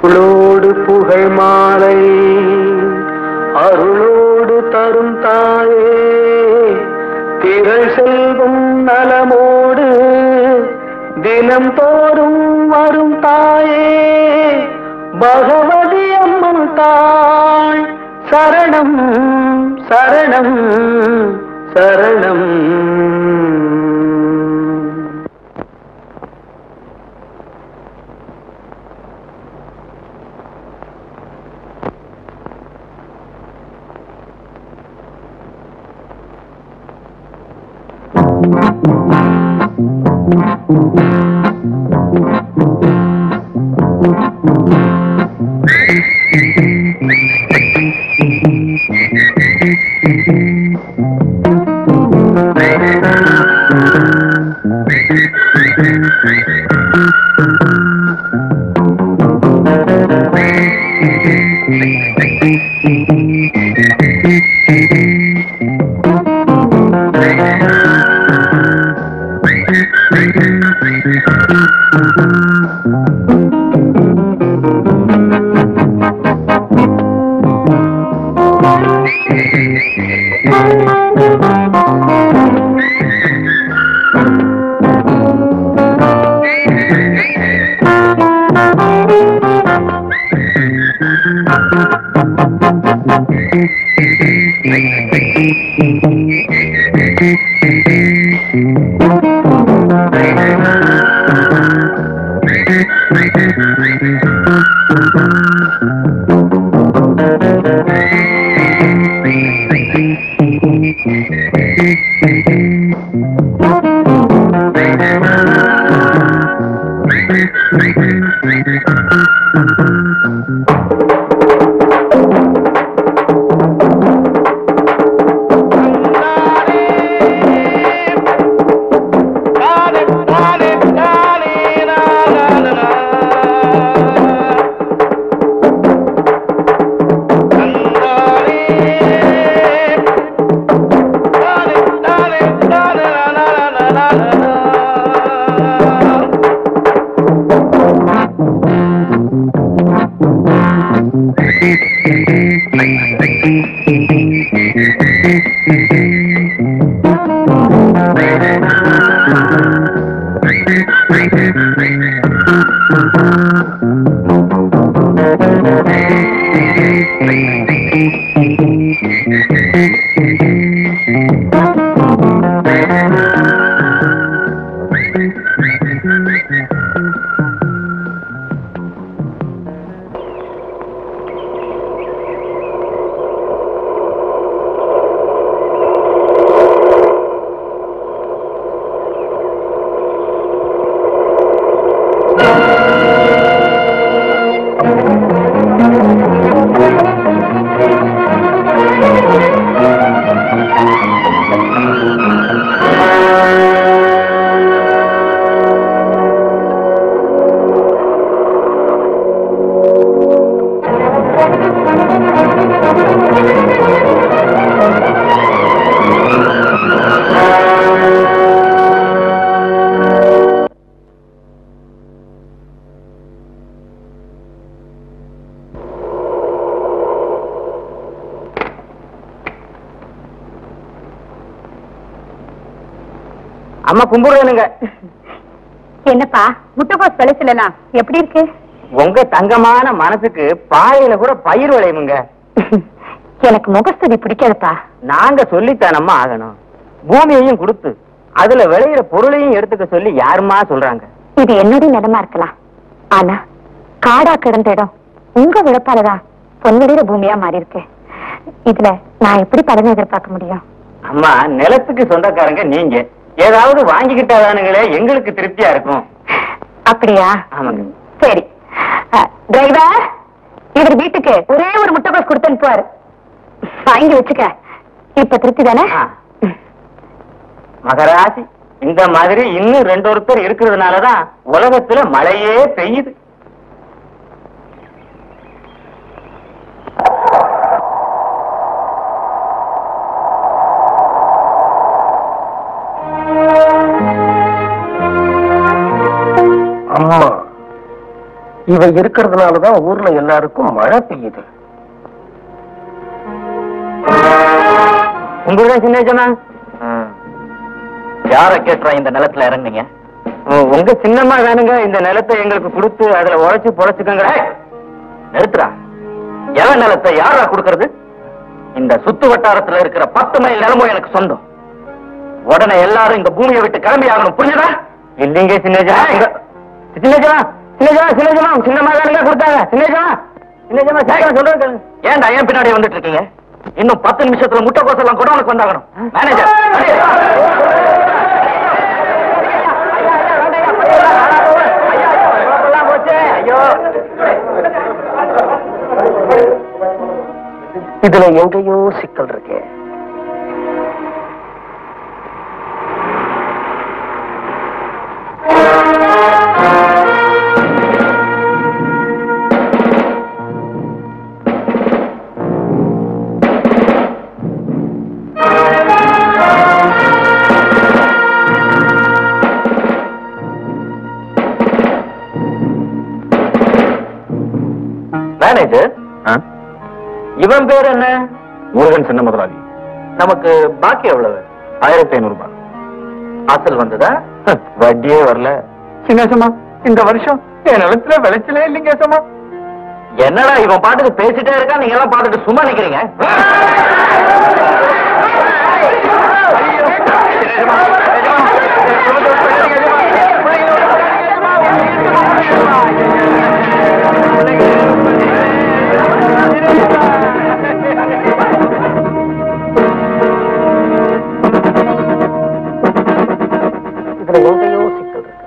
புகழோடு புகழ் மாலை அருளோடு தரும் தாயே திரள் செல்வம் நலமோடு தினம் தோறும் வரும் தாயே பகவதி அம்மன் தாய் சரணம் சரணம் சரணம் அம்மா கும்பிடுறேனுங்க என்னப்பா முட்டைகோஸ் விளைச்சலாம் எப்படி இருக்கு உங்க தங்கமான மனசுக்கு பாறையில கூட பயிர் விளையுமுங்க எனக்கு முகஸ்துதி பிடிக்காதுப்பா நாங்க சொல்லித்தானம்மா ஆகணும் பூமியையும் கொடுத்து அதுல விளையிற பொருளையும் எடுத்துக்க சொல்லி யாருமா சொல்றாங்க இது என்னுடைய நிலமா இருக்கலாம் ஆனா காடா கிடந்த இடம் உங்க விழப்பாலதான் பொன்னுடைய பூமியா மாறி இருக்கு இதுல நான் எப்படி பலனை எதிர்பார்க்க முடியும் அம்மா நிலத்துக்கு சொந்தக்காரங்க நீங்க ஏதாவது வாங்கிக்கிட்டாதானுங்களே எங்களுக்கு திருப்தியா இருக்கும் அப்படியா ஆமாங்க சரி டிரைவர் இவர் வீட்டுக்கு ஒரே ஒரு முட்டைகோஸ் கொடுத்து அனுப்புவாரு வாங்கி வச்சுக்க இப்ப திருப்தி தானே ஆ. மகராசி இந்த மாதிரி இன்னும் ரெண்டு ஒருத்தர் இருக்கிறதுனாலதான் உலகத்துல மழையே பெய்யுது அம்மா இவ இருக்கிறதுனாலதான் ஊர்ல எல்லாருக்கும் மழை பெய்யுது உங்களுடைய சின்ன ஜமா யார கேட்டுறா இந்த நிலத்துல இறங்குனீங்க உங்க சின்னம்மா வேணுங்க இந்த நிலத்தை எங்களுக்கு கொடுத்து அதுல உழைச்சு பொழைச்சுக்கங்க நிறுத்துறா எவன் நிலத்தை யாரா கொடுக்கறது இந்த சுத்து வட்டாரத்துல இருக்கிற பத்து மைல் நிலமும் எனக்கு சொந்தம் உடனே எல்லாரும் இந்த பூமியை விட்டு கிளம்பி ஆகணும் புரியுதா இல்லைங்க சின்னஜா சின்னஜமா சின்னஜமா சின்னஜமா சின்னம்மா வேணுங்க கொடுத்தாங்க சின்னஜமா சின்னஜமா சீக்கிரம் சொல்றது கேளுங்க. ஏன்டா ஏன் பின்னாடி வந்துட்டு இருக்கீங்க இன்னும் பத்து நிமிஷத்துல முட்டைக்கோஸ் எல்லாம் கூட உனக்கு வந்தாகணும் மேனேஜர் இதுல எங்கேயோ சிக்கல் இருக்கே மேனேஜர் இவன் பேர் என்ன முருகன் சின்ன முதலாளி நமக்கு பாக்கி எவ்வளவு ஆயிரத்தி ஐநூறு ரூபாய் அசல் வந்ததா வட்டியே வரல சின்னசமா இந்த வருஷம் என் நிலத்துல விளைச்சலே இல்லைங்க சமா என்னடா இவன் பாட்டுக்கு பேசிட்டே இருக்கா நீங்க எல்லாம் பாத்துட்டு சும்மா நிக்கிறீங்க இதுல எங்கேயோ சிக்கல் இருக்கு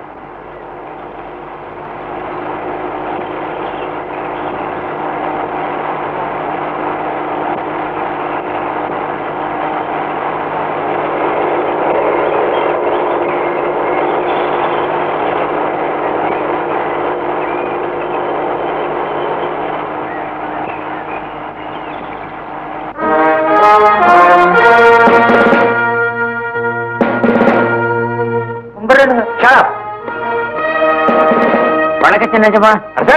வணக்கம் சின்னஜமா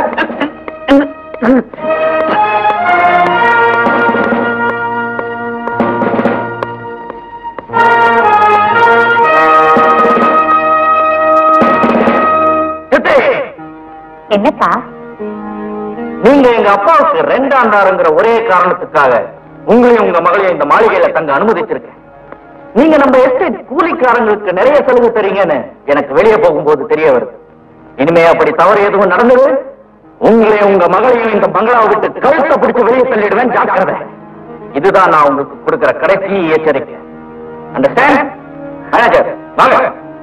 என்னப்பா நீங்க எங்க அப்பாவுக்கு ரெண்டாண்டாருங்கிற ஒரே காரணத்துக்காக உங்களையும் உங்க மகளையும் இந்த மாளிகையில தங்க அனுமதிச்சிருக்கேன் நீங்க நம்ம எஸ்டேட் கூலிக்காரங்களுக்கு நிறைய சலுகை தரீங்கன்னு எனக்கு வெளியே போகும்போது தெரிய வருது இனிமே அப்படி தவறு எதுவும் நடந்தது உங்களையும் உங்க மகளையும் இந்த பங்களாவை விட்டு கழுத்தை பிடிச்சு வெளியே தள்ளிடுவேன் ஜாக்கிரதை இதுதான் நான் உங்களுக்கு கொடுக்கிற கடைசி எச்சரிக்கை அண்டர்ஸ்டாண்ட் மேனேஜர் வாங்க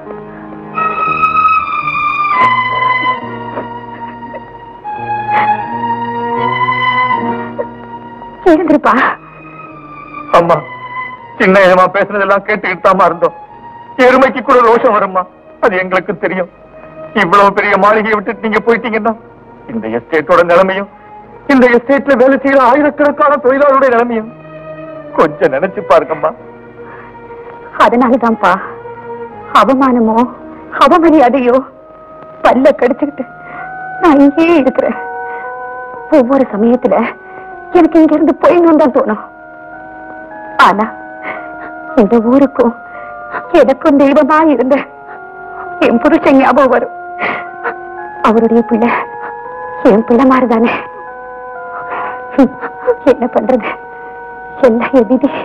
எழுந்திருப்பா அம்மா சின்ன ஏமா பேசுனதெல்லாம் கேட்டுக்கிட்டு தாமா இருந்தோம் எருமைக்கு கூட ரோஷம் வரும்மா அது எங்களுக்கு தெரியும் இவ்வளவு பெரிய மாளிகையை விட்டுட்டு நீங்க போயிட்டீங்கன்னா இந்த எஸ்டேட்டோட நிலைமையும் இந்த எஸ்டேட்ல வேலை செய்யற ஆயிரக்கணக்கான தொழிலாளருடைய நிலைமையும் கொஞ்சம் நினைச்சு பாருங்கம்மா அதனாலதான்ப்பா அவமானமோ அவமரியாதையோ பல்ல கடிச்சுக்கிட்டு நான் இங்கேயே இருக்கிறேன் ஒவ்வொரு சமயத்துல எனக்கு இங்க இருந்து போயிடணும் தான் தோணும் ஆனா இந்த ஊருக்கும் எனக்கும் தெய்வமா இருந்த என் புருஷன் ஞாபகம் வரும் அவருடைய பிள்ளை என் பிள்ளை மாதிரிதானே என்ன பண்றது எல்லாம் என் விதி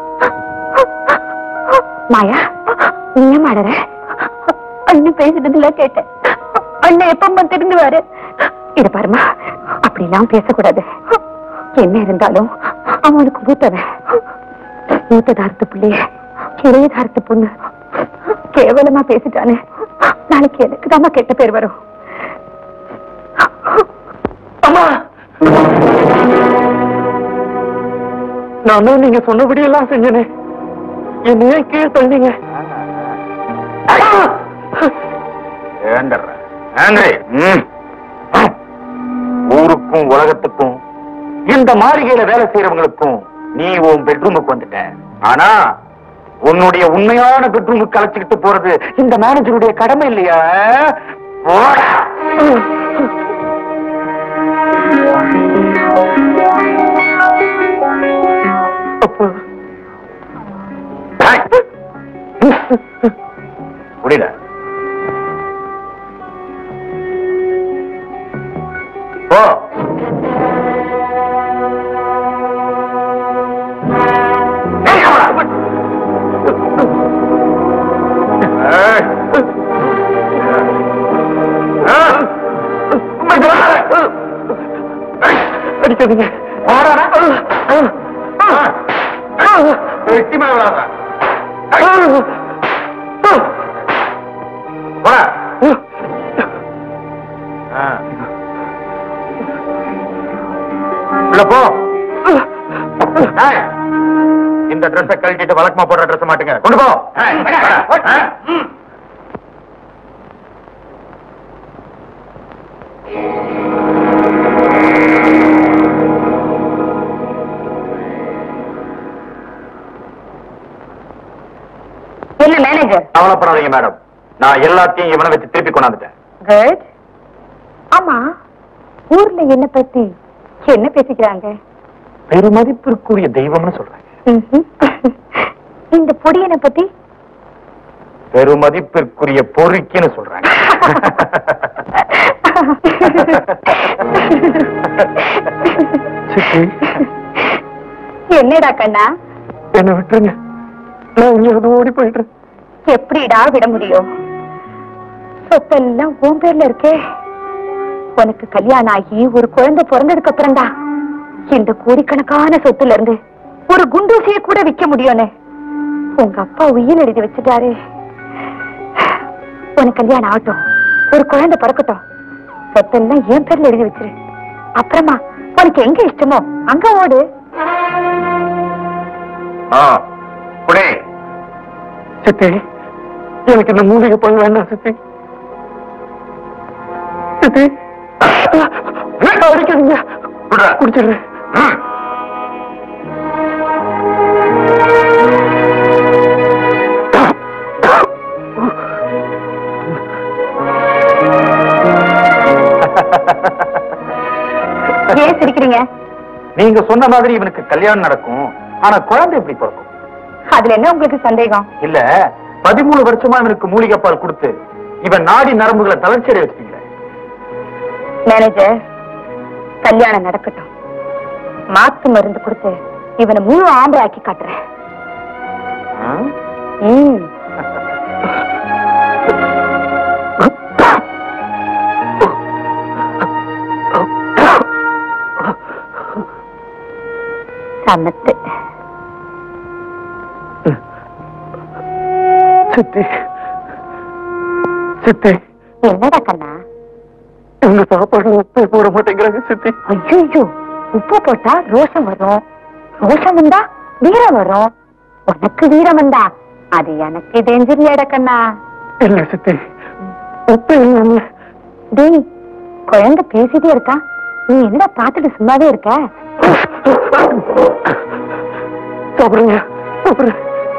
மாயா நீ ஏன் மாடற அண்ணன் பேசுனதுல கேட்டேன் அண்ணன் எப்ப திருந்துவாரு இத பாருமா அப்படிலாம் பேசக்கூடாது என்ன இருந்தாலும் அவனுக்கு மூத்தவன் மூத்ததாரத்து பிள்ளைய இளையதாரத்து பொண்ணு கேவலமா பேசிட்டானே நாளைக்கு எனக்கு தான் கெட்ட பேர் வரும் அம்மா நானும் நீங்க சொன்னபடி எல்லாம் செஞ்சனே என்னையே கீழே தள்ளீங்க ஊருக்கும் உலகத்துக்கும் இந்த மாளிகையில வேலை செய்யறவங்களுக்கும் நீ உன் பெட்ரூமுக்கு வந்துட்ட ஆனா உன்னுடைய உண்மையான பெட்ரூமுக்கு அழைச்சுக்கிட்டு போறது இந்த மேனேஜருடைய கடமை இல்லையா போடா புரியல போ அடிக்காதீங்க வெட்டி மேல போடா ஆ. உள்ள போ ஏய், இந்த ட்ரெஸ்ஸை கழட்டிட்டு வழக்கமா போடுற ட்ரெஸ் மாட்டுங்க கொண்டு போ ஏய், வாடா. ஆ, ம். என்ன மேனேஜர் கவலைப்படாதீங்க மேடம் நான் எல்லாத்தையும் இவனை வச்சு திருப்பி கொண்டாந்துட்டேன் குட் ஆமா ஊர்ல என்ன பத்தி என்ன பேசிக்கிறாங்க பெருமதிப்பிற்குரிய தெய்வம்னு சொல்றேன் ம்ஹும். இந்த பொடியனை பத்தி பெருமதிப்பிற்குரிய பொறுக்கின்னு சொல்றாங்க சித்தி என்னடா கண்ணா என்ன விட்டுருங்க நான் இங்க ஓடி போயிடுறேன் எப்படிடா விட முடியும் சொத்தெல்லாம் உன் பேர்ல இருக்கே உனக்கு கல்யாணம் ஆகி ஒரு குழந்தை பிறந்ததுக்கு அப்புறம்டா இந்த கோடிக்கணக்கான சொத்துல இருந்து ஒரு குண்டூசியை கூட விக்க முடியும்னு உங்க அப்பா உயிர் எழுதி வச்சுட்டாரு உனக்கு கல்யாணம் ஆகட்டும் ஒரு குழந்தை பிறக்கட்டும் சொத்தெல்லாம் என் பேர்ல எழுதி வச்சிரு அப்புறமா உனக்கு எங்க இஷ்டமோ அங்க ஓடு ஆ, புடி. சித்தி எனக்கு இந்த மூலிகை பண்ண வேண்டாம் சித்தி சித்தி அடிக்காதீங்க விட்றா. குடிச்சிடுறேன் ம். ஏன் சிரிக்கிறீங்க நீங்க சொன்ன மாதிரி இவனுக்கு கல்யாணம் நடக்கும் ஆனா குழந்தை எப்படி பிறக்கும் அதுல என்ன உங்களுக்கு சந்தேகம் இல்ல பதிமூணு வருஷமா இவனுக்கு மூலிகை பால் கொடுத்து இவன் நாடி நரம்புகளை தளர்ச்சியடை வச்சுட்டீங்களே மேனேஜர் கல்யாணம் நடக்கட்டும் மாத்து மருந்து கொடுத்து இவனை முழு ஆம்பளை ஆக்கி காட்டுறேன் ஆ? ம். சமத்து சித்தி சித்தி என்னடா கண்ணா இவங்க சாப்பாடுல உப்பே போட மாட்டேங்கிறாங்க சித்தி ஐயோ உப்பு போட்டா ரோஷம் வரும் ரோஷம் வந்தா வீரம் வரும் உனக்கு வீரம் வந்தா அது எனக்கு தெரிஞ்சிருந்தேடா கண்ணா இல்ல சித்தி உப்பு இல்லாம டேய் குழந்தை பேசிட்டே இருக்கா நீ என்ன பார்த்துட்டு சும்மாவே இருக்க சாப்பிடுங்க சாப்பிடுங்க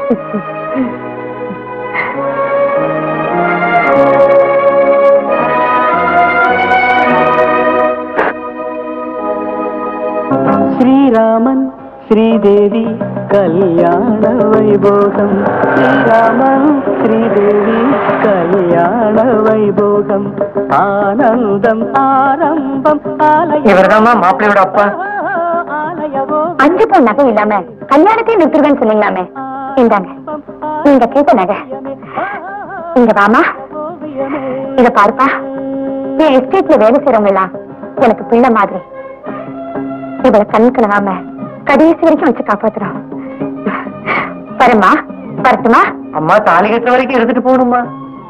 శ్రీరామన్ శ్రీదేవి కళ్యాణ వైభోగం శ్రీరామన్ శ్రీదేవి కళ్యాణ వైభోగం ఆనందం ఆరంభం ఆలయ இவர்தாம்மா மாப்பிள்ளையோட அப்பா ఆలయవో அஞ்சு பொன் நகை இல்லாம கல்யாணத்தையும் நிறுத்துருவேன்னு சொன்னீங்களாமே இந்தாங்க நீங்க கேட்ட நகை இங்க வாமா இத பாருப்பா என் எஸ்டேட்ல வேலை செய்யறவங்க எல்லாம் எனக்கு பிள்ளை மாதிரி இவளை கண் கலவாம கடைசி வரைக்கும் வச்சு காப்பாத்துறோம் வரமா வரட்டுமா அம்மா தாலி கட்டுற வரைக்கும் இருந்துட்டு போகணுமா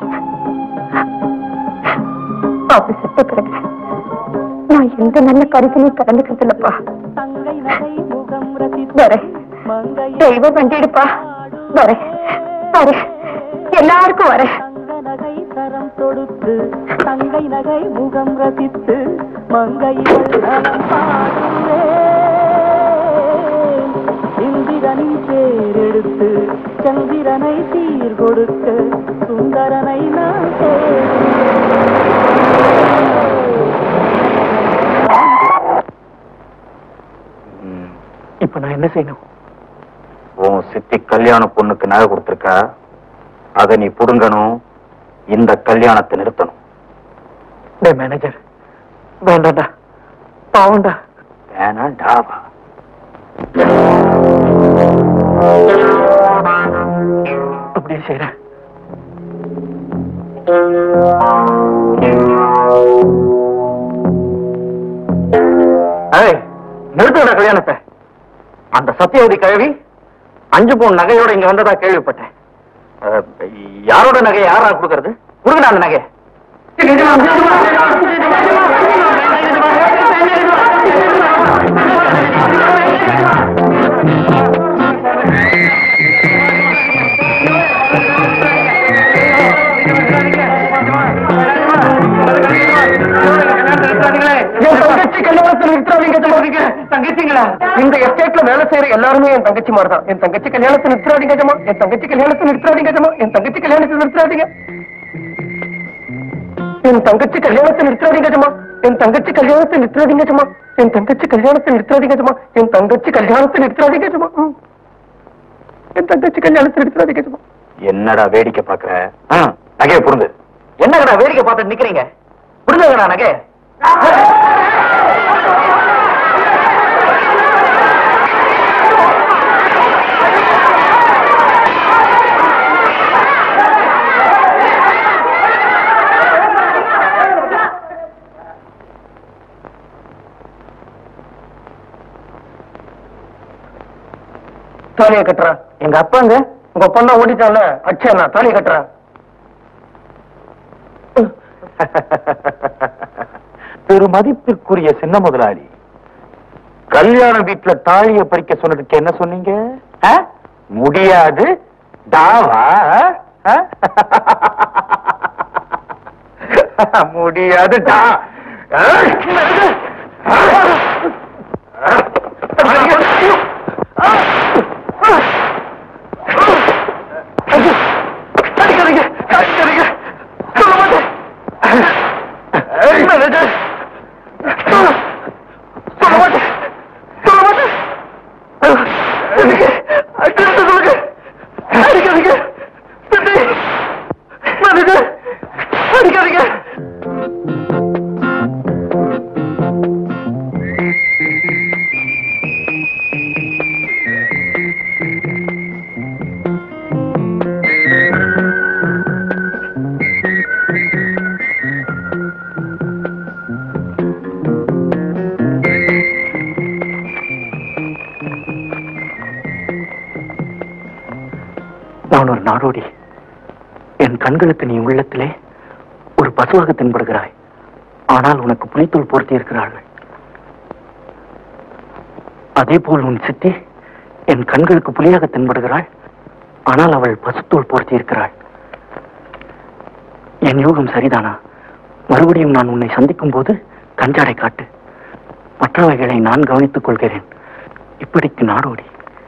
அப்படி செத்த பிறகு நான் எந்த நல்ல கருத்திலையும் கலந்துக்கிறது இல்லப்பா தங்கை நகை முகம் ரசித்து வரேன் மங்கை தெய்வம் வண்டிடுப்பா வரேன் வரேன் எல்லாருக்கும் வரேன் தங்க நகை கரம் தொடுத்து தங்கை நகை முகம் ரசித்து மங்கைகள் நலம் பாடுவேன் இந்திரனின் தேரெடுத்து சந்திரனை சீர் கொடுக்க சுந்தரனை நான் தேடுவேன். இப்ப நான் என்ன செய்யணும் உன் சித்தி கல்யாண பொண்ணுக்கு நகை கொடுத்திருக்கா அதை நீ புடுங்கணும் இந்த கல்யாணத்தை நிறுத்தணும் டே மேனேஜர் வேண்டாம்டா பாவம்டா வேணாண்டாவா அப்படியே செய்யறேன் ஏய், நிறுத்துடா கல்யாணத்தை அந்த சத்தியவதி கழுவி அஞ்சு பவுன் நகையோட இங்க வந்ததா கேள்விப்பட்டேன் அஹ், யாரோட நகை யாரா கொடுக்கறது கொடுங்கடா அந்த நகை என் தங்கச்சி கல்யாணத்தை நிறுத்தாதீங்க ஜமா தங்கச்சிங்களா இந்த எஸ்டேட்ல வேலை செய்யற எல்லாருமே என் தங்கச்சி மாதிரி தான் என் தங்கச்சி கல்யாணத்தை நிறுத்தாதீங்க ஜமா என் தங்கச்சி கல்யாணத்தை நிறுத்தாதீங்க ஜமா என் தங்கச்சி கல்யாணத்தை நிறுத்தாதீங்க என் தங்கச்சி கல்யாணத்தை நிறுத்தாதீங்க ஜமா என் தங்கச்சி கல்யாணத்தை நிறுத்தாதீங்க ஜமா என் தங்கச்சி கல்யாணத்தை நிறுத்தாதீங்க ஜமா என் தங்கச்சி கல்யாணத்தை நிறுத்தாதீங்க ஜமா ம். என் தங்கச்சி கல்யாணத்தை நிறுத்தாதீங்க ஜமா என்னடா வேடிக்கை பாக்குற ஆ, நகையை புடுங்கு என்னங்கடா வேடிக்கை பார்த்துட்டு நிக்கிறீங்க புரிஞ்சுங்கடா நகை தாலியை கட்டுறா எங்க அப்பாங்க உங்க பொண்ணா ஓடிட்டான்ல அச்சா தாலியை கட்டுறா பெருமதிப்பிற்குரிய சின்ன முதலாளி கல்யாண வீட்டுல தாலியை பறிக்க சொன்னதுக்கு என்ன சொன்னீங்க ஆ? முடியாது தாவா ஆ? முடியாது டா ஆ? அடிக்காதீங்க அடிக்காதீங்க சொல்ல மாட்டேன் மேனேஜர் சொல்ல மாட்டேன் சொல்ல மாட்டேன் அடிக்க அடிக்க சொல்லுங்க அடிக்காதீங்க சித்தி மேனேஜர் அடிக்காதீங்க நான் ஒரு நாடோடி என் கண்களுக்கு நீ உள்ளத்திலே ஒரு பசுவாக தென்படுகிறாய் ஆனால் உனக்கு புலித்தோல் பொருத்தி இருக்கிறார்கள் அதே போல் உன் சித்தி என் கண்களுக்கு புலியாக தென்படுகிறாள் ஆனால் அவள் பசுத்தோல் பொருத்தி இருக்கிறாள் என் யோகம் சரிதானா மறுபடியும் நான் உன்னை சந்திக்கும் போது கஞ்சாடை காட்டு மற்றவைகளை நான் கவனித்துக் கொள்கிறேன் இப்படிக்கு நாடோடி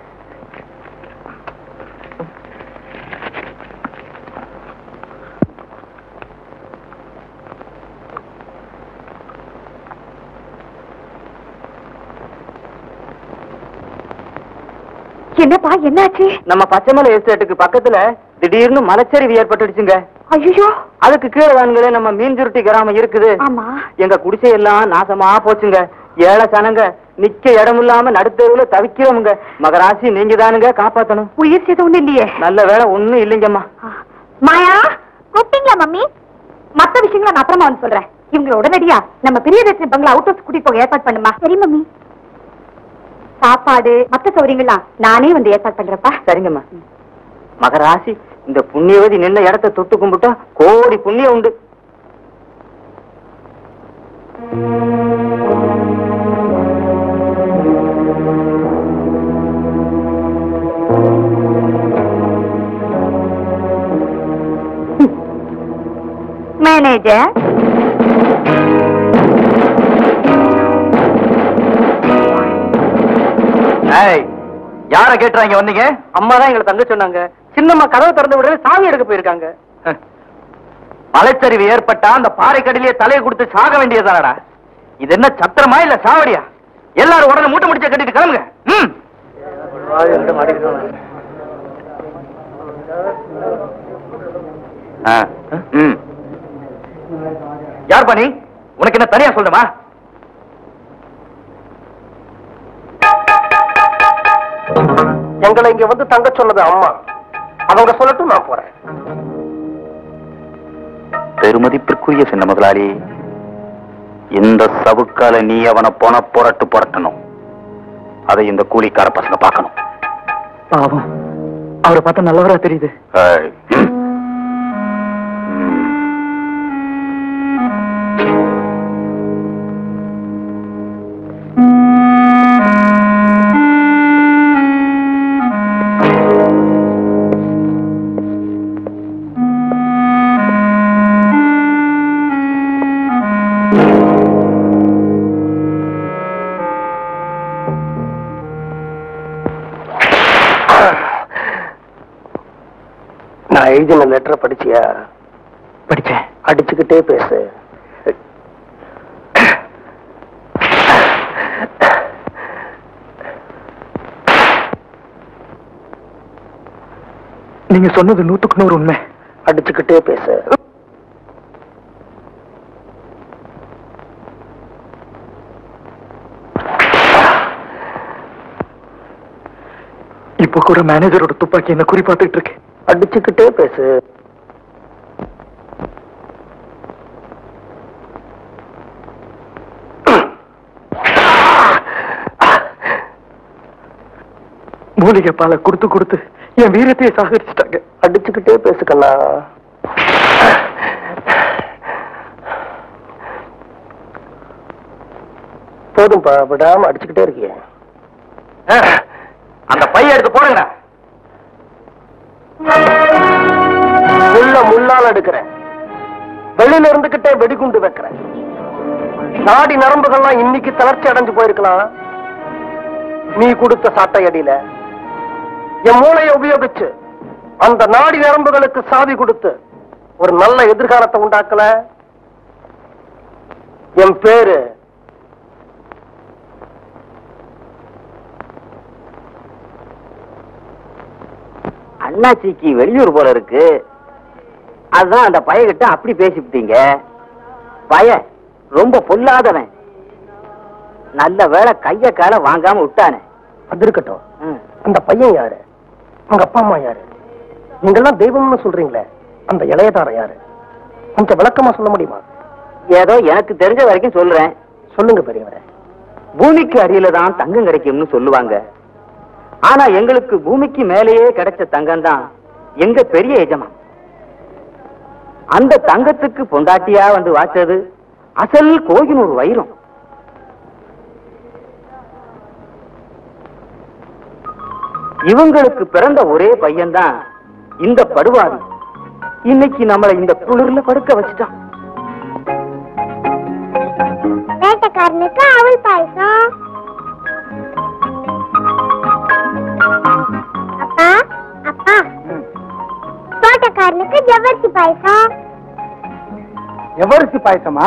என்னப்பா என்னாச்சு நம்ம பச்சைமலை எஸ்டேட்டுக்கு பக்கத்துல திடீர்னு மலைச்சரிவு ஏற்பட்டுடுச்சுங்க ஐயோ அதுக்கு கீழே தானுங்களே நம்ம மீன் சுருட்டி கிராமம் இருக்குது ஆமா எங்க குடிசை எல்லாம் நாசமா போச்சுங்க ஏழை சனங்க நிக்க இடம் இல்லாம நடுத்தெருவுல தவிக்கிறோமுங்க மகராசி நீங்க தானுங்க காப்பாத்தணும் உயிர் சேதம் ஒண்ணு இல்லையே நல்ல வேலை ஒண்ணும் இல்லைங்கம்மா மாயா கூப்பிட்டீங்களா மம்மி மத்த விஷயங்களை நான் அப்புறமா வந்து சொல்றேன் இவங்களை உடனடியா நம்ம பெரிய ரேஷன் பங்களா அவுட் ஹவுஸ் கூட்டிட்டு போக ஏற்பாடு பண்ணுமா சரி மம்மி சாப்பாடு மத்த சௌகரியங்கள்லாம் நானே வந்து ஏற்பாடு பண்றப்பா சரிங்கம்மா மகராசி இந்த புண்ணியவதி நின்ன இடத்த தொட்டு கும்பிட்டா கோடி புண்ணியம் உண்டு மேனேஜர் ஏய் யார கேட்டுறாங்க வந்தீங்க அம்மா தான் எங்களை தங்க சொன்னாங்க சின்னம்மா கதவை திறந்து விட சாவி எடுக்க போயிருக்காங்க மலைச்சரிவு ஏற்பட்டா அந்த பாறைக்கடிலேயே தலையை கொடுத்து சாக வேண்டியதுதானடா இது என்ன சத்திரமா இல்ல சாவடியா எல்லாரும் உடனே மூட்டை முடிச்ச கட்டிட்டு கிளம்புங்க ம் ஆ, ம். யார் பண்ணி உனக்கு என்ன தனியா சொல்லணுமா எங்களை இங்க வந்து தங்க சொன்னது அம்மா அவங்க சொல்லட்டும் நான் போறேன் பெருமதிப்பிற்குரிய சின்ன முதலாளி இந்த சவுக்கால நீ அவனை போன புரட்டு புரட்டணும் அதை இந்த கூலிக்கார பசங்க பார்க்கணும் பாவம் அவரை பார்த்தா நல்லவரா தெரியுது ஏய். ம். நான் எழுதின லெட்டரை படிச்சியா படிச்சேன் அடிச்சுக்கிட்டே பேசு நீங்க சொன்னது நூத்துக்கு நூறு உண்மை அடிச்சுக்கிட்டே பேசு இப்ப கூட மேனேஜரோட துப்பாக்கி என்ன குறி பார்த்துட்டு இருக்கு அடிச்சுக்கிட்டே பேசு மூலிகை பாலை கொடுத்து கொடுத்து என் வீரத்தையே சாகரிச்சிட்டாங்க அடிச்சுக்கிட்டே பேசு கண்ணா போதும்பா விடாம அடிச்சுக்கிட்டே இருக்கிய ஆ, அந்த பைய எடுத்து போடுங்க முள்ள முள்ளால் எடுக்கிறேன் வெளியில இருந்துகிட்டே வெடிகுண்டு வைக்கிறேன் நாடி நரம்புகள்லாம் இன்னைக்கு தளர்ச்சி அடைஞ்சு போயிருக்கலாம் நீ கொடுத்த சாட்டை அடியில என் மூளையை உபயோகிச்சு அந்த நாடி நரம்புகளுக்கு சாவி கொடுத்து ஒரு நல்ல எதிர்காலத்தை உண்டாக்கல என் பேரு அண்ணாச்சிக்கு வெளியூர் போல இருக்கு அதுதான் அந்த பையகிட்ட அப்படி பேசிவிட்டீங்க பய ரொம்ப பொல்லாதவன் நல்ல வேளை கைய கால வாங்காம விட்டானே அது இருக்கட்டும் ம். அந்த பையன் யாரு உங்க அப்பா அம்மா யாரு நீங்கெல்லாம் தெய்வம்னு சொல்றீங்களே அந்த இளையதாரம் யாரு கொஞ்சம் விளக்கமா சொல்ல முடியுமா ஏதோ எனக்கு தெரிஞ்ச வரைக்கும் சொல்றேன் சொல்லுங்க பெரியவரே பூமிக்கு அடியில தான் தங்கம் கிடைக்கும்னு சொல்லுவாங்க ஆனா எங்களுக்கு பூமிக்கு மேலேயே கிடைச்ச தங்கம் தான் எங்க பெரிய எஜமான் அந்த தங்கத்துக்கு பொண்டாட்டியா வந்து வாச்சது அசல் கோகினூர் வைரம் இவங்களுக்கு பிறந்த ஒரே பையன்தான் இந்த படுவாரி இன்னைக்கு நம்மளை இந்த குளிர்ல படுக்க வச்சுட்டான் வேட்டைக்காரனுக்கு அவள் பாயசம் அப்பா அப்பா தோட்டக்காரனுக்கு ஜவ்வரிசி பாயசம் எவருக்கு பாயசமா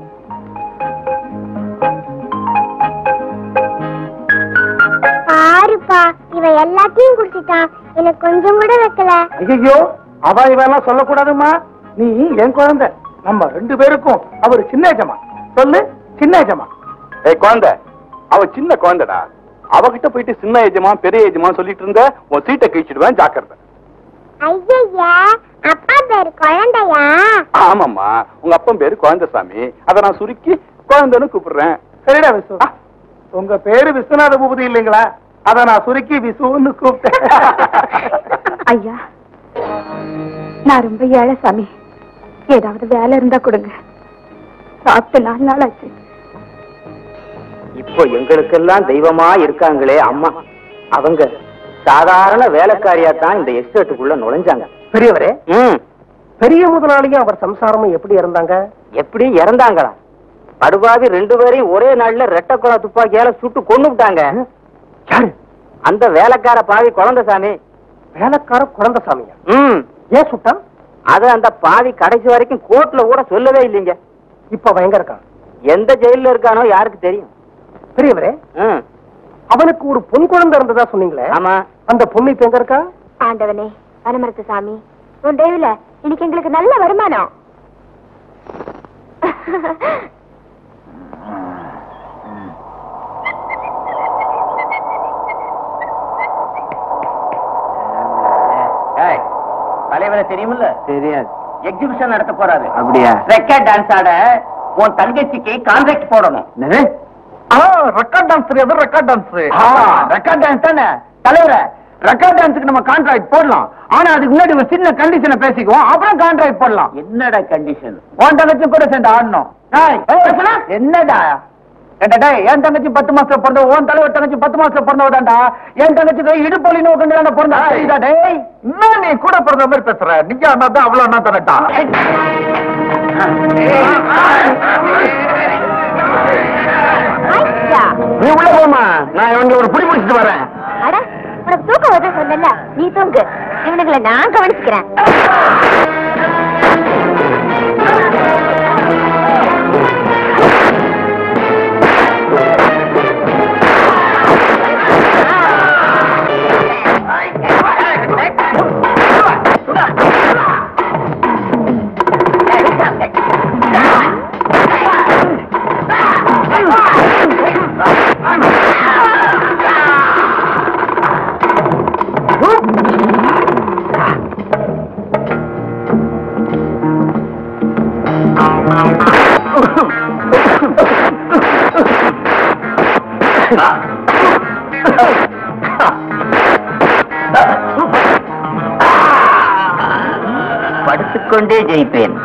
பாருப்பா இவன் எல்லாத்தையும் குடிச்சிட்டான் எனக்கு கொஞ்சம் கூட வைக்கல ஐயோ அவ இவெல்லாம் சொல்லக்கூடாதும்மா நீ என் குழந்தை நம்ம ரெண்டு பேருக்கும் அவர் சின்ன எஜமா சொல்லு சின்ன எஜமா ஏய் குழந்தை அவ சின்ன குழந்தைடா அவகிட்ட போயிட்டு சின்ன ஏஜமா பெரிய ஏஜமா சொல்லிட்டு இருந்த உன் சீட்டை கிழிச்சிடுவேன் ஜாக்கிரதை ஐயா அப்பா பேரு குழந்தையா ஆமாம்மா உங்க அப்பன் பேரு குழந்தைசாமி அதை நான் சுருக்கி குழந்தைன்னு கூப்பிடுறேன் சரிடா விசு உங்க பேரு விஸ்வநாத பூபதி இல்லைங்களா அத நான் சுருக்கி விசுன்னு கூப்பிட்டேன் ஐயா நான் ரொம்ப ஏழை சாமி ஏதாவது வேலை இருந்தா கொடுங்க சாப்பிட்டு நாலு நாள் ஆச்சு இப்போ எங்களுக்கெல்லாம் தெய்வமா இருக்காங்களே அம்மா அவங்க சாதாரண வேலைக்காரியா தான் இந்த எஸ்டேட்டுக்குள்ள நுழைஞ்சாங்க பெரியவரே ம் பெரிய முதலாளியும் அவர் சம்சாரமும் எப்படி இருந்தாங்க எப்படி இறந்தாங்களா படுபாவி ரெண்டு பேரையும் ஒரே நாள்ல ரெட்டக்குளம் துப்பாக்கியால சுட்டு கொண்டு விட்டாங்க யாரு அந்த வேலைக்கார பாவி குழந்தைசாமி வேலைக்கார குழந்தைசாமியா ம் ஏன் சுட்டான் அது அந்த பாவி கடைசி வரைக்கும் கோர்ட்ல கூட சொல்லவே இல்லைங்க இப்ப அவன் எங்க இருக்கான் எந்த ஜெயில்ல இருக்கானோ யாருக்கு தெரியும் பெரியவரே ம் அவனுக்கு ஒரு பொன் குழந்தை இருந்ததா சொன்னீங்களே ஆமா அந்த பொண்ணு இப்ப எங்க இருக்கா ஆண்டவனே வனமரத்து சாமி உன் தேவில இன்னைக்கு எங்களுக்கு நல்ல வருமானம் தலைவரை தெரியுமில்ல தெரியாது எக்ஸிபிஷன் நடத்த போறாரு அப்படியா ரெக்கார்ட் டான்ஸ் ஆட உன் தங்கச்சிக்கு கான்ட்ராக்ட் போடணும் ரெக்கார்ட் டான்ஸ் தெரியாது ரெக்கார்ட் டான்ஸ் ரெக்கார்ட் டான்ஸ் தானே தலைவர ரெக்கார்ட் டான்ஸ்க்கு நம்ம கான்ட்ராக்ட் போடலாம் ஆனா அதுக்கு முன்னாடி ஒரு சின்ன கண்டிஷனை பேசிக்குவோம் அப்புறம் கான்ட்ராக்ட் போடலாம் என்னடா கண்டிஷன் உன் தங்கச்சி கூட சேர்ந்து ஆடணும் டேய், ஏய், என்னடா ஏண்டா டேய், என் தங்கச்சி பத்து மாசத்துல பிறந்த உன் தலைவர் தங்கச்சி பத்து மாசத்துல பிறந்தவதாண்டா என் தங்கச்சி இடுப்பொலி நோக்கண்டான பிறந்தா தெரியுதா டேய் என்ன நீ கூட பிறந்த மாதிரி பேசுற நீங்க அண்ணா தான் அவ்வளவு அண்ணா தானட்டா ஐயா, நீ உள்ள போமா நான் இவங்க ஒரு புடி பிடிச்சிட்டு வரேன் அட உனக்கு தூக்கம் வருது சொன்னல நீ தூங்கு இவனுங்களை நான் கவனிச்சுக்கிறேன் படுத்துக்கொண்டே ஜெயிப்பேன்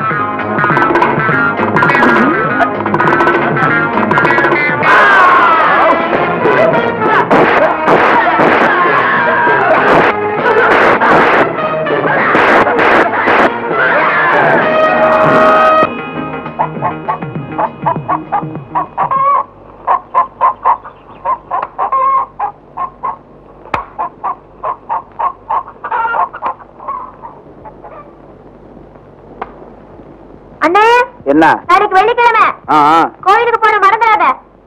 அண்ணே என்ன நாளைக்கு வெள்ளிக்கிழமை ஆ ஆ. கோயிலுக்கு போன மறந்துடாத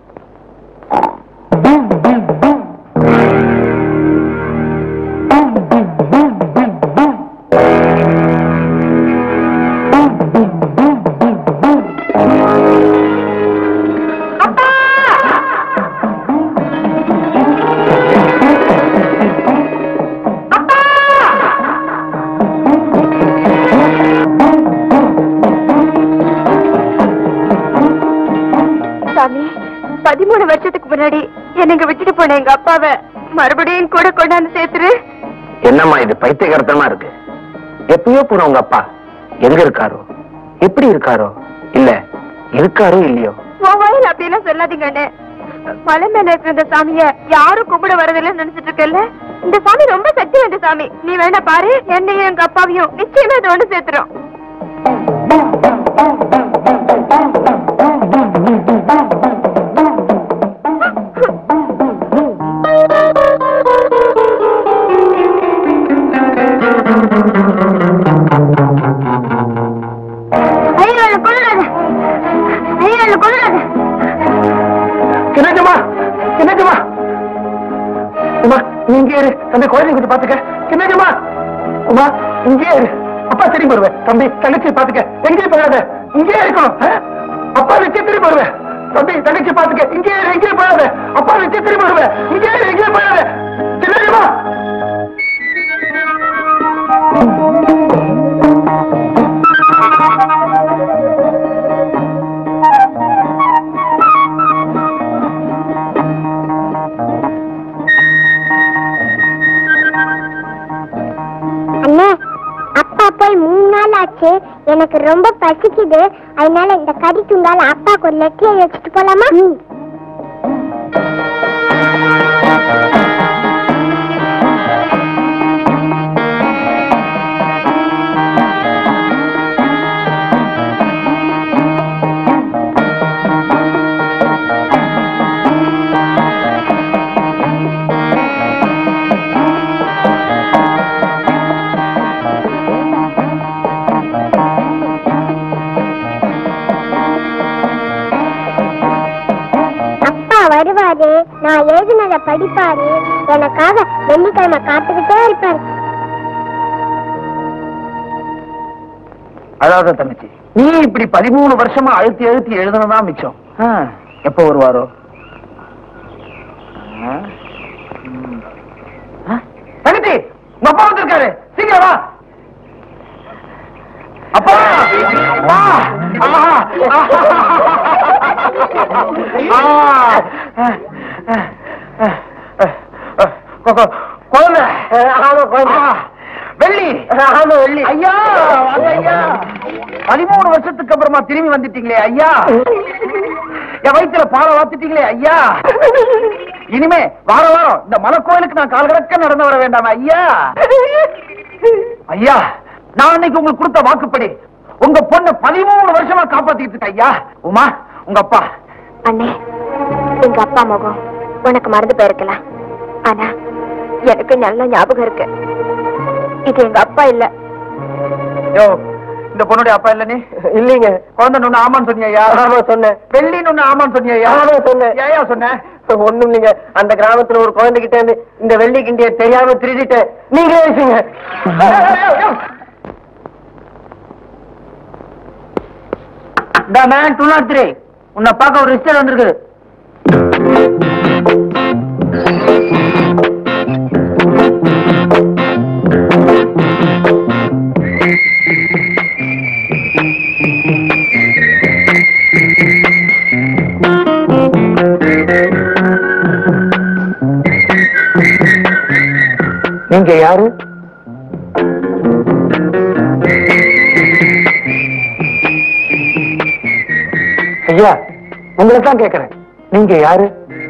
அப்பா! அப்பா! சாமி பதிமூணு வருஷத்துக்கு முன்னாடி என்னங்க விட்டுட்டு போன எங்க அப்பாவை மறுபடியும் கூட கொண்டாந்து சேர்த்துரு என்னம்மா இது பைத்தியகரத்தமா இருக்கு எப்பயோ போன உங்க அப்பா எங்க இருக்காரோ எப்படி இருக்காரோ இல்ல இருக்காரோ இல்லையோ உன் வாயில் அப்படியெல்லாம் சொல்லாதீங்க அண்ணே மலை மேல இருக்கிற இந்த சாமிய யாரும் கும்பிட வரதில்லைன்னு நினைச்சிட்டு இருக்கல இந்த சாமி ரொம்ப சக்தி வாய்ந்த சாமி நீ வேணா பாரு என்னையும் எங்க அப்பாவையும் நிச்சயமா இது ஒண்ணு சேர்த்துரும் ஐயோ என்னை கொல்லுடாத. ஐயோ என்னை கொல்லுடாத. கிணஜமா கிணஜமா உமா நீ இங்கே இரு தம்பி குழந்தை கொஞ்சம் பாத்துக்க கிணஜமா உமா இங்கே இரு அப்பா திரும்பி வருவேன் தம்பி தங்கச்சி பாத்துக்க எங்கேயும் போகாத இங்கே இருக்கணும் ஆ? அப்பா நிச்சயம் திரும்பி வருவேன் தம்பி தங்கச்சி பாத்துக்க இங்கே இரு எங்கேயும் போகாத அப்பா நிச்சயம் திரும்பி வருவேன் இங்கே இரு எங்கேயும் போகாத கிணஜமா அண்ணே அப்பா போய் மூணு நாள் ஆச்சு எனக்கு ரொம்ப பசிக்குது அதனால இந்த கறி துண்டால அப்பாக்கு ஒரு லெட்டர் வச்சுட்டு போலாமா அப்பா வருவாரு இருக்காரு நான் எழுதினத படிப்பாரு எனக்காக வெள்ளிக்கிழமை காத்துக்கிட்டே இருப்பாரு அதாவது தங்கச்சி நீ இப்படி பதிமூணு வருஷமா அழுத்தி அழுத்தி எழுதுனதான் மிச்சம் ஆ, எப்போ வருவாரோ ஆ? ம். ஆ? தங்கச்சி உங்க அப்பா வந்திருக்காரு சீக்கிரம் வா அப்பா அப்பா ஆ! ஆ! கொ- குழந்தை ஆமா குழந்தை வெள்ளி ஆமா வெள்ளி ஐயா வாங்க ஐயா பதிமூணு வருஷத்துக்கு அப்புறமா திரும்பி வந்துட்டீங்களே ஐயா என் வயித்துல பாலை வாத்துட்டீங்களே ஐயா இனிமே வார வாரம் இந்த மலை கோயிலுக்கு நான் கால் கடக்க நடந்து வர வேண்டாமா ஐயா ஐயா நான் அன்னைக்கு உங்களுக்கு கொடுத்த வாக்குப்படி உங்க பொண்ணு பதிமூணு வருஷமா காப்பாத்திட்டு இருக்க ஐயா உமா உங்க அப்பா அண்ணே எங்க அப்பா முகம் உனக்கு மறந்து போயிருக்கலாம் ஆனா எனக்கு நல்ல ஞாபகம் இருக்கு இது எங்க அப்பா இல்ல யோ இந்த பொண்ணுடைய அப்பா இல்ல நீ இல்லீங்க குழந்தை ஒண்ணு ஆமான்னு சொன்னியா ஆமா சொன்னேன் வெள்ளின்னு ஒண்ணு ஆமான்னு சொன்னியா ஆமா சொன்னேன் ஏயா சொன்னேன் ஒண்ணும் இல்லைங்க அந்த கிராமத்துல ஒரு குழந்தைகிட்ட இருந்து இந்த வெள்ளி கிண்டிய தெரியாம திருடிட்டேன் நீங்களே வச்சுங்க இந்த மேன் டூ நாட் த்ரீ உன்னை பார்க்க ஒரு ரிஸ்டர் வந்திருக்கு நீங்க யாரு ஐயா உங்களை தான் கேக்குறேன் நீங்க யாரு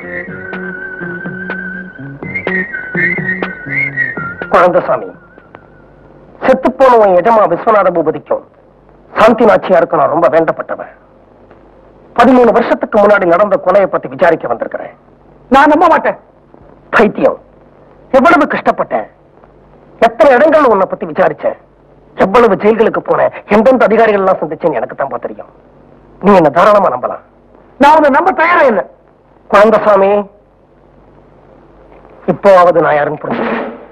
குழந்தசாமி செத்து போனவன் எஜமா விஸ்வநாத பூபதிக்கும் சாந்தி நாச்சியாருக்கும் நான் ரொம்ப வேண்டப்பட்டவன் பதிமூணு வருஷத்துக்கு முன்னாடி நடந்த கொலையை பத்தி விசாரிக்க வந்திருக்கிறேன் நான் நம்ப மாட்டேன் பைத்தியம் எவ்வளவு கஷ்டப்பட்டேன் எத்தனை இடங்கள் உன்னை பத்தி விசாரிச்சேன் எவ்வளவு ஜெயில்களுக்கு போனேன் எந்தெந்த அதிகாரிகள் எல்லாம் சந்திச்சேன்னு எனக்கு தான் தெரியும் நீ என்ன தாராளமா நம்பலாம் நான் உன்னை நம்ப தயாரா இல்ல குழந்தசாமி இப்போவாவது நான் யாருன்னு புரிஞ்சு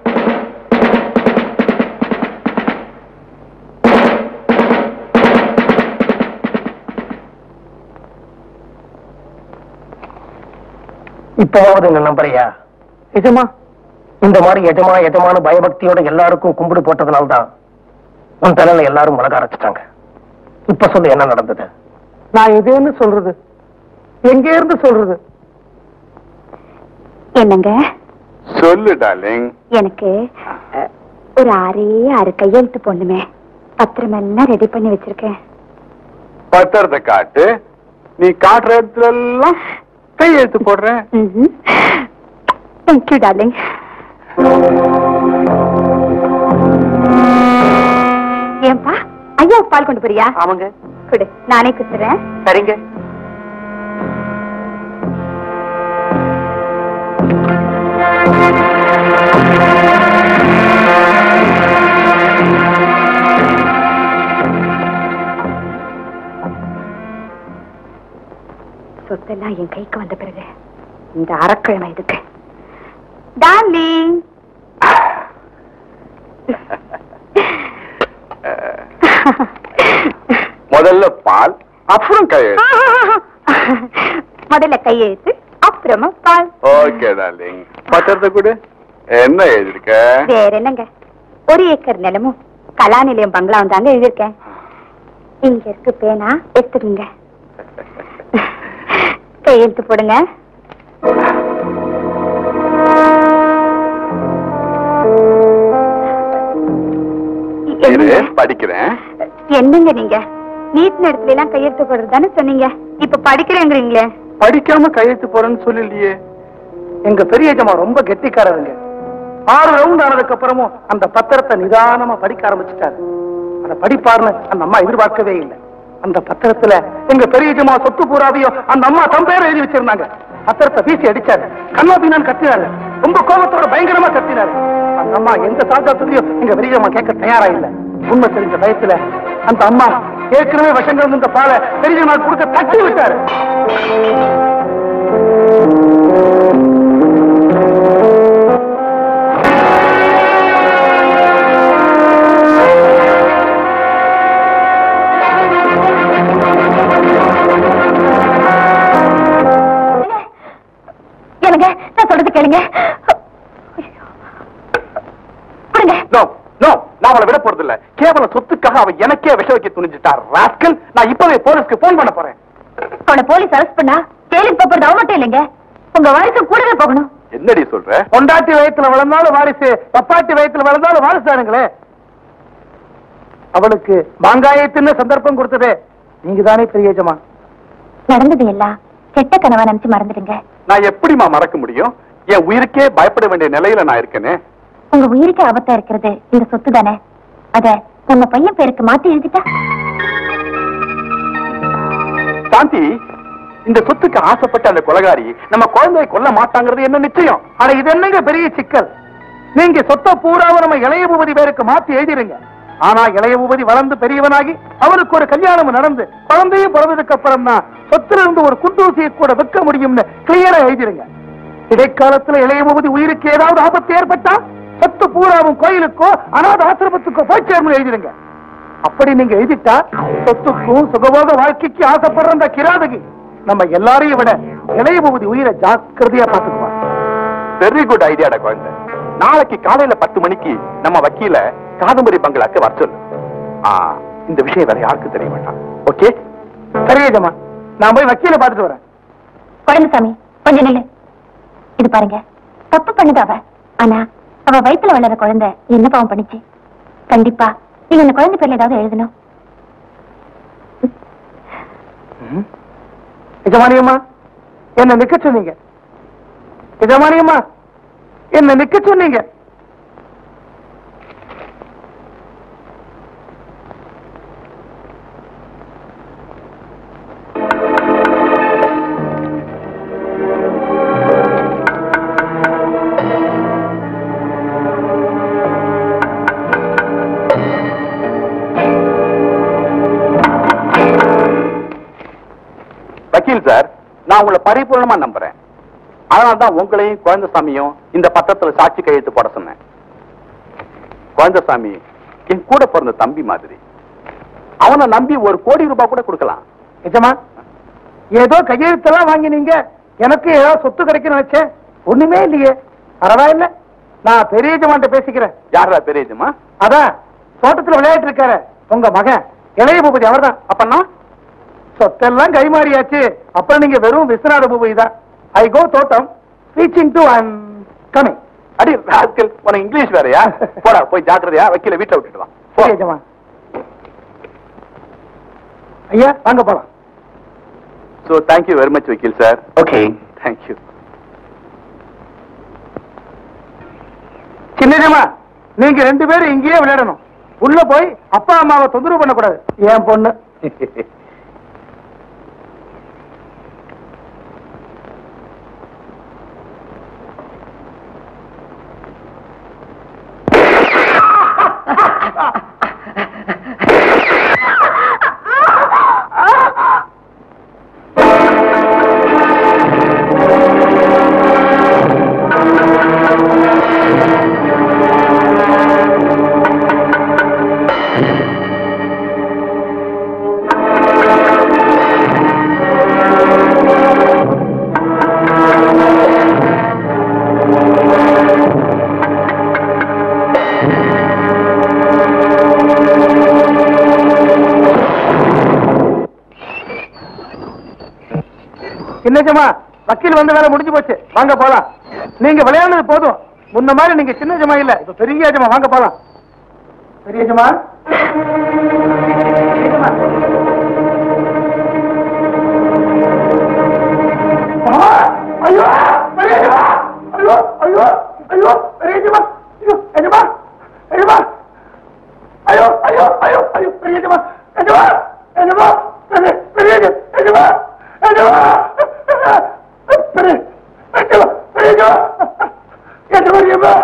இப்போவாவது என்ன நம்புறியா நிஜமா இந்த மாதிரி எஜமா எஜமான பயபக்தியோட எல்லாருக்கும் கும்பிடு போட்டதுனால்தான் உன் தலையில எல்லாரும் மிளகா அரைச்சிட்டாங்க இப்ப சொல்லு என்ன நடந்தது நான் எதுன்னு சொல்றது எங்க இருந்து சொல்றது என்னங்க சொல்லு டார்லிங் எனக்கு அஹ், ஒரு ஆறே ஆறு கையெழுத்து பொண்ணுமே பத்திரம் எல்லாம் ரெடி பண்ணி வச்சிருக்கேன் பத்திரத்தை காட்டு நீ காட்டுற இடத்துல எல்லாம் கையெழுத்து போடுறேன் தேங்க்யூ டார்லிங் ஏன்பா ஐயாவுக்கு பால் கொண்டு போறியா ஆமாங்க கொடு நானே குத்துறேன் சரிங்க சொத்தெல்லாம் என் கைக்கு வந்த பிறகு இந்த அறக்கிழமை இதுக்கு டார்லிங் முதல்ல பால் அப்புறம் கையெழுத்து முதல்ல கையெழுத்து அப்புறமா பால் ஓகே டார்லிங் பத்திரத்தை கொடு என்ன எழுதிருக்க வேற என்னங்க ஒரு ஏக்கர் நிலமும் கலா நிலையம் பங்களாவும் தாங்க எழுதியிருக்கேன் இங்க இருக்கு பேனா எடுத்துடுங்க கையெழுத்து போடுங்க இரு என்னங்க? படிக்கிறேன் என்னங்க நீங்க நீட் இடத்துல எல்லாம் கையெழுத்து போடுறது தானே சொன்னீங்க இப்ப படிக்கிறேங்கிறீங்களே படிக்காம கையெழுத்து போறேன்னு சொல்லலையே எங்க பெரிய எஜமா ரொம்ப கெட்டிக்காரருங்க ஆறு ரவுண்ட் ஆனதுக்கு அப்புறமும் அந்த பத்திரத்தை நிதானமா படிக்க ஆரம்பிச்சுட்டாரு அத படிப்பாருன்னு அந்த அம்மா எதிர்பார்க்கவே இல்லை அந்த பத்திரத்துல எங்க பெரிய எஜமா சொத்து பூராவையும் அந்த அம்மா தம் பேரை எழுதி வச்சிருந்தாங்க பத்திரத்தை வீசி அடிச்சாரு கண்ணா பீனான்னு கத்தினாரு ரொம்ப கோபத்தோட பயங்கரமா கத்தினாரு அந்த அம்மா எந்த சாஜாத்தையும் எங்க பெரிய அம்மா கேட்க தயாரா இல்ல உண்மை தெரிஞ்ச பயத்துல அந்த அம்மா ஏற்கனவே விஷங்கள் இருந்த பாலை பெரிய கொடுக்க தட்டி விட்டாரு போறது இல்ல கேவலம் சொத்துக்காக அவ எனக்கே விஷ வைக்க துணிஞ்சிட்டா ராஸ்கல் நான் இப்பவே போலீஸ்க்கு போன் பண்ண போறேன் அவனை போலீஸ் அரெஸ்ட் பண்ணா ஜெயிலுக்கு போறது அவ மட்டும் இல்லைங்க உங்க வாரிசு கூடவே போகணும் என்னடி சொல்ற பொண்டாட்டி வயித்துல வளர்ந்தாலும் வாரிசு பப்பாட்டி வயித்துல வளர்ந்தாலும் வாரிசானுங்களே அவளுக்கு மாங்காயத்தின்னு சந்தர்ப்பம் கொடுத்ததே நீங்க தானே பெரியஜமா நடந்தது எல்லாம் கெட்ட கனவா நினைச்சு மறந்துடுங்க நான் எப்படிம்மா மறக்க முடியும் என் உயிருக்கே பயப்பட வேண்டிய நிலையில நான் இருக்கேனே உங்க உயிருக்கு ஆபத்தா இருக்கிறது இந்த சொத்து தானே அத உங்க பையன் பேருக்கு மாத்தி எழுதிட்டா சாந்தி இந்த சொத்துக்கு ஆசைப்பட்ட அந்த கொலகாரி நம்ம குழந்தையை கொல்ல மாட்டாங்கிறது என்ன நிச்சயம் ஆனா இது என்னங்க பெரிய சிக்கல் நீங்க சொத்தை பூராவும் நம்ம இளைய பூபதி பேருக்கு மாத்தி எழுதிருங்க ஆனா இளைய பூபதி வளர்ந்து பெரியவனாகி அவனுக்கு ஒரு கல்யாணம் நடந்து குழந்தையும் பிறந்ததுக்கு அப்புறம் தான் சொத்துல இருந்து ஒரு குண்டூசியை கூட விற்க முடியும்னு கிளியரா எழுதிருங்க இடைக்காலத்துல இளைய பூபதி உயிருக்கு ஏதாவது ஆபத்து ஏற்பட்டா சொத்து பூராவும் கோயிலுக்கோ அனாத ஆசிரமத்துக்கோ போய் சேர்ந்து எழுதிருங்க அப்படி நீங்க எழுதிட்டா சொத்துக்கும் சுகபோக வாழ்க்கைக்கு ஆசைப்படுற அந்த கிராதகி நம்ம எல்லாரையும் விட இளைய பூபதி உயிரை ஜாக்கிரதையா பாத்துக்குவான் வெரி குட் ஐடியாடா குழந்தை நாளைக்கு காலையில பத்து மணிக்கு நம்ம வக்கீல காதம்பரி பங்களாக்கு வர சொல்லு ஆ, இந்த விஷயம் வேற யாருக்கும் தெரிய வேண்டாம் ஓகே சரியேஜமா நான் போய் வக்கீல பாத்துட்டு வரேன் குழந்தைசாமி கொஞ்சம் நில்லு இது பாருங்க தப்பு பண்ணுது அவ ஆனா அவ வயித்துல வளர குழந்தை என்ன பாவம் பண்ணுச்சு கண்டிப்பா நீங்க அந்த குழந்தை பேர்ல ஏதாவது எழுதணும் எஜமானியம்மா என்ன நிக்க சொன்னீங்க எஜமானியம்மா என்ன நிக்க சொன்னீங்க வக்கீல் சார் நான் உங்களை பரிபூர்ணமா நம்புறேன் அதனால தான் உங்களையும் குழந்தைசாமியும் இந்த பத்திரத்துல சாட்சி கையெழுத்து போட சொன்னேன் குழந்தைசாமி என் கூட பிறந்த தம்பி மாதிரி அவனை நம்பி ஒரு கோடி ரூபாய் கூட கொடுக்கலாம் எஜமா ஏதோ கையெழுத்தெல்லாம் வாங்கினீங்க எனக்கு ஏதாவது சொத்து கிடைக்கும் நினைச்சேன் ஒண்ணுமே இல்லையே பரவாயில்ல நான் பெரிய எஜமான்ட்ட பேசிக்கிறேன் யாரா பெரியதுமா அதான் தோட்டத்துல விளையாட்டு இருக்காரு உங்க மகன் இளைய பூபதி அவர்தான் அப்பன்னா சொத்தெல்லாம் கைமாறியாச்சு அப்புறம் நீங்க வெறும் விஸ்வநாத பூபதி தான் ஐ கோ தோட்டம் ரீச்சிங் டு அண்ட் கமிங் அடி ராஸ்கல் உனக்கு இங்கிலீஷ் வேறயா போடா போய் ஜாக்கிரதையா வக்கீல வீட்டுல விட்டுட்டு வா போ. சரி எஜமா ஐயா வாங்க போலாம் So thank you very much, Vakil sir. Okay. Thank you. சின்னஜமா நீங்க ரெண்டு பேரும் இங்கேயே விளையாடணும் உள்ள போய் அப்பா அம்மாவை தொந்தரவு பண்ணக்கூடாது என் பொண்ணு சின்னஜமா வக்கீல் வந்த வேலை முடிஞ்சு போச்சு வாங்க போலாம் நீங்க விளையாடுனது போதும் முன்ன மாதிரி நீங்க சின்ன ஜமா இல்ல இப்ப பெரிய ஜமா வாங்க போலாம் பெரிய ஜமா பெரிய ஜமா. ஆ, ஐயோ பெரிய ஜமா ஐயோ ஐயோ ஐயோ பெரிய ஜமா ஐயோ எஜமா எஜமா ஐயோ ஐயோ ஐயோ ஐயோ பெரிய ஜமா எஜமா எஜமா பெரிய பெரிய ஜமா எஜமா எஜமா பெரிய எஜமா பெரிய ஜமா எஜமா எஜமா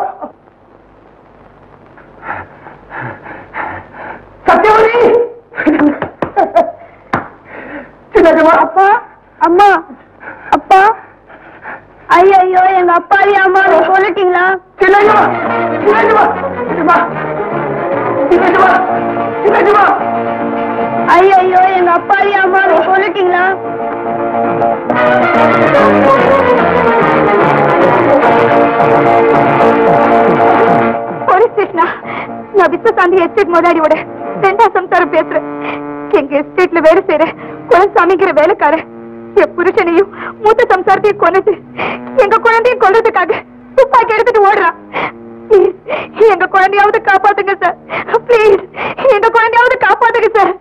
சத்யவதி சின்னஜமா அப்பா அம்மா அப்பா ஐயோ எங்க அப்பாவையும் அம்மாவை சொல்லிட்டீங்களா சின்னஜமா சின்னஜமா சின்னஜமா சின்னஜமா சின்னஜமா ஐயோ எங்க அப்பாவையும் அம்மாவை சொல்லிட்டீங்களா போலீஸ் ஸ்டேஷனா நான் விஸ்வசாந்தி எஸ்டேட் முதலாளியோட ரெண்டாம் சம்சாரம் பேசுறேன் எங்க எஸ்டேட்ல வேலை செய்யற குலசாமிங்கிற வேலைக்காரன் என் புருஷனையும் மூத்த சம்சாரத்தையும் கொன்னது எங்க குழந்தையும் கொல்றதுக்காக துப்பாக்கி எடுத்துட்டு ஓடுறான் Please, எங்க குழந்தையாவது காப்பாத்துங்க சார் ப்ளீஸ் எங்க குழந்தையாவது காப்பாத்துங்க சார்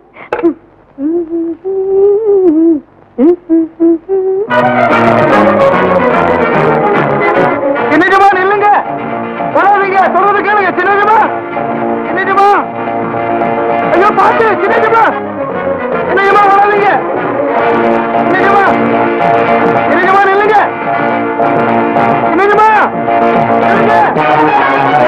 சின்னஜமா நில்லுங்க வராதீங்க சொல்றது கேளுங்க சின்னஜமா சின்னஜமா ஐயோ பாத்து சின்னஜமா சின்னஜமா வராதீங்க சின்னஜமா சின்னஜமா நில்லுங்க சின்னஜமா நில்லுங்க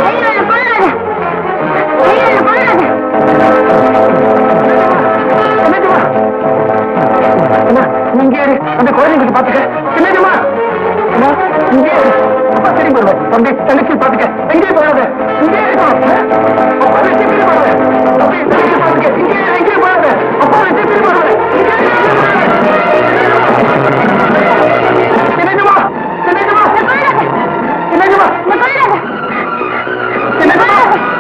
சின்னஜமா அண்ணா, நீங்க இரு. அந்த குழந்தைங்க பாத்துக்க சின்னஜமா அண்ணா, இங்கே இரு. அப்பா திரும்பி வருவேன் தம்பி தங்கச்சி பாத்துக்க எங்கேயும் போகாத இங்கே இருக்கணும் ஆ? அப்பா வெற்றி திரும்பி வருவேன் தம்பி தங்கச்சி பாத்துக்க இங்கே இரு, எங்கேயும் போகாத அப்பா வெற்றி திரும்பி வருவேன் இங்கே இரு, எங்கேயும் போகாத. சின்னஜமா சின்னஜமா சின்னஜமா சின்னஜமா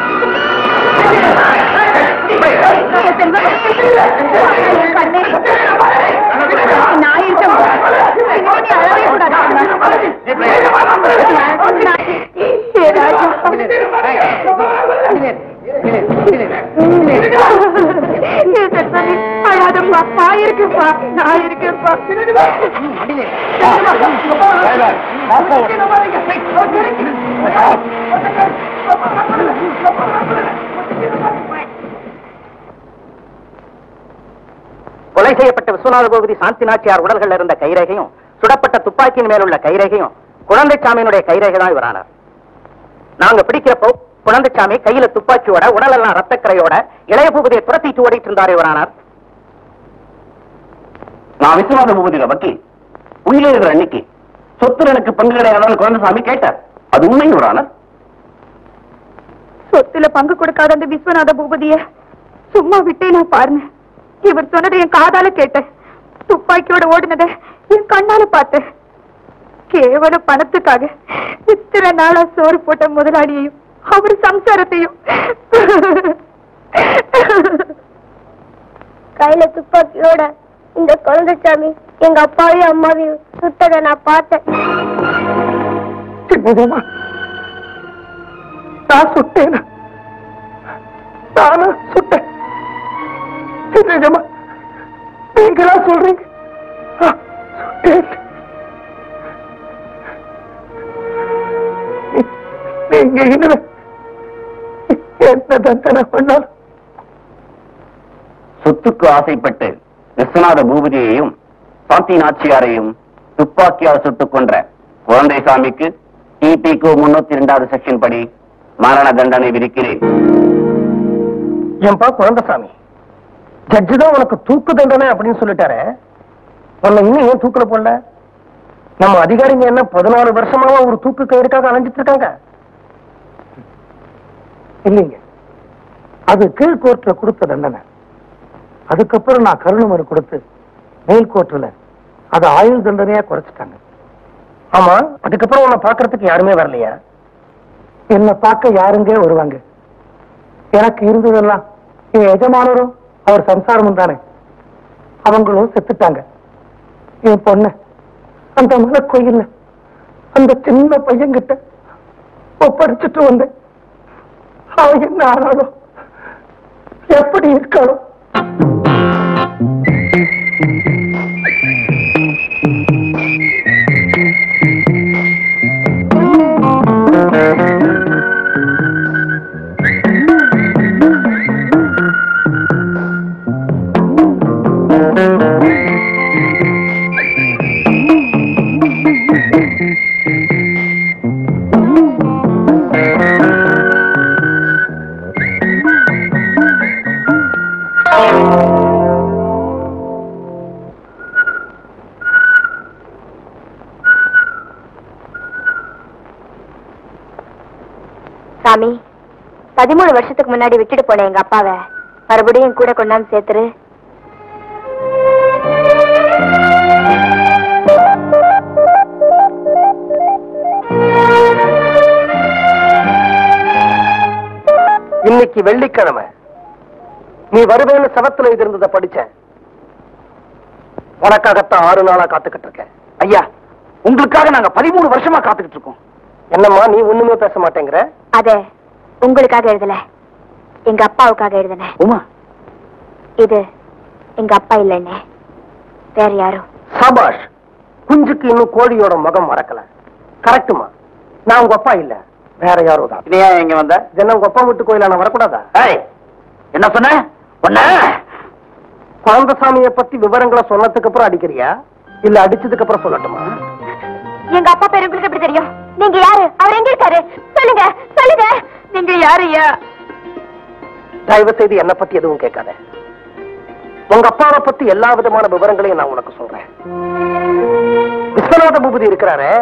நான் இருக்கேன் நீ அழவே கூடாது ஏ ராஜா ஏ சத்தமே, அழாதப்பா நான் இருக்கேன்ப்பா நான் இருக்கேன்ப்பா கொலை செய்யப்பட்ட விஸ்வநாத கோபதி சாந்தி நாச்சியார் உடல்கள் இருந்த கைரேகையும் சுடப்பட்ட துப்பாக்கியின் மேலுள்ள கைரேகையும் குழந்தைச்சாமியினுடைய கைரேகை தான் இவரானார் நாங்க பிடிக்கிறப்போ குழந்தைச்சாமி கையில துப்பாக்கியோட உடலெல்லாம் ரத்தக்கரையோட இளைய பூபதியை துரத்திட்டு ஓடிட்டு இருந்தார் இவரானார் நான் விஸ்வநாத பூபதியோட வக்கீல் உயிரிழ இருக்கிற அன்னைக்கு சொத்து எனக்கு பங்கு கிடையாதான்னு குழந்தைசாமி கேட்டார் அது உண்மை இவரானார் சொத்துல பங்கு கொடுக்காத அந்த விஸ்வநாத பூபதிய சும்மா விட்டே நான் பாருங்க இவர் சொன்னதை என் காதால கேட்டேன் துப்பாக்கியோட ஓடினதை என் கண்ணால பார்த்தேன் கேவல பணத்துக்காக இத்தனை நாளா சோறு போட்ட முதலாளியையும் அவர் சம்சாரத்தையும் கையில துப்பாக்கியோட இந்த குழந்தைச்சாமி எங்க அப்பாவையும் அம்மாவையும் சுட்டதை நான் பார்த்தேன் சின்னஜமா நான் சுட்டேனா நானும் சுட்டேன் சின்னஜமா நீங்களா சொல்றீங்க ஆ, சுட்டேன் நீ- நீங்க இனிமே என்ன தண்டனை பண்ணாலும் சொத்துக்கு ஆசைப்பட்டு விஸ்வநாத பூபதியையும் சாந்தி நாச்சியாரையும் துப்பாக்கியால் சுட்டுக் கொன்ற குழந்தைசாமிக்கு டிபிக்கு முன்னூத்தி இரண்டாவது செக்ஷன் படி மரண தண்டனை விதிக்கிறேன் ஏன்பா குழந்தைசாமி ஜட்ஜு தான் உனக்கு தூக்கு தண்டனை அப்படின்னு சொல்லிட்டாரு உன்னை இன்னும் ஏன் தூக்குல போடல நம்ம அதிகாரிங்க என்ன பதினாலு வருஷமாவா ஒரு தூக்கு கயிறுக்காக அலைஞ்சிட்டு இருக்காங்க இல்லைங்க அது கீழ் கோர்ட்ல கொடுத்த தண்டனை அதுக்கப்புறம் நான் கருணை மனு கொடுத்து மேல் கோர்ட்ல அது ஆயுள் தண்டனையா குறைச்சிட்டாங்க ஆமா அதுக்கப்புறம் உன்னை பாக்குறதுக்கு யாருமே வரலையா என்ன பார்க்க யாருங்க வருவாங்க எனக்கு இருந்ததெல்லாம் என் எஜமானரும் அவர் சம்சாரமும் தானே அவங்களும் செத்துட்டாங்க என் பொண்ணு அந்த மலை கோயில்ல அந்த சின்ன பையன்கிட்ட ஒப்படைச்சிட்டு வந்தேன் அவன் என்ன ஆனாலும் எப்படி இருக்காளோ சாமி பதிமூணு வருஷத்துக்கு முன்னாடி விட்டுட்டு போன எங்க அப்பாவை மறுபடியும் என் கூட கொண்டாந்து சேர்த்துரு இன்னைக்கு வெள்ளிக்கிழமை நீ வருவேன்னு சவத்துல இது இருந்ததை படிச்சேன் உனக்காகத்தான் ஆறு நாளா காத்துக்கிட்டு இருக்கேன் ஐயா உங்களுக்காக நாங்க பதிமூணு வருஷமா காத்துக்கிட்டு இருக்கோம் என்னம்மா நீ ஒண்ணுமே பேச மாட்டேங்கிற அத உங்களுக்காக எழுதல எங்க அப்பாவுக்காக எழுதினேன் உமா இது எங்க அப்பா இல்லைன்னு வேற யாரும் சபாஷ் குஞ்சுக்கு இன்னும் கோழியோட முகம் மறக்கல கரெக்டுமா நான் உங்க அப்பா இல்ல வேற யாரோ தான் இது ஏன் இங்க வந்த என்ன உங்க அப்பா வீட்டு கோயில நான் வரக்கூடாதா ஏய், என்ன சொன்ன ஒன்ன குழந்தசாமியை பத்தி விவரங்களை சொன்னதுக்கு அப்புறம் அடிக்கிறியா இல்ல அடிச்சதுக்கு அப்புறம் சொல்லட்டுமா எங்க அப்பா பேரு உங்களுக்கு எப்படி தெரியும் நீங்க யாரு அவர் எங்க இருக்காரு சொல்லுங்க சொல்லுங்க நீங்க யாரு ஐயா தயவு செய்து என்ன பத்தி எதுவும் கேட்காத உங்க அப்பாவை பத்தி எல்லா விதமான விவரங்களையும் நான் உனக்கு சொல்றேன் விஸ்வநாத பூபதி இருக்கிறாரே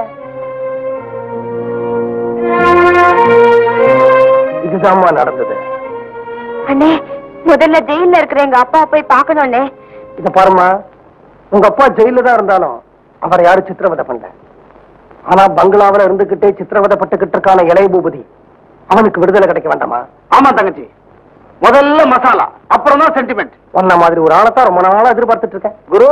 இதுதாம்மா நடந்தது அண்ணே முதல்ல ஜெயில்ல இருக்கிற எங்க அப்பா போய் பார்க்கணும்னே இத பாருமா உங்க அப்பா ஜெயில தான் இருந்தாலும் அவரை யாரும் சித்திரவதை பண்ணல ஆனா பங்களாவுல இருந்துகிட்டே சித்திரவதை பட்டுக்கிட்டு இருக்கான இளைய பூபதி அவனுக்கு விடுதலை கிடைக்க வேண்டாமா ஆமா தங்கச்சி முதல்ல மசாலா அப்புறம் தான் சென்டிமெண்ட் உன்ன மாதிரி ஒரு ஆளைத்தான் ரொம்ப நாளா எதிர்பார்த்துட்டு இருக்கேன் குரு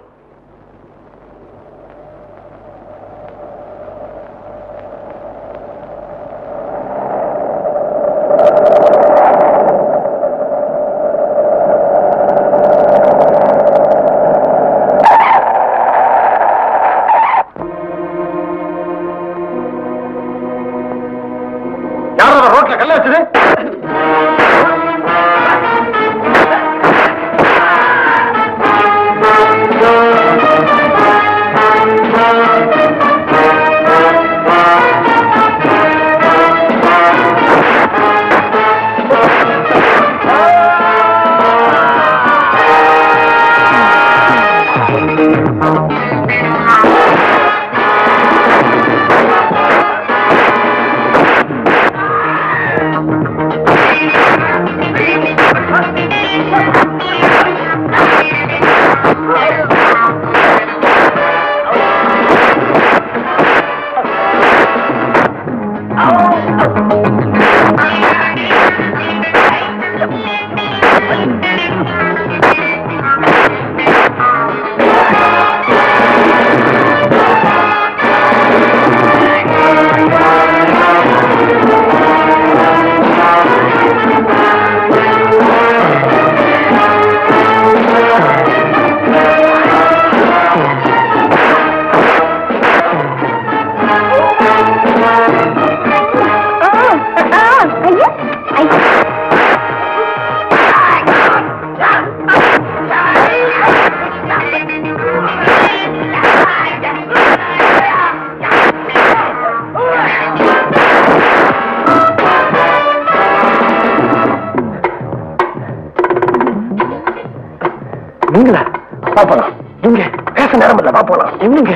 யாரோட ரோட்ல கல்ல வச்சது நீங்களா வா போலாம் நீங்க பேச நேரம் இல்ல வா போலாம் என்னங்க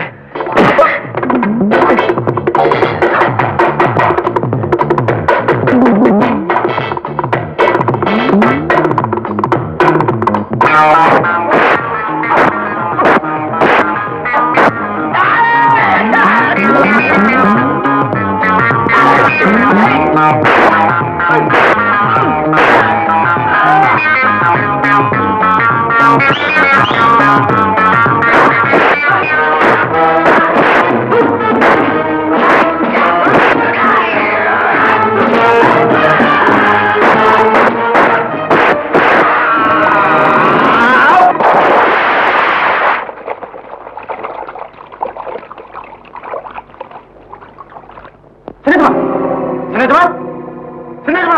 சின்னதுமா சின்னதுமா சின்னதுமா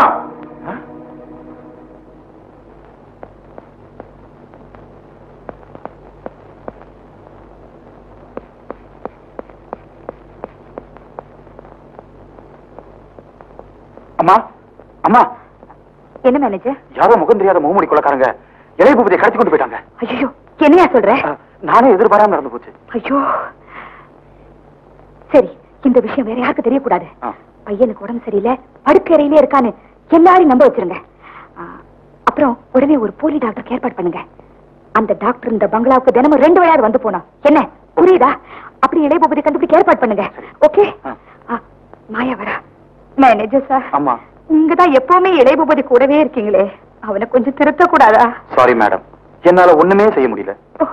அம்மா அம்மா என்ன மேனேஜர் யாரோ முகம் தெரியாத முகமூடி கொள்ளக்காரங்க இளைய பூபதியை கடத்தி கொண்டு போயிட்டாங்க ஐயோ என்னையா சொல்ற அஹ், நானே எதிர்பாராம நடந்து போச்சு ஐயோ சரி இந்த விஷயம் வேற யாருக்கு தெரியக்கூடாது ஆ. பையனுக்கு உடம்பு சரியில்லை படுக்கறையிலே இருக்கான்னு எல்லாரையும் நம்ப வச்சிருங்க ஆ, அப்புறம் உடனே ஒரு போலி டாக்டருக்கு ஏற்பாடு பண்ணுங்க அந்த டாக்டர் இந்த பங்களாவுக்கு தினமும் ரெண்டு வேளையாவது வந்து போனோம் என்ன புரியுதா அப்படி இளையபூபதி கண்டுபிடிக்க ஏற்பாடு பண்ணுங்க ஓகே ஆ. ஆ, மாயா வரா மேனேஜர் சார் அம்மா நீங்க தான் எப்பவுமே இளையபூபதி கூடவே இருக்கீங்களே அவனை கொஞ்சம் திருத்த கூடாதா சாரி மேடம் என்னால ஒண்ணுமே செய்ய முடியல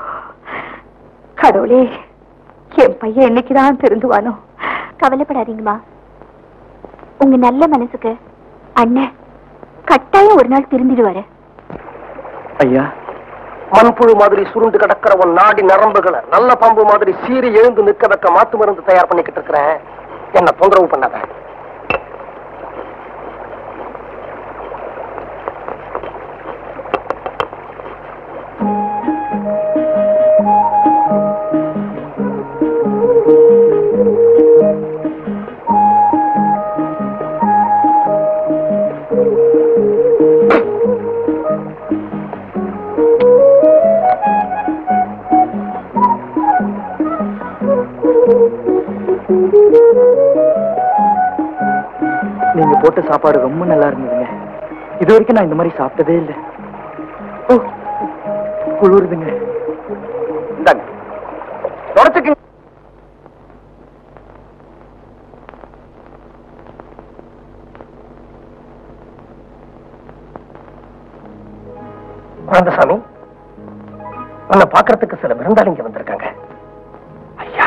கடவுளே என் பையன் என்னைக்குதான் திருந்துவானோ கவலைப்படாதீங்கம்மா உங்க நல்ல மனசுக்கு அண்ணன் கட்டாயம் ஒரு நாள் திருந்திடுவாரு ஐயா மண்புழு மாதிரி சுருண்டு கிடக்கிற உன் நாடி நரம்புகளை நல்ல பாம்பு மாதிரி சீறி எழுந்து நிற்க வைக்க மாத்து மருந்து தயார் பண்ணிக்கிட்டு இருக்கிறேன் என்ன தொந்தரவு பண்ணாத நீங்க போட்ட சாப்பாடு ரொம்ப நல்லா இருந்ததுங்க இது வரைக்கும் நான் இந்த மாதிரி சாப்பிட்டதே இல்லை ஓ குளிருதுங்க இந்தாங்க தொடச்சுக்கு குழந்தசாமி உன்னை பாக்குறதுக்கு சில விருந்தாளிங்க வந்திருக்காங்க ஐயா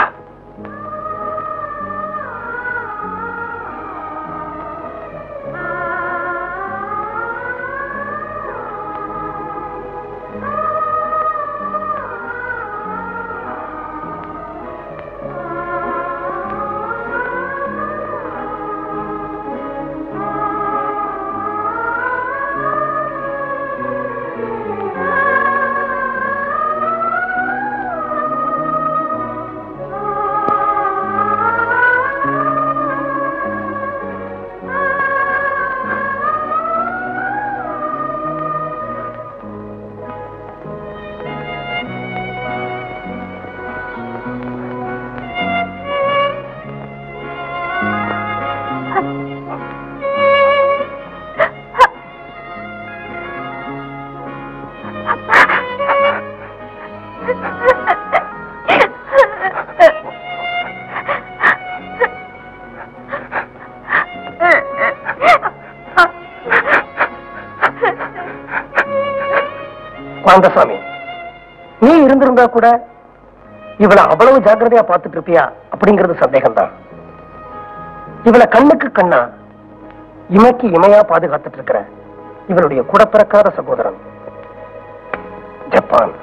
குழந்தசாமி நீ இருந்திருந்தா கூட இவளை அவ்வளவு ஜாக்கிரதையா பார்த்துட்டு இருப்பியா அப்படிங்கிறது சந்தேகம்தான் இவளை கண்ணுக்கு கண்ணா இமைக்கு இமையா பாதுகாத்துட்டு இருக்கிற இவளுடைய கூட பிறக்காத சகோதரன் ஜப்பான்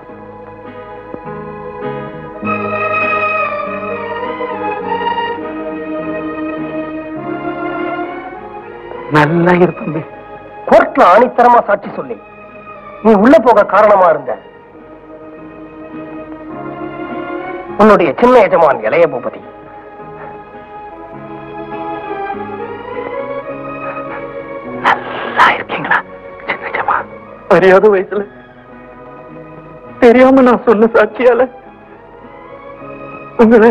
நல்லா இருப்பீங்க கோர்ட்ல ஆணித்தரமா சாட்சி சொல்லி நீ உள்ள போக காரணமா இருந்த உன்னுடைய சின்ன எஜமான் இளைய பூபதி நல்லா இருக்கீங்களா சின்னஜமா அறியாத வயசுல தெரியாம நான் சொன்ன சாட்சியால உங்களை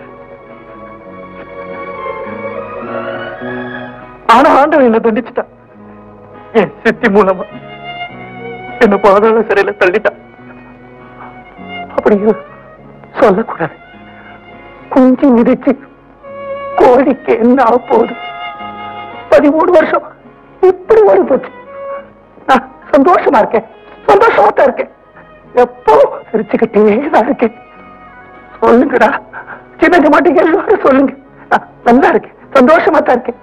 ஆனா ஆண்டவன் என்ன தண்டிச்சுட்டான் என் சித்தி மூலமா என்ன பாதாள சிறையில தள்ளிட்டான் அப்படிங்க சொல்லக்கூடாது குஞ்சு மிதிச்சு கோழிக்கு என்ன ஆக போகுது பதிமூணு வருஷம் இப்படி ஓடி போச்சு நான் சந்தோஷமா இருக்கேன் சந்தோஷமா தான் இருக்கேன் எப்போ சிரிச்சுக்கிட்டே தான் இருக்கேன் சொல்லுங்கடா சின்ன மாட்டீங்க எல்லாரும் சொல்லுங்க நான் நல்லா இருக்கேன் சந்தோஷமா தான் இருக்கேன்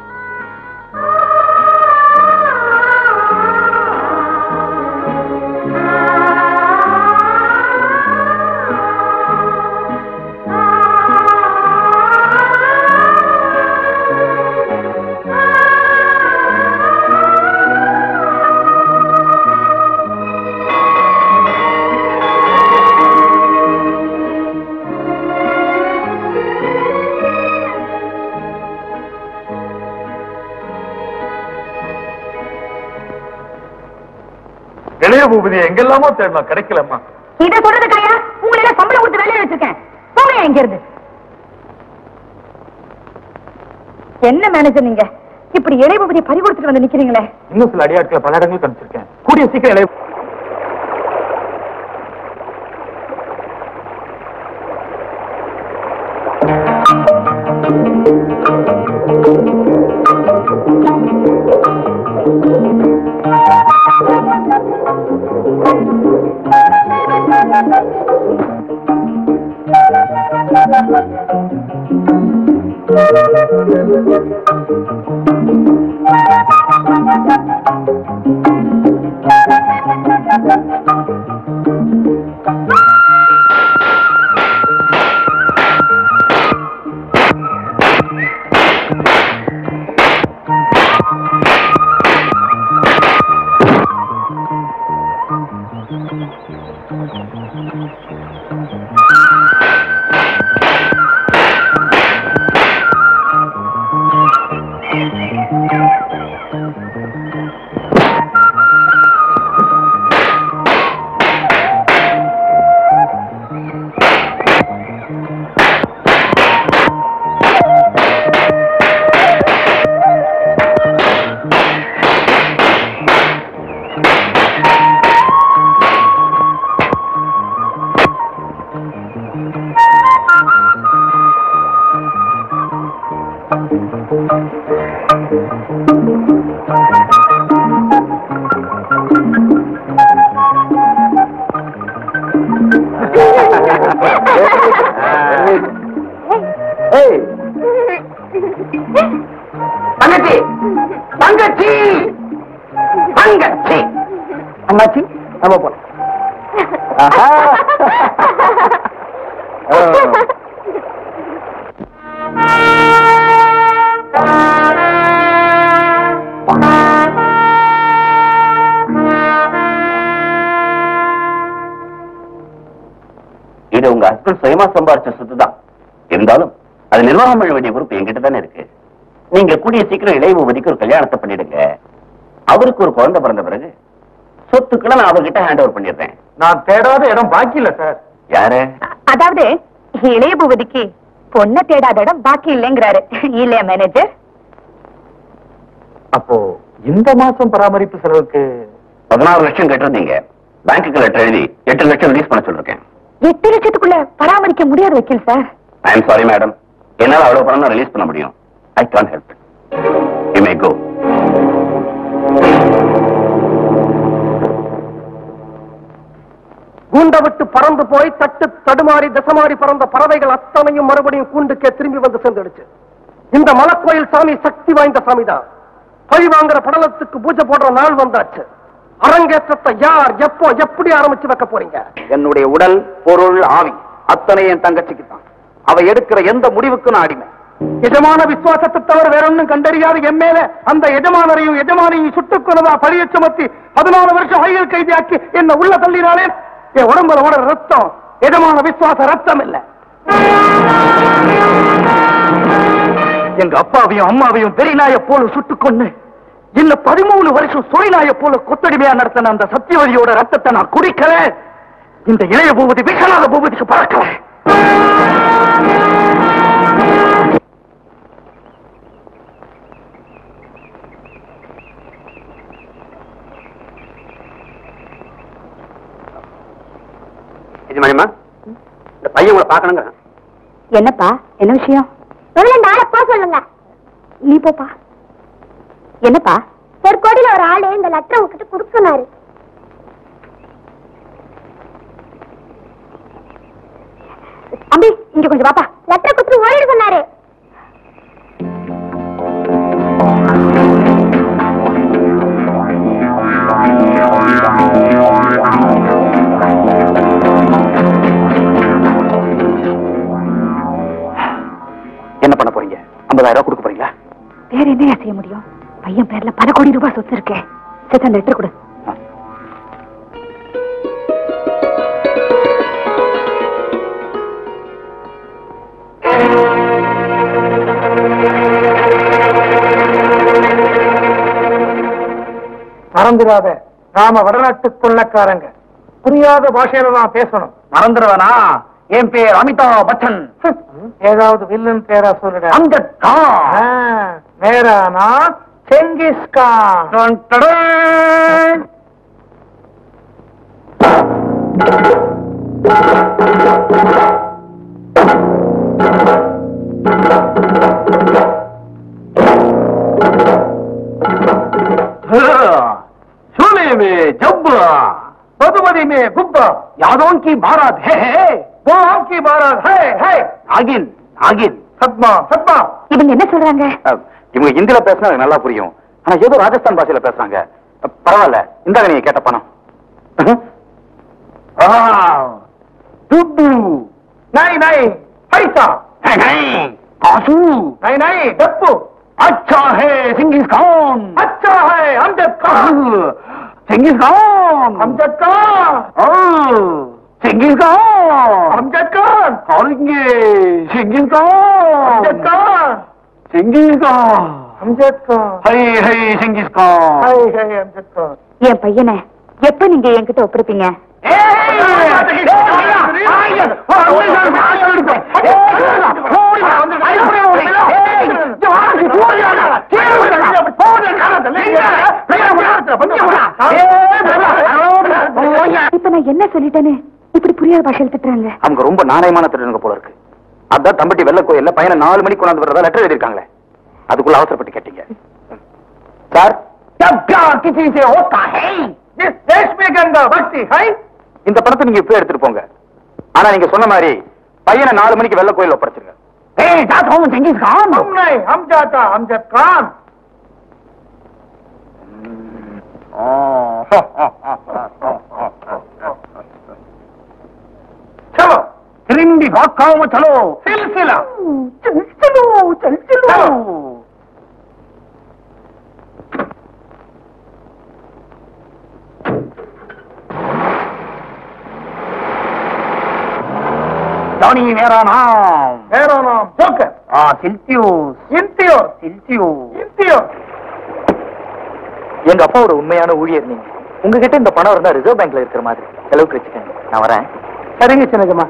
இளைய பூபதி எங்கெல்லாமோ தேடலாம் கிடைக்கலம்மா இதை சொல்றதுக்காயா உங்களை எல்லாம் சம்பளம் கொடுத்து வேலையை வச்சிருக்கேன் போங்க இங்க இருந்து என்ன மேனேஜர் நீங்க இப்படி இளையபதி பறி கொடுத்துட்டு வந்து நிக்கிறீங்களே இன்னும் சில அடியாட்களை பல இடங்களுக்கு அனுப்பிச்சிருக்கேன் கூடிய சீக்கிரம் இளைய ஆ ஏய் தங்கச்சி தங்கச்சி தங்கச்சி அண்ணாச்சி நம்ம போலாம் ஆஹா. ஆ. இது உங்க ஹஸ்பண்ட் சுயமா சம்பாரிச்ச சொத்து தான் இருந்தாலும் அது நிர்வாகம் பண்ண வேண்டிய பொறுப்பு என்கிட்ட தானே இருக்கு நீங்க கூடிய சீக்கிரம் இளையபூபதிக்கு ஒரு கல்யாணத்தை பண்ணிடுங்க அவருக்கு ஒரு குழந்தை பிறந்த பிறகு சொத்துக்களை நான் அவர்கிட்ட ஹேண்ட் ஓவர் பண்ணிடுறேன் நான் தேடாத இடம் பாக்கி இல்ல சார் யாரு அதாவது இளைய பூபதிக்கு பொண்ணை தேடாத இடம் பாக்கி இல்லைங்கிறாரு இல்லையா மேனேஜர் அப்போ இந்த மாசம் பராமரிப்பு செலவுக்கு பதினாறு லட்சம் கேட்டிருந்தீங்க பேங்க்குக்கு லெட்டர் எழுதி எட்டு லட்சம் ரிலீஸ் பண்ண சொல்லிருக்கேன் எட்டு லட்சத்துக்குள்ள பராமரிக்க முடியாது வக்கீல் sir I am sorry madam என்னால அவ்வளவு பணம் ரிலீஸ் பண்ண முடியும் I can help you may go கூண்ட விட்டு பறந்து போய் தட்டு தடுமாறி தசமாறி பறந்த பறவைகள் அத்தனையும் மறுபடியும் கூண்டுக்கே திரும்பி வந்து சேர்ந்துடுச்சு இந்த மலக்கோயில் சாமி சக்தி வாய்ந்த சாமி தான் பழி வாங்குற படலத்துக்கு பூஜை போடுற நாள் வந்தாச்சு அரங்கேற்றத்தை யார் எப்போ எப்படி ஆரம்பிச்சு வைக்க போறீங்க என்னுடைய உடல் பொருள் ஆவி அத்தனை என் தங்கச்சிக்கு தான் அவ எடுக்கிற எந்த முடிவுக்கும் நான் அடிமை எஜமான விசுவாசத்தை தவிர வேற ஒன்றும் கண்டறியாத என் மேல அந்த எஜமானரையும் எஜமானையும் சுட்டுக் கொலவா பழிய சுமத்தி பதினாலு வருஷம் ஆயுள் கைதியாக்கி என்ன உள்ள தள்ளினாலே என் உடம்புல ஓட ரத்தம் எஜமான விசுவாச ரத்தம் இல்ல எங்க அப்பாவையும் அம்மாவையும் பெரியநாய போல சுட்டுக் கொன்னு இல்ல பதிமூணு வருஷம் சொரிநாய போல கொத்தடிமையா நடத்தின அந்த சத்தியவதியோட ரத்தத்தை நான் குடிக்கல இந்த இளைய பூபதி விஸ்வநாத பூபதிக்கு பறக்கல எஜமானிமா இந்த பையன் உங்களை பார்க்கணுங்கிறான் என்னப்பா என்ன விஷயம் முதல்ல இந்த ஆளை போக சொல்லுங்க நீ போப்பா என்னப்பா தெற்கோடியில ஒரு ஆளு இந்த லெட்டர் உங்ககிட்ட கொடுக்கனாரு அம்பி இங்க கொஞ்சம் வாப்பா லெட்டர் கொடுத்து ஓடிடு சொன்னாரு என்ன பண்ண போறீங்க ஐம்பதாயிரம் ரூபாய் கொடுக்க போறீங்களா வேற என்னையா செய்ய முடியும் பையன் பேர்ல பல கோடி ரூபாய் சொத்து இருக்கே சரி அந்த லெட்டர் கொடு மறந்துடாத நாம வடநாட்டு கொள்ளக்காரங்க புரியாத பாஷையில தான் பேசணும் மறந்துடுவேனா என் பேர் அமிதாப் பச்சன் ஏதாவது வில்லன் பேரா சொல்லுட அங்கத் கான். நேரானா செங்கிஸ்கான் டன் டடன். सोने में जब्बा मधुमती में गुब्बा यादों की बारात है वो आपकी बारात है है நாகின் நாகின் सदमा सदमा இவங்க என்ன சொல்றாங்க அஹ், இவங்க ஹிந்தில பேசினா எனக்கு நல்லா புரியும் ஆனா ஏதோ ராஜஸ்தான் பாஷையில பேசுறாங்க அஹ், பரவாயில்ல இந்தாங்க நீங்க கேட்ட பணம் दुड्डू नहीं नहीं पैसा காசு नहीं नहीं डप्पू अच्छा है सिंगिस खान अच्छा है अमजद खान सिंगिस खान अमजद खान सिंगिस खान अमजद खान औरंगे सिंगिस अमजद खान खान सिंगिस खान अमजद खान है है सिंगिस खान हाय हाय अमजद खान என் பையனை எப்ப நீங்க என்கிட்ட ஒப்படைப்பீங்க இப்ப நான் என்ன சொல்லிட்டேன்னு இப்படி புரியாத பாஷையில் திட்டுறாங்க அவங்க ரொம்ப நாணயமான திருடனுங்க போல இருக்கு அதான் தம்பட்டி வெள்ள கோயில்ல பையனை நாலு மணிக்கு கொண்டாந்து வரதா லெட்டர் எழுதிருக்காங்களே அதுக்குள்ள அவசரப்பட்டு கேட்டீங்க சார் जब प्यार किसी से होता है जिस देश में गंगा बसती है இந்த பணத்தை நீங்க இப்ப எடுத்துட்டு போங்க ஆனா நீங்க சொன்ன மாதிரி பையனை நாலு மணிக்கு வெள்ள கோயில்ல ஒப்படைச்சிருங்க हम नहीं हम जाता अमजद खान चलो रिंडी भाग में चलो सिलसिला चल चलो चल चलो जॉनी मेरा नाम मेरा नाम जोकर हाँ सिल्सियोस इंतियो सिल्सियोस इंतियो எங்க அப்பாவோட உண்மையான ஊழியர் நீங்க உங்ககிட்ட இந்த பணம் இருந்தா ரிசர்வ் பேங்க்ல இருக்கிற மாதிரி செலவுக்கு வச்சுக்கோங்க நான் வரேன் சரிங்க சின்னஜமா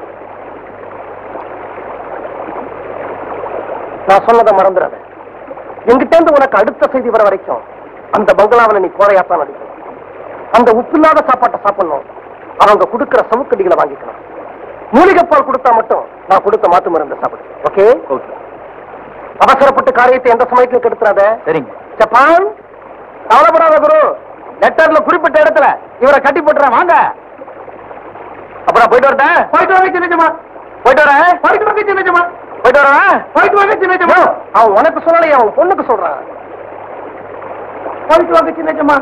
நான் சொன்னதை மறந்துடாத எங்கிட்ட இருந்து உனக்கு அடுத்த செய்தி வர வரைக்கும் அந்த பங்களாவில் நீ கோரையாத்தான் நடிக்கணும் அந்த உப்பில்லாத சாப்பாட்டை சாப்பிடணும் அவங்க கொடுக்கிற சவுக்கடிகளை வாங்கிக்கணும் மூலிகைப்பால் கொடுத்தா மட்டும் நான் கொடுத்த மாத்து மருந்து சாப்பிடு ஓகே ஓகே அவசரப்பட்டு காரியத்தை எந்த சமயத்துல கெடுத்துறாத சரிங்க ஜப்பான் கவலைப்படாத குரு லெட்டர்ல குறிப்பிட்ட இடத்துல இவரை கட்டி போட்டுறேன் வாங்க அப்புறம் போயிட்டு வரட்டேன் போயிட்டு வாங்க சின்னஜமா போயிட்டு வரேன் போயிட்டு வாங்க சின்னஜமா போயிட்டு வரேன் போயிட்டு வாங்க சின்னஜமா அவன் உனக்கு சொல்லலையே அவன் பொண்ணுக்கு சொல்றான் போயிட்டு வாங்க சின்னஜமா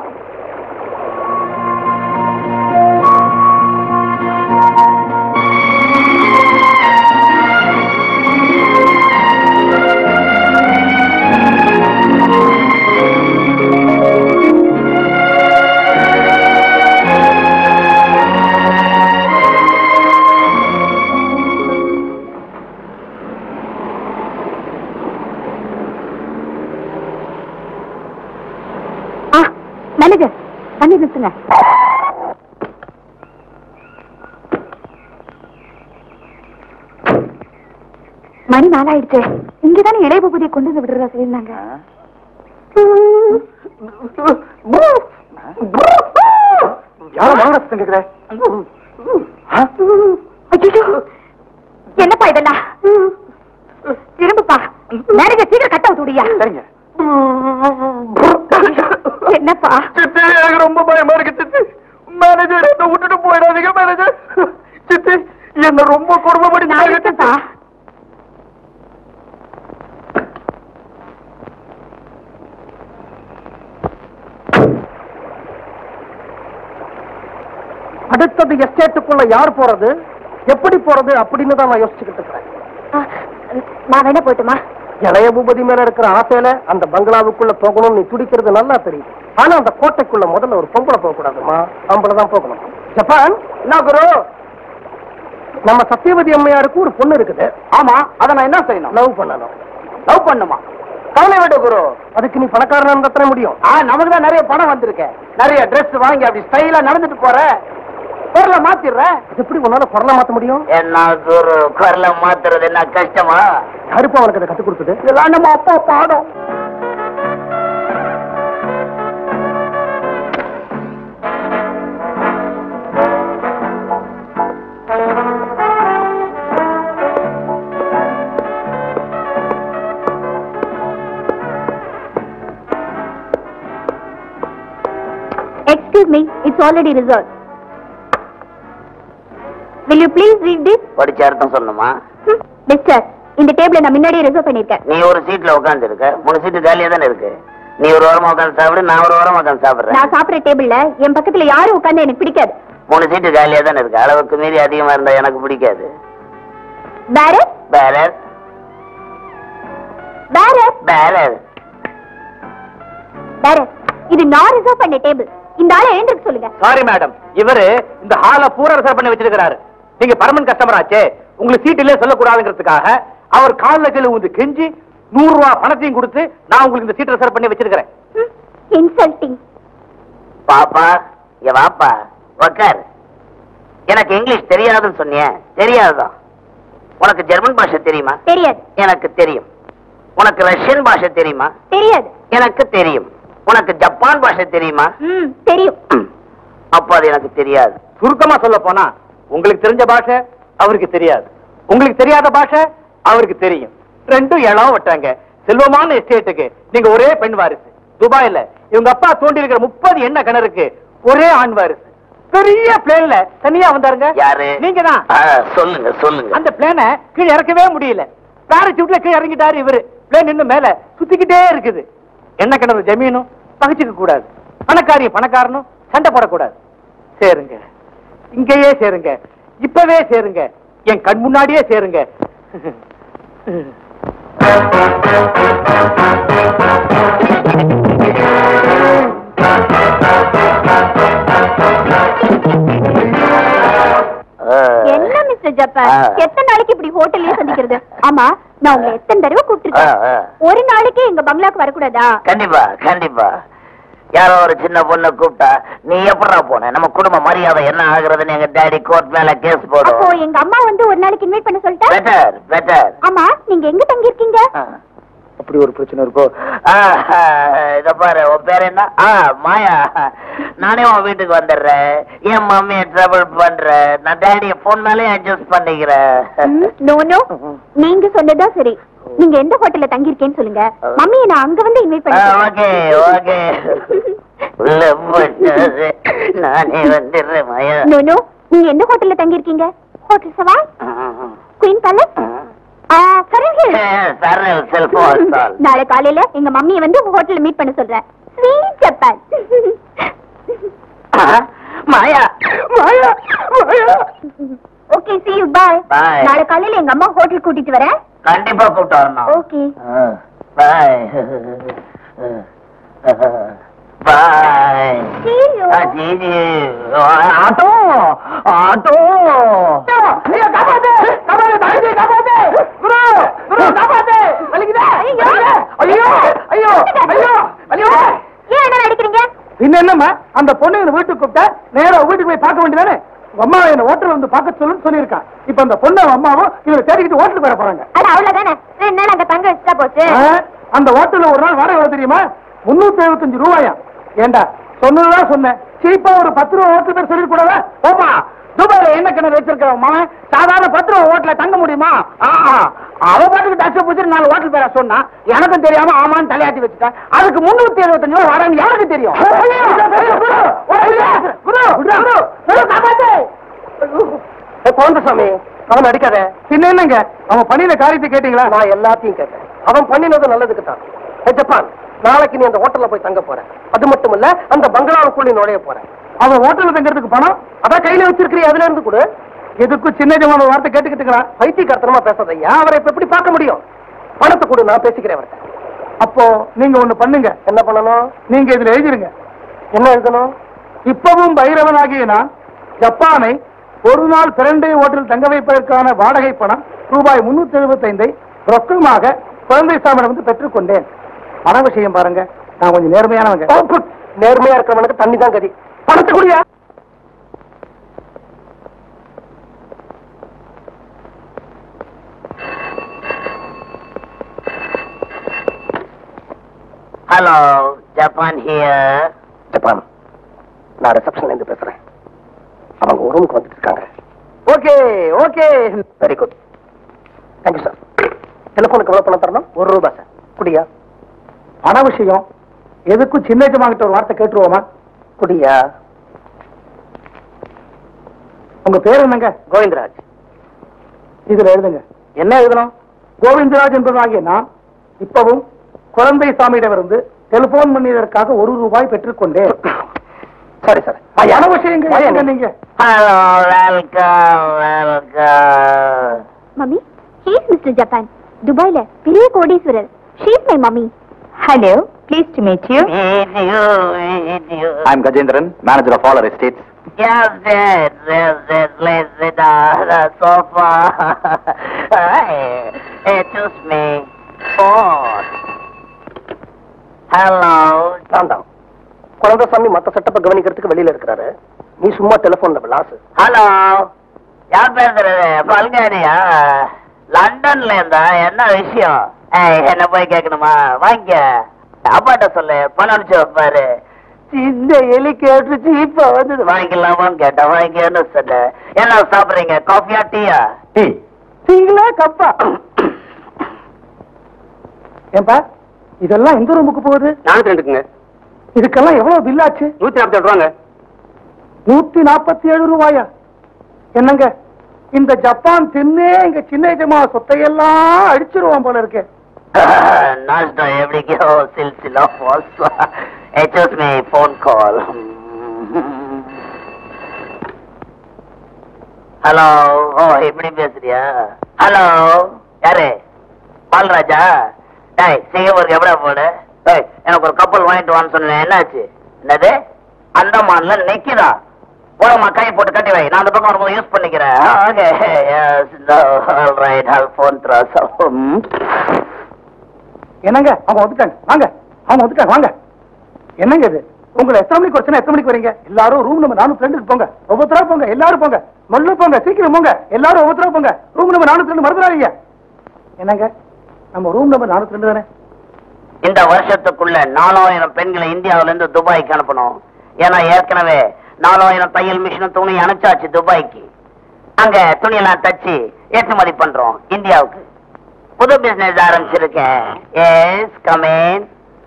ஆ மேனேஜர் தண்ணி நிறுத்துங்க மணி நாளாயிடுச்சு இங்கதானே இளைய பகுதியை கொண்டு வந்து விடுறதா சொல்லியிருந்தாங்க யாரும் வாங்க கேக்குற ஐயோ என்னப்பா இதெல்லாம் திரும்பப்பா மேனேஜர் சீக்கிரம் கட்ட விட்டுடியா சரிங்க என்னப்பா சித்தி எனக்கு ரொம்ப பயமா இருக்கு சித்தி மேனேஜர் என்ன விட்டுட்டு போயிடாதீங்க மேனேஜர் சித்தி என்ன ரொம்ப நான் கொடுமைப்படுத்தி இருக்கேன்ப்பா அடுத்தது எஸ்டேட்டுக்குள்ள யார் போறது எப்படி போறது அப்படின்னு தான் நான் யோசிச்சுக்கிட்டு இருக்கிறேன் ஆ, நான் வேணா போட்டுமா இளைய பூபதி மேல இருக்கிற ஆசையில அந்த பங்களாவுக்குள்ள போகணும்னு நீ துடிக்கிறது நல்லா தெரியும் ஆனா அந்த கோட்டைக்குள்ள முதல்ல ஒரு பொம்பளை போக கூடாதுமா ஆம்பளை தான் போகணும் ஜப்பான் என்ன குரு நம்ம சத்தியவதி அம்மையாருக்கு ஒரு பொண்ணு இருக்குது ஆமா அத நான் என்ன செய்யணும் லவ் பண்ணணும் லவ் பண்ணுமா கவலை விடு குரு அதுக்கு நீ பணக்காரனா இருந்தா முடியும் ஆ நமக்கு தான் நிறைய பணம் வந்திருக்கு நிறைய Dress வாங்கி அப்படி ஸ்டைலா நடந்துட்டு போறேன் பொருளை மாத்திடுறேன் அது எப்படி உன்னால குரலை மாத்த முடியும் என்ன ஒரு குரலை மாத்துறது என்ன கஷ்டமா யாருப்பா அவனுக்கு அதை கத்து கொடுத்தது இதெல்லாம் நம்ம அப்பா பாடம் excuse me it's already reserve will you please read this படிச்ச அர்த்தம் சொல்லணுமா மிஸ்டர் இந்த டேபிள நான் முன்னாடியே ரிசர்வ் பண்ணிருக்கேன் நீ ஒரு சீட்ல உட்கார்ந்து இருக்க மூணு சீட்டு காலியா தானே இருக்கு நீ ஒரு வாரமா உட்காந்து சாப்பிடு நான் ஒரு வாரமா உட்காந்து சாப்பிடுறேன் நான் சாப்பிடுற டேபிள்ல என் பக்கத்துல யாரும் உட்கார்ந்து எனக்கு பிடிக்காது மூணு சீட்டு காலியா தானே இருக்கு அளவுக்கு மீறி அதிகமா இருந்தா எனக்கு பிடிக்காது பேரர் பேலர் பேரர் பேலர் பேரர் இது நான் ரிசர்வ் பண்ண டேபிள் இந்த ஆளை எழுந்திருக்க சொல்லுங்க சாரி மேடம் இவரு இந்த ஹால பூரா ரிசர்வ் பண்ணி வச்சிருக்காரு நீங்க பர்மனன்ட் கஸ்டமர் ஆச்சே உங்களுக்கு சீட் இல்லே சொல்லக்கூடாதுங்கிறதுக்காக அவர் கால்ல கீழ வந்து கெஞ்சி நூறு ரூபாய் பணத்தையும் கொடுத்து நான் உங்களுக்கு இந்த சீட் ரிசர்வ் பண்ணி வச்சிருக்கிறேன் இன்சல்ட்டிங் பாப்பா இங்க வாப்பா உக்கார் எனக்கு இங்கிலீஷ் தெரியாதுன்னு சொன்னியே தெரியாதுதான் உனக்கு ஜெர்மன் பாஷை தெரியுமா தெரியாது எனக்கு தெரியும் உனக்கு ரஷ்யன் பாஷை தெரியுமா தெரியாது எனக்கு தெரியும் உனக்கு ஜப்பான் பாஷை தெரியுமா ம் தெரியும் அப்ப அது எனக்கு தெரியாது சுருக்கமா சொல்ல போனா உங்களுக்கு தெரிஞ்ச பாஷை அவருக்கு தெரியாது உங்களுக்கு தெரியாத பாஷை அவருக்கு தெரியும் ரெண்டும் இளம் விட்டாங்க செல்வமான எஸ்டேட்டுக்கு நீங்க ஒரே பெண் வாரிசு துபாயில இவங்க அப்பா தோண்டி இருக்கிற முப்பது எண்ணெய் கிணறுக்கு ஒரே ஆண் வாரிசு பெரிய பிளேன்ல தனியா வந்தாருங்க யாரு நீங்க தான் ஆ, சொல்லுங்க சொல்லுங்க அந்த பிளேனை கீழே இறக்கவே முடியல பாராசூட்ல கீழே இறங்கிட்டாரு இவரு பிளேன் இன்னும் மேல சுத்திக்கிட்டே இருக்குது என்ன கிணறு ஜமீனும் பகிச்சுக்க கூடாது பணக்காரியும் பணக்காரனும் சண்டை போடக்கூடாது சேருங்க இங்கேயே சேருங்க இப்பவே சேருங்க என் கண் முன்னாடியே சேருங்க ஆ. என்ன மிஸ்டர் ஜப்பான் ஆ. எத்தனை நாளைக்கு இப்படி ஹோட்டல்லயே சந்திக்கிறது ஆமா நான் உங்களை எத்தனை தடவை கூப்பிட்டுருக்கேன் ஆ, ஆ. ஒரு நாளைக்கு எங்க பங்களாக்கு வரக்கூடாதா கண்டிப்பா கண்டிப்பா யாரோ ஒரு சின்ன பொண்ணு கூப்பிட்டா நீ எப்படா போன நம்ம குடும்ப மரியாதை என்ன ஆகுறதுன்னு எங்க டாடி கோர்ட் மேல கேஸ் அப்போ போடும் எங்க அம்மா வந்து ஒரு நாளைக்கு இன்வைட் பண்ண சொல்லிட்டா பெட்டர் பெட்டர் ஆமா நீங்க எங்க தங்கி இருக்கீங்க அப்படி ஒரு பிரச்சனை இருக்கோ இத பாரு உன் பேர் என்ன ஆ மாயா நானே உன் வீட்டுக்கு வந்துடுறேன் என் மம்மிய ட்ரபிள் பண்றேன் நான் டேடிய போன் மேலே அட்ஜஸ்ட் பண்ணிக்கிறேன் நோ நோ நீங்க சொன்னதா சரி நீங்க எந்த ஹோட்டல்ல தங்கி இருக்கேன்னு சொல்லுங்க மம்மியை நான் அங்க வந்து இன்வைட் பண்ண ஓகே ஓகே உள்ள போட்டாரு நானே வந்துடுறேன் மாயா நோ நோ நீங்க எந்த ஹோட்டல்ல தங்கி இருக்கீங்க ஹோட்டல் சவாய் குயின் பேலஸ் சரல் செல்போன் ஹாஸ்பால் நாளை காலையில எங்க மம்மியை வந்து ஹோட்டல்ல மீட் பண்ண சொல்றேன் sweet Japan Maya Maya Maya okay see you bye Bye. நாளை காலையில எங்க அம்மா ஹோட்டல் கூட்டிட்டு வரேன் கண்டிப்பா கூப்பிட்டு வரணும் okay bye bye see you ஜிஜி ஆட்டோ ஆட்டோ ஐயோ ஐயோ ஐயோ ஐயோ ஏன் என்ன நடிக்கிறீங்க பின்ன என்னம்மா அந்த பொண்ணு இந்த வீட்டுக்கு கூப்பிட்டா நேரா உங்க வீட்டுக்கு போய் பார்க்க வேண்டியதானே உங்க அம்மா என்ன ஹோட்டல் வந்து பார்க்க சொல்லுன்னு சொல்லியிருக்கான் இப்ப அந்த பொண்ணு அவன் அம்மாவும் இவரை தேடிக்கிட்டு ஹோட்டலுக்கு வர போறாங்க அட அவ்வளவுதானே ரெண்டு நாள் அங்க தங்க வச்சுட்டா போச்சு ஆ, அந்த ஹோட்டல்ல ஒரு நாள் வாடகை எவ்வளவு தெரியுமா முன்னூத்தி எழுபத்தஞ்சு ரூபாயா ஏண்டா சொன்னதுதான் சொன்னேன் சீப்பா ஒரு பத்து ரூபா ஹோட்டல் பேர் சொல்லி கூடாதா ஓமா துபாயில என்ன கிணறு வச்சிருக்க மகன் சாதாரண பத்து ரூபா ஹோட்டல தங்க முடியுமா ஆ, ஆ. அவ பாட்டுக்கு டச்ச பூச்சி நாலு ஹோட்டல் பேரை சொன்னா எனக்கும் தெரியாம ஆமான்னு தலையாட்டி வச்சுட்டேன் அதுக்கு முன்னூத்தி எழுபத்தஞ்சு ரூபா வரேன்னு எனக்கு தெரியும் பவுண்டசாமி அவன் அடிக்காத பின்ன என்னங்க அவன் பண்ணின காரியத்தை கேட்டீங்களா நான் எல்லாத்தையும் கேட்டேன் அவன் பண்ணினது நல்லதுக்கு தான் ஏ, ஜப்பான் நாளைக்கு நீ அந்த ஹோட்டல்ல போய் தங்க போற அது மட்டும் இல்ல அந்த பங்களாவுக்குள்ள நீ நுழைய போற அவன் ஹோட்டல்ல தங்கறதுக்கு பணம் அதான் கையில வச்சிருக்கிறிய அதுல இருந்து கொடு எதுக்கும் சின்ன ஜமான வார்த்தை கேட்டுக்கிட்டுங்களா பைத்தியக்காரத்தனமா பேசாத ஐயா அவரை இப்ப எப்படி பார்க்க முடியும் பணத்தை கொடு நான் பேசிக்கிறேன் அவர்கிட்ட அப்போ நீங்க ஒண்ணு பண்ணுங்க என்ன பண்ணணும் நீங்க இதுல எழுதிருங்க என்ன எழுதணும் இப்பவும் பைரவனாகிய நான் ஜப்பானை ஒரு நாள் பிரண்டை ஹோட்டல் தங்க வைப்பதற்கான வாடகை பணம் ரூபாய் முன்னூத்தி எழுபத்தைந்தை ரொக்கமாக குழந்தை சாமனை வந்து பெற்றுக்கொண்டேன் பண விஷயம் பாருங்க நான் கொஞ்சம் நேர்மையானவங்க ஓ, குட். நேர்மையா இருக்கிறவனுக்கு தண்ணி தான் கதி பணத்தை குடியா ஹலோ ஜப்பான் ஹியர் ஜப்பான் நான் ரிசப்ஷன்ல இருந்து பேசுறேன் அவங்க ஒரு ரூமுக்கு வந்துட்டு இருக்காங்க okay okay very good thank you sir டெலிஃபோனுக்கு எவ்வளவு பணம் தரணும் ஒரு ரூபாய் சார் குடியா பண விஷயம் எதுக்கும் சின்ன ஜமாங்கிட்ட ஒரு வார்த்தை கேட்டுருவோமா குடியா உங்க பேர் என்னங்க கோவிந்தராஜ் இதுல எழுதுங்க என்ன எழுதணும் கோவிந்தராஜ் என்பதாகிய நான் இப்பவும் குழந்தை சாமியிடமிருந்து டெலிபோன் பண்ணியதற்காக ஒரு ரூபாய் பெற்றுக்கொண்டேன் சரி சரி அனவசியங்க ஏங்க நீங்க hello welcome welcome mummy he's mister Japan துபாய்ல பெரிய கோடீஸ்வரர் she's my mummy hello please to meet you Meet you, meet you. I am Gajendran manager of all estates Yes, yes, yes, yes, please sit on the sofa. hey, hey, choose me. Phone. Hello. நான் தான் குழந்தை சாமி மத்த செட்டப்பை கவனிக்கிறதுக்கு வெளியில இருக்கிறாரு நீ சும்மா டெலிபோன்ல விளாசு hello யார் பேசுறது பல்காரியா லண்டன்ல இருந்தா என்ன விஷயம் ஏய், என்ன போய் கேட்கணுமா வாங்க அப்பாட்ட சொல்லு பணம் அனுப்பிச்சு வைப்பாரு சின்ன எலி கேட்டுச்சு இப்ப வந்தது வாங்கிக்கலாமான்னு கேட்டேன் வாங்கிக்கன்னு சொன்னேன் என்ன சாப்பிடுறீங்க காஃபியா டீயா டீ டீங்களா கப்பா ஏன்பா இதெல்லாம் எந்த ரூமுக்கு போகுது நானூத்தி ரெண்டுக்குங்க இதுக்கெல்லாம் எவ்வளவு பில் ஆச்சு நூத்தி நாற்பத்தி ஏழு ரூபாங்க நூத்தி நாற்பத்தி ஏழு ரூபாயா என்னங்க இந்த ஜப்பான் தின்னே எங்க சின்ன எஜமா சொத்தையெல்லாம் அடிச்சிருவான் போல இருக்கு நாஷ்டா எப்படிக்கோ சில்சிலா ஃபால்ஸ் எச்எஸ் மீ ஃபோன் கால் ஹலோ ஓ எப்படி பேசுறியா ஹலோ யாரு பால்ராஜா டேய் சிங்கப்பூருக்கு எப்படா போடு டேய் எனக்கு ஒரு கப்பல் வாங்கிட்டு வான்னு சொன்னேன் என்னாச்சு என்னது அந்தமான்ல நிக்குதா போடமா கை போட்டு கட்டி வை நான் அந்த பக்கம் வரும்போது யூஸ் பண்ணிக்கிறேன் okay all right hall phone த்ராஸ் என்னங்க அவங்க வந்துட்டாங்க வாங்க அவங்க வந்துட்டாங்க வாங்க என்னங்க இது உங்களை எத்தனை மணிக்கு வச்சுனா எத்தனை மணிக்கு வரீங்க எல்லாரும் ரூம் நம்பர் நானூத்தி ரெண்டுக்கு போங்க ஒவ்வொருத்தரா போங்க எல்லாரும் போங்க மொல்ல போங்க சீக்கிரம் போங்க எல்லாரும் ஒவ்வொருத்தரா போங்க ரூம் நம்பர் நானூத்தி ரெண்டு மறந்துடாதீங்க என்னங்க நம்ம ரூம் நம்பர் நானூத்தி ரெண்டு தானே இந்த வருஷத்துக்குள்ள நாலாயிரம் பெண்களை இந்தியாவுல இருந்து துபாய்க்கு அனுப்பணும் ஏன்னா ஏற்கனவே நாலாயிரம் தையல் மிஷினும் துணி அனுப்பிச்சாச்சு துபாய்க்கு அங்க துணியெல்லாம் தச்சு ஏற்றுமதி பண்றோம் இந்தியாவுக்கு புது பிசினஸ் ஆரம்பிச்சிருக்கேன் yes come on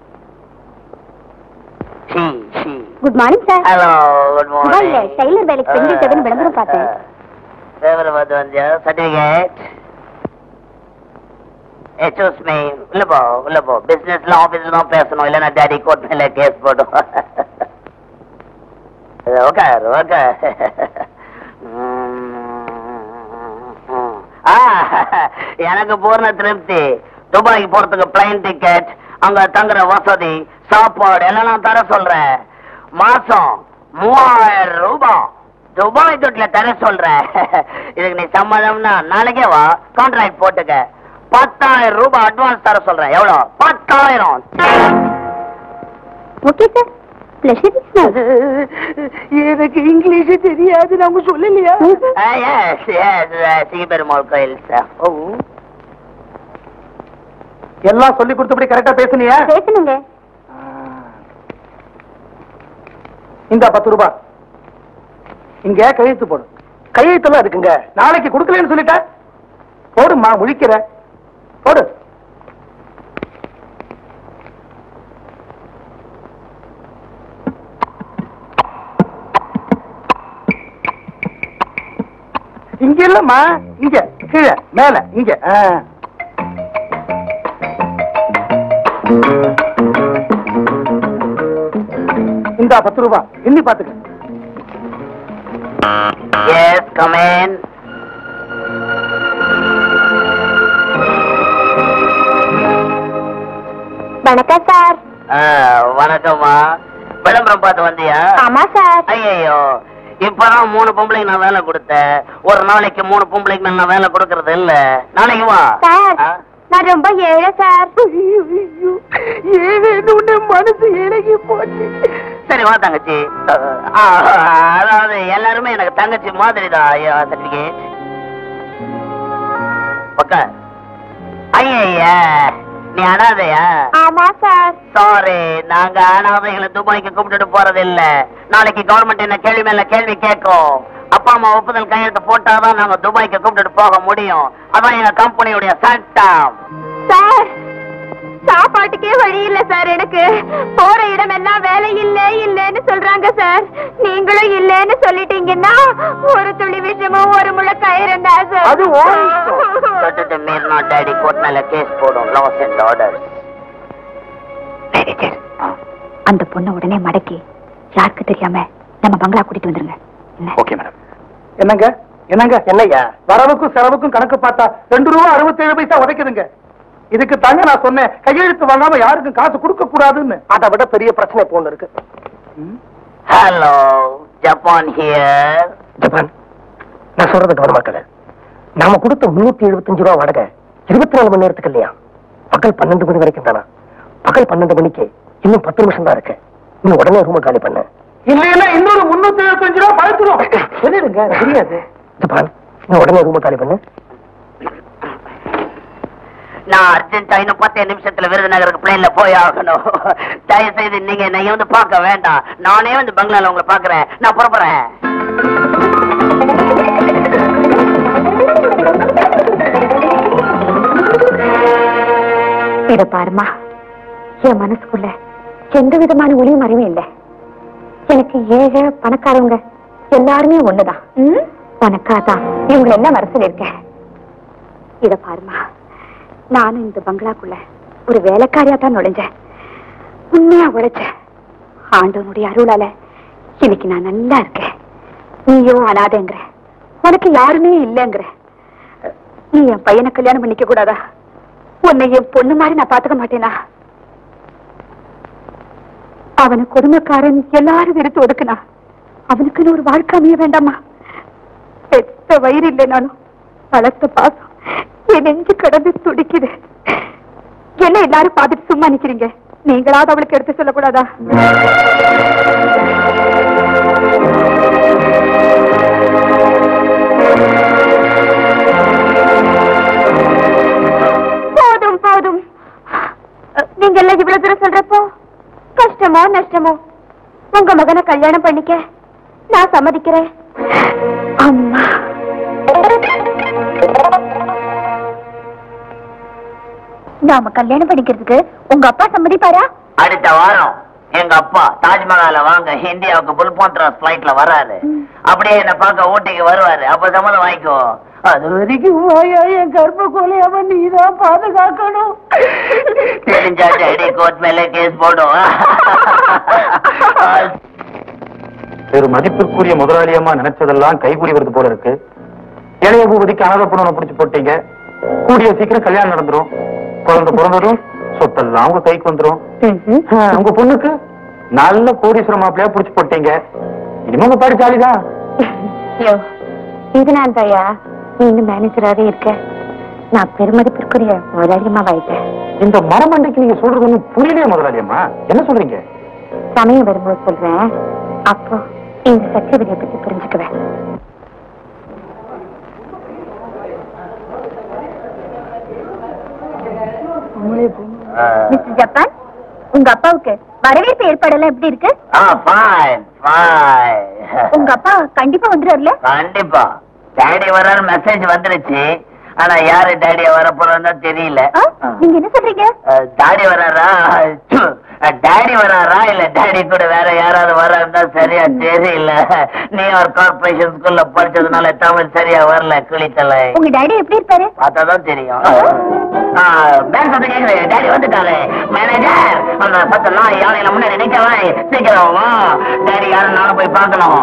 she she good morning sir hello good துபாயில மார்னிங் டெய்லர் வேலைக்கு பெண் தேவைன்னு விளம்பரம் பார்த்தேன் விளம்பரம் பார்த்து வந்தியா சர்டிபிகேட் எக்ஸ்கூஸ் மீ உள்ள போ உள்ள போ பிசினஸ்ல ஆபீஸ்ல தான் பேசணும் இல்லைன்னா டேடி கோர்ட் மேல கேஸ் போடும் உட்கார் உட்கார் ஆ, எனக்கு பூர்ண திருப்தி துபாய்க்கு போறதுக்கு பிளைன் டிக்கெட் அங்க தங்குற வசதி சாப்பாடு எல்லாம் நான் தர சொல்றேன் மாசம் மூவாயிரம் ரூபாய் துபாய் தொட்டில தர சொல்றேன் இதுக்கு நீ சம்மதம்னா நாளைக்கே வா கான்ட்ராக்ட் போட்டுக்க பத்தாயிரம் ரூபாய் அட்வான்ஸ் தர சொல்றேன் எவ்வளவு பத்தாயிரம் ஓகே சார் பிளஷர் எனக்கு இங்கிலீஷ் தெரியாது நம்ம சொல்லலையா எஸ் எஸ் சிங்கப்பெருமாள் கோயில் சார் எல்லாம் சொல்லி கொடுத்தபடி கரெக்டா பேசுனியா பேசணுங்க இந்த பத்து ரூபாய் இங்க கையெழுத்து போடு கையெழுத்தெல்லாம் இருக்குங்க நாளைக்கு கொடுக்கலன்னு சொல்லிட்ட போடுமா முழிக்கிற போடு இங்க இல்லம்மா இங்க கீழே மேல இங்க ஆ. இந்தா பத்து ரூபாய் எண்ணி பாத்துக்க எஸ் கமேன் வணக்கம் சார் வணக்கம்மா விளம்பரம் பார்த்து வந்தியா ஆமா சார் ஐயோ இப்பதான் மூணு பொம்பளைக்கு நான் வேலை கொடுத்தேன் ஒரு நாளைக்கு மூணு பொம்பளைக்கு மேல நான் வேலை கொடுக்கறது இல்ல நாளைக்கு வா சார் ஆ? நான் ரொம்ப ஏழை சார் ஏழு மனசு இறங்கி போச்சு சரி வா தங்கச்சி ஆ, அதாவது எல்லாருமே எனக்கு தங்கச்சி மாதிரி தான் ஐயா சர்டிபிகேட் பக்க ஐயா நீ அனாதையா ஆமா சார் சாரி நாங்க அனாதைகளை துபாய்க்கு கூப்பிட்டுட்டு போறது இல்ல நாளைக்கு கவர்மெண்ட் என்ன கேள்வி மேல கேள்வி கேட்கும் அப்பா அம்மா ஒப்புதல் கையெழுத்து போட்டாதான் நாங்க துபாய்க்கு கூப்பிட்டுட்டு போக முடியும் அதான் எங்க கம்பெனியுடைய சட்டம் சார் சாப்பாட்டுக்கே வழி இல்ல சார் எனக்கு போற இடம் எல்லாம் வேலை இல்ல இல்லன்னு சொல்றாங்க சார் நீங்களும் இல்லன்னு சொல்லிட்டீங்கன்னா ஒரு துளி விஷமும் ஒரு முளை கயிறு தான் சார் அது உன் இஷ்டம். தொட்டது மீறினா டாடி கோர்ட் மேல கேஸ் போடும் லாஸ் அண்ட் ஆர்டர் மேனேஜர் அந்த பொண்ணை உடனே மடக்கி யாருக்கு தெரியாம நம்ம பங்களா கூட்டிட்டு வந்துருங்க என்ன ஓகே மேடம் என்னங்க என்னங்க என்னய்யா வரவுக்கும் செலவுக்கும் கணக்கு பார்த்தா ரெண்டு ரூபா அறுபத்தேழு பைசா உதைக்குதுங்க இதுக்கு தாங்க நான் சொன்னேன் கையெழுத்து வாங்காம யாருக்கும் காசு கொடுக்க கூடாதுன்னு அதை விட பெரிய பிரச்சனை இப்போ ஒண்ணு இருக்கு ஹலோ ஜப்பான் ஹியர் ஜப்பான் நான் சொல்றது கவனமா இருக்கல நாம கொடுத்த முன்னூத்தி எழுபத்தஞ்சு ரூபா வாடகை இருபத்தி நாலு மணி நேரத்துக்கு இல்லையா பகல் பன்னெண்டு மணி வரைக்கும் தானா பகல் பன்னெண்டு மணிக்கு இன்னும் பத்து நிமிஷம் தான் இருக்கு நீ உடனே ரூம் காலி பண்ண இல்லைன்னா இன்னொரு முன்னூத்தி எழுபத்தஞ்சு ரூபா பழத்துரும் சொல்லிடுங்க தெரியாது ஜப்பான் நீ உடனே ரூம் காலி பண்ணு நான் அர்ஜென்டா இன்னும் பத்து நிமிஷத்துல விருதுநகருக்கு பிளேன்ல போய் ஆகணும் தயவு செய்து நீங்க என்னை வந்து பார்க்க வேண்டாம் நானே வந்து பங்களால உங்களை பாக்குறேன் நான் புறப்படுறேன் இத பாருமா என் மனசுக்குள்ள எந்த விதமான ஒளி மறைவும் இல்ல எனக்கு ஏழை பணக்காரவங்க எல்லாருமே ஒண்ணுதான் உனக்காதான் இவங்க எல்லாம் வர சொல்லியிருக்கேன் இத பாருமா நானும் இந்த பங்களாக்குள்ள ஒரு வேலைக்காரியா தான் நுழைஞ்சேன் உண்மையா உழைச்சேன் ஆண்டவனுடைய அருளால இன்னைக்கு நான் நல்லா இருக்கேன் நீயோ அனாதைங்கிற உனக்கு யாருமே இல்லைங்கிற நீ என் பையனை கல்யாணம் பண்ணிக்க கூடாதா உன்னை என் பொண்ணு மாதிரி நான் பாத்துக்க மாட்டேனா அவனை கொடுமைக்காரன் எல்லாரும் வெறுத்து ஒதுக்குனா அவனுக்குன்னு ஒரு வாழ்க்கை அமைய வேண்டாமா பெத்த வயிறு இல்லை நானும் வளர்த்த பாசம் என் நெஞ்சு கடந்து துடிக்குது என்ன எல்லாரும் பார்த்துட்டு சும்மா நிக்கிறீங்க நீங்களாவது அவளுக்கு எடுத்து சொல்லக்கூடாதா போதும் போதும் நீங்க எல்லாம் இவ்வளவு தூரம் சொல்றப்போ கஷ்டமோ நஷ்டமோ உங்க மகனை கல்யாணம் பண்ணிக்க நான் சம்மதிக்கிறேன் அம்மா நாம கல்யாணம் பண்ணிக்கிறதுக்கு உங்க அப்பா சம்மதிப்பாரா அடுத்த வாரம் எங்க அப்பா தாஜ்மஹால வாங்க இந்தியாவுக்கு புல்போன்ட்ராஸ் பிளைட்ல வராரு அப்படியே என்ன பார்க்க ஊட்டிக்கு வருவாரு அப்ப சம்மதம் வாங்கிக்கோ அது வரைக்கும் வாயா என் கர்ப்ப கொலையாம நீதான் பாதுகாக்கணும் தெரிஞ்சா டேடி கோர்ட் மேல கேஸ் போடும் ஒரு மதிப்பிற்குரிய முதலாளியம்மா நினைச்சதெல்லாம் கைகூடி வருது போல இருக்கு இளைய பூபதிக்கு அனாதை பொண்ணு பிடிச்சு போட்டீங்க கூடிய சீக்கிரம் கல்யாணம் நடந்துரும் குழந்தை பிறந்ததும் சொத்தெல்லாம் உங்க கைக்கு வந்துரும் ஆ, உங்க பொண்ணுக்கு நல்ல கோடீஸ்வர மாப்பிள்ளையா புடிச்சு போட்டீங்க இனிமே உங்க பாடு ஜாலிதான் ஐயோ இதனால் தாயா நீ இன்னும் மேனேஜராகவே இருக்க நான் பெருமதிப்பிற்குரிய முதலாளியமா வாயிட்டேன் இந்த மரமண்டைக்கு நீங்க சொல்றது ஒண்ணும் புரியலையே முதலாளியம்மா என்ன சொல்றீங்க சமயம் வரும்போது சொல்றேன் அப்போ இந்த சத்தியவதியை பத்தி புரிஞ்சுக்குவேன் மிஸ்டர் ஜப்பான் உங்க அப்பாவுக்கு வரவேற்பு ஏற்பாடெல்லாம் எப்படி இருக்கு ஃபைன் ஃபைன் உங்க அப்பா கண்டிப்பா வந்துடுறாருல கண்டிப்பா டேடி வர்றாரு மெசேஜ் வந்துருச்சு ஆனா யாரு டேடிய வர போறோம்னு தெரியல ஆ? நீங்க என்ன சொல்றீங்க டாடி வராரா டாடி வராரா இல்ல டாடி கூட வேற யாராவது வராருந்தா சரியா தெரியல நியூயார்க் கார்பரேஷன் ஸ்கூல்ல படிச்சதுனால தமிழ் சரியா வரல கிளித்தலை உங்க டாடி எப்படி இருப்பாரு பார்த்தாதான் தெரியும் பேங்க் வந்து கேக்குது டாடி வந்துட்டாரு மேனேஜர் அந்த பத்து நாள் யானையில முன்னாடி நிக்கவே சீக்கிரம் வா டாடி யாரும் நானும் போய் பார்க்கணும்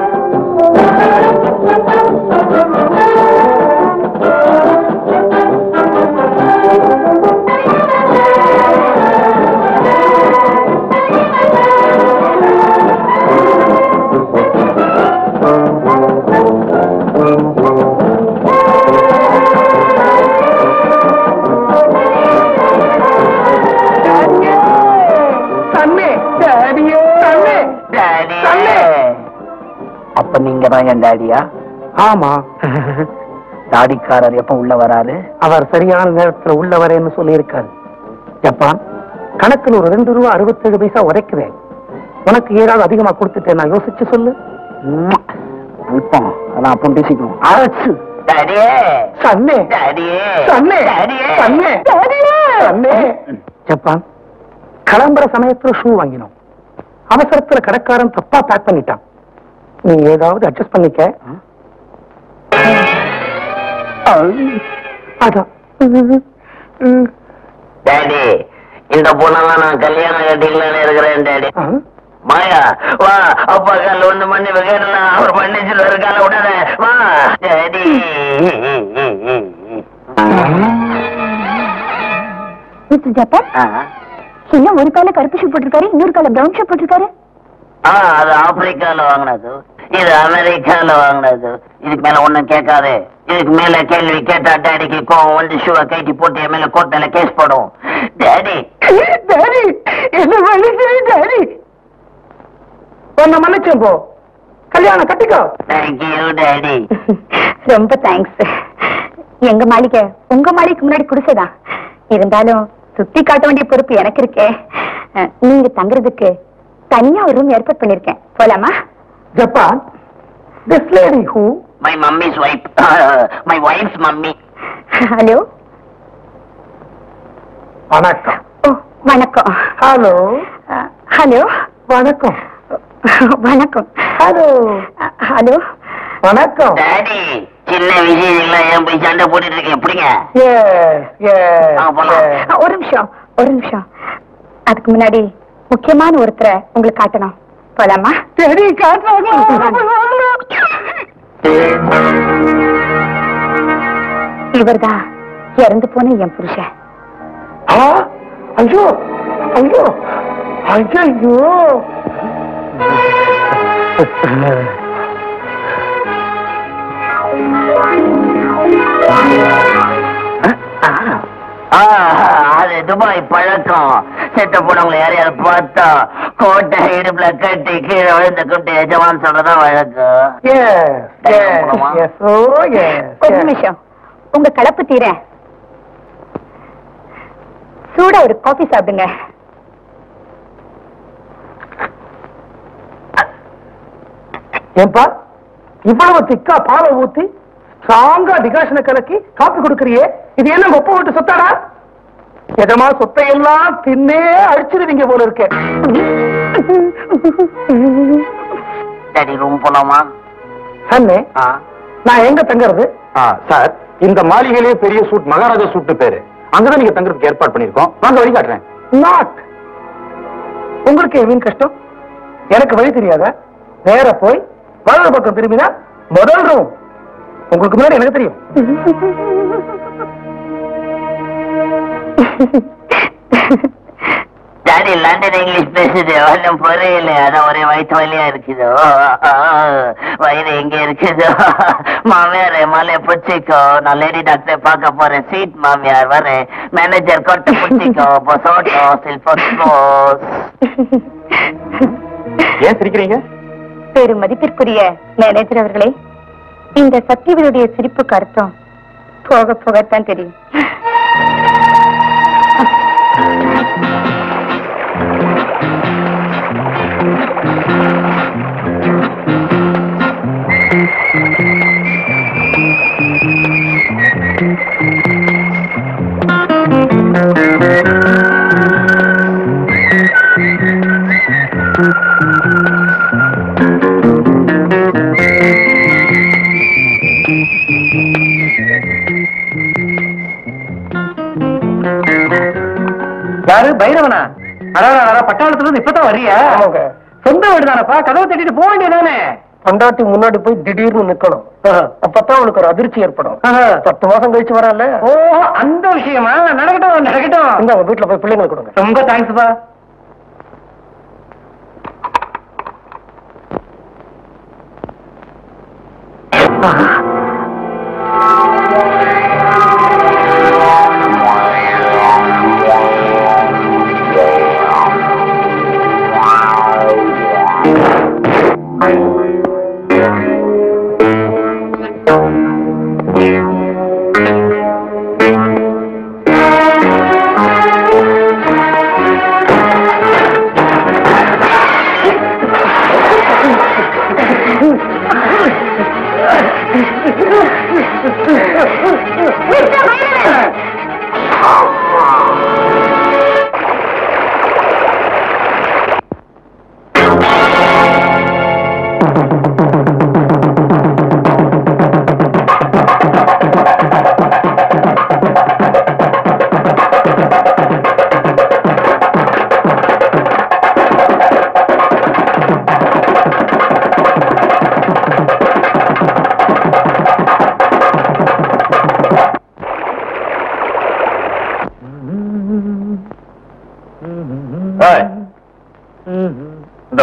தண்ணி டேடியே தண்ணி டாடி தள்ளு. அப்ப நீங்க தான் என் டாடியா ஆமா தாடிக்காரர் எப்ப உள்ள வராரு அவர் சரியான நேரத்துல உள்ள வரேன்னு சொல்லியிருக்காரு ஜப்பான் கணக்குல ஒரு ரெண்டு ரூபா அறுபத்தேழு பைசா உரைக்குவேன் உனக்கு ஏதாவது அதிகமா கொடுத்துட்டேன் நான் யோசிச்சு சொல்லு இப்போ அதான் அப்போ பேசிக்குவோம் ஆச்சு டாடியே சன்னே டாடியே சன்னே டாடியே சன்னே அண்ணே ஜப்பான் கிளம்புற சமயத்துல ஷூ வாங்கினோம் அவசரத்துல கடைக்காரன் தப்பா பேக் பண்ணிட்டான் நீ ஏதாவது அட்ஜஸ்ட் பண்ணிக்க அதான் டேடி இந்த பொண்ணெல்லாம் நான் கல்யாணம் கட்டிக்கலான்னு இருக்கிறேன் டேடி ஆ. மாயா வா அப்பா கால ஒண்ணு மண்ணி கேட்டலாம் அவர் மன்னிச்சு ஒரு கால விடாத வா டேடி மிஸ்டர் ஜப்பான் என்ன ஒரு கால கருப்பு ஷூ போட்டிருக்காரு இன்னொரு கால பிரவுன் ஷூ போட்டிருக்காரு ஆ அது ஆப்பிரிக்கால வாங்கினது இது அமெரிக்கால வாங்கினது இதுக்கு மேல ஒண்ணும் கேட்காது இதுக்கு மேல கேள்வி கேட்டா டேடிக்கு கோவம் வந்து ஷூவை கைட்டி போட்டு என் மேல கோர்ட்ல கேஸ் போடும் டேடி டாடி என்ன மன்னிச்சிரு டாடி உன்னை மன்னிச்சேன் போ கல்யாணம் கட்டிக்கோ தேங்க்யூ டேடி ரொம்ப தேங்க்ஸ் எங்க மாளிகை உங்க மாளிகைக்கு முன்னாடி குடிசைதான் இருந்தாலும் சுத்தி காட்ட வேண்டிய பொறுப்பு எனக்கு இருக்கே அஹ், நீங்க தங்குறதுக்கு தனியா ஒரு ரூம் ஏற்பாடு பண்ணிருக்கேன் போலாமா Japan this lady who my mummy's wife my wife's mummy hello வணக்கம் ஓ வணக்கம் ஹலோ அஹ், ஹலோ வணக்கம் வணக்கம் ஹலோ அஹ், ஹலோ வணக்கம் டேடி சின்ன விஷயங்கள்லாம் ஏன் போய் சண்டை போட்டுட்டு இருக்கேன் எப்படிங்க எஸ் எஸ் ஆ, போலாம். அஹ், ஒரு நிமிஷம் ஒரு நிமிஷம் அதுக்கு முன்னாடி முக்கியமான ஒருத்தரை உங்களுக்கு காட்டணும் போலாமா சரி காட்டுறாங்க இவர்தான் இறந்து போன என் புருஷன் ஆ ஐயோ ஐயோ ஐயோ ஆ, அது துபாய் பழக்கம் செத்த போனவங்களை யாரையாவது பார்த்தா கோட்டை இடுப்புல கட்டி கீழே விழுந்து குட்டி எஜமான் சொல்றதா வழக்கம் yes yes yes oh yes ஒரு நிமிஷம் உங்க கலப்பு தீர சூடா ஒரு காஃபி சாப்பிடுங்க ஏன்பா இவ்வளவு திக்கா பாலை ஊத்தி ஸ்ட்ராங்கா டிகாஷனை கலக்கி காப்பி கொடுக்கறியே இது என்ன ஒப்ப விட்டு சொத்தாடா எதமா சொத்தை எல்லாம் தின்னே அழிச்சிருவீங்க போல இருக்கே டேடி ரூம் போலாமா அண்ணே நான் எங்க தங்கறது சார் இந்த மாளிகையிலேயே பெரிய சூட் மகாராஜா சூட்டு பேரு அங்கதான் நீங்க தங்குறதுக்கு ஏற்பாடு பண்ணிருக்கோம் வாங்க வழி காட்டுறேன் நாட் உங்களுக்கு எவ்வளவு கஷ்டம் எனக்கு வழி தெரியாதா நேர போய் வலது பக்கம் திரும்பினா முதல் ரூம் உங்களுக்கு முன்னாடி எனக்கு தெரியும் டாடி லண்டன் இங்கிலீஷ் பேசுது ஒன்றும் புரியல அதான் ஒரே வயிற்று வலியா இருக்குதோ ஆ, வயிறு எங்க இருக்குதோ மாமியார் மலை பிடிச்சிக்கோ நான் லேடி டாக்டரை பார்க்க போறேன் சீட் மாமியார் வரேன் மேனேஜர் கொட்டு பிடிச்சிக்கோ பொசோட்டோ சில்போஸ் ஏன் சிரிக்கிறீங்க பெரும் மதிப்பிற்குரிய மேனேஜர் அவர்களே இந்த சத்தியவனுடைய சிரிப்புக்கு அர்த்தம் போக போகத்தான் தெரியும் யாரு பைரவனா அடாடா பட்டாளத்துல இருந்து இப்பதான் வர்றியா சொந்த வீடு தானப்பா கதவை தட்டிட்டு போக வேண்டியதானே பொண்டாட்டி முன்னாடி போய் திடீர்னு நிக்கணும் அப்பதான் உனக்கு ஒரு அதிர்ச்சி ஏற்படும் பத்து மாசம் கழிச்சு வரல ஓ அந்த விஷயமா நடக்கட்டும் நடக்கட்டும் இந்த உங்க வீட்டுல போய் பிள்ளைங்களை கொடுங்க ரொம்ப தேங்க்ஸ்ப்பா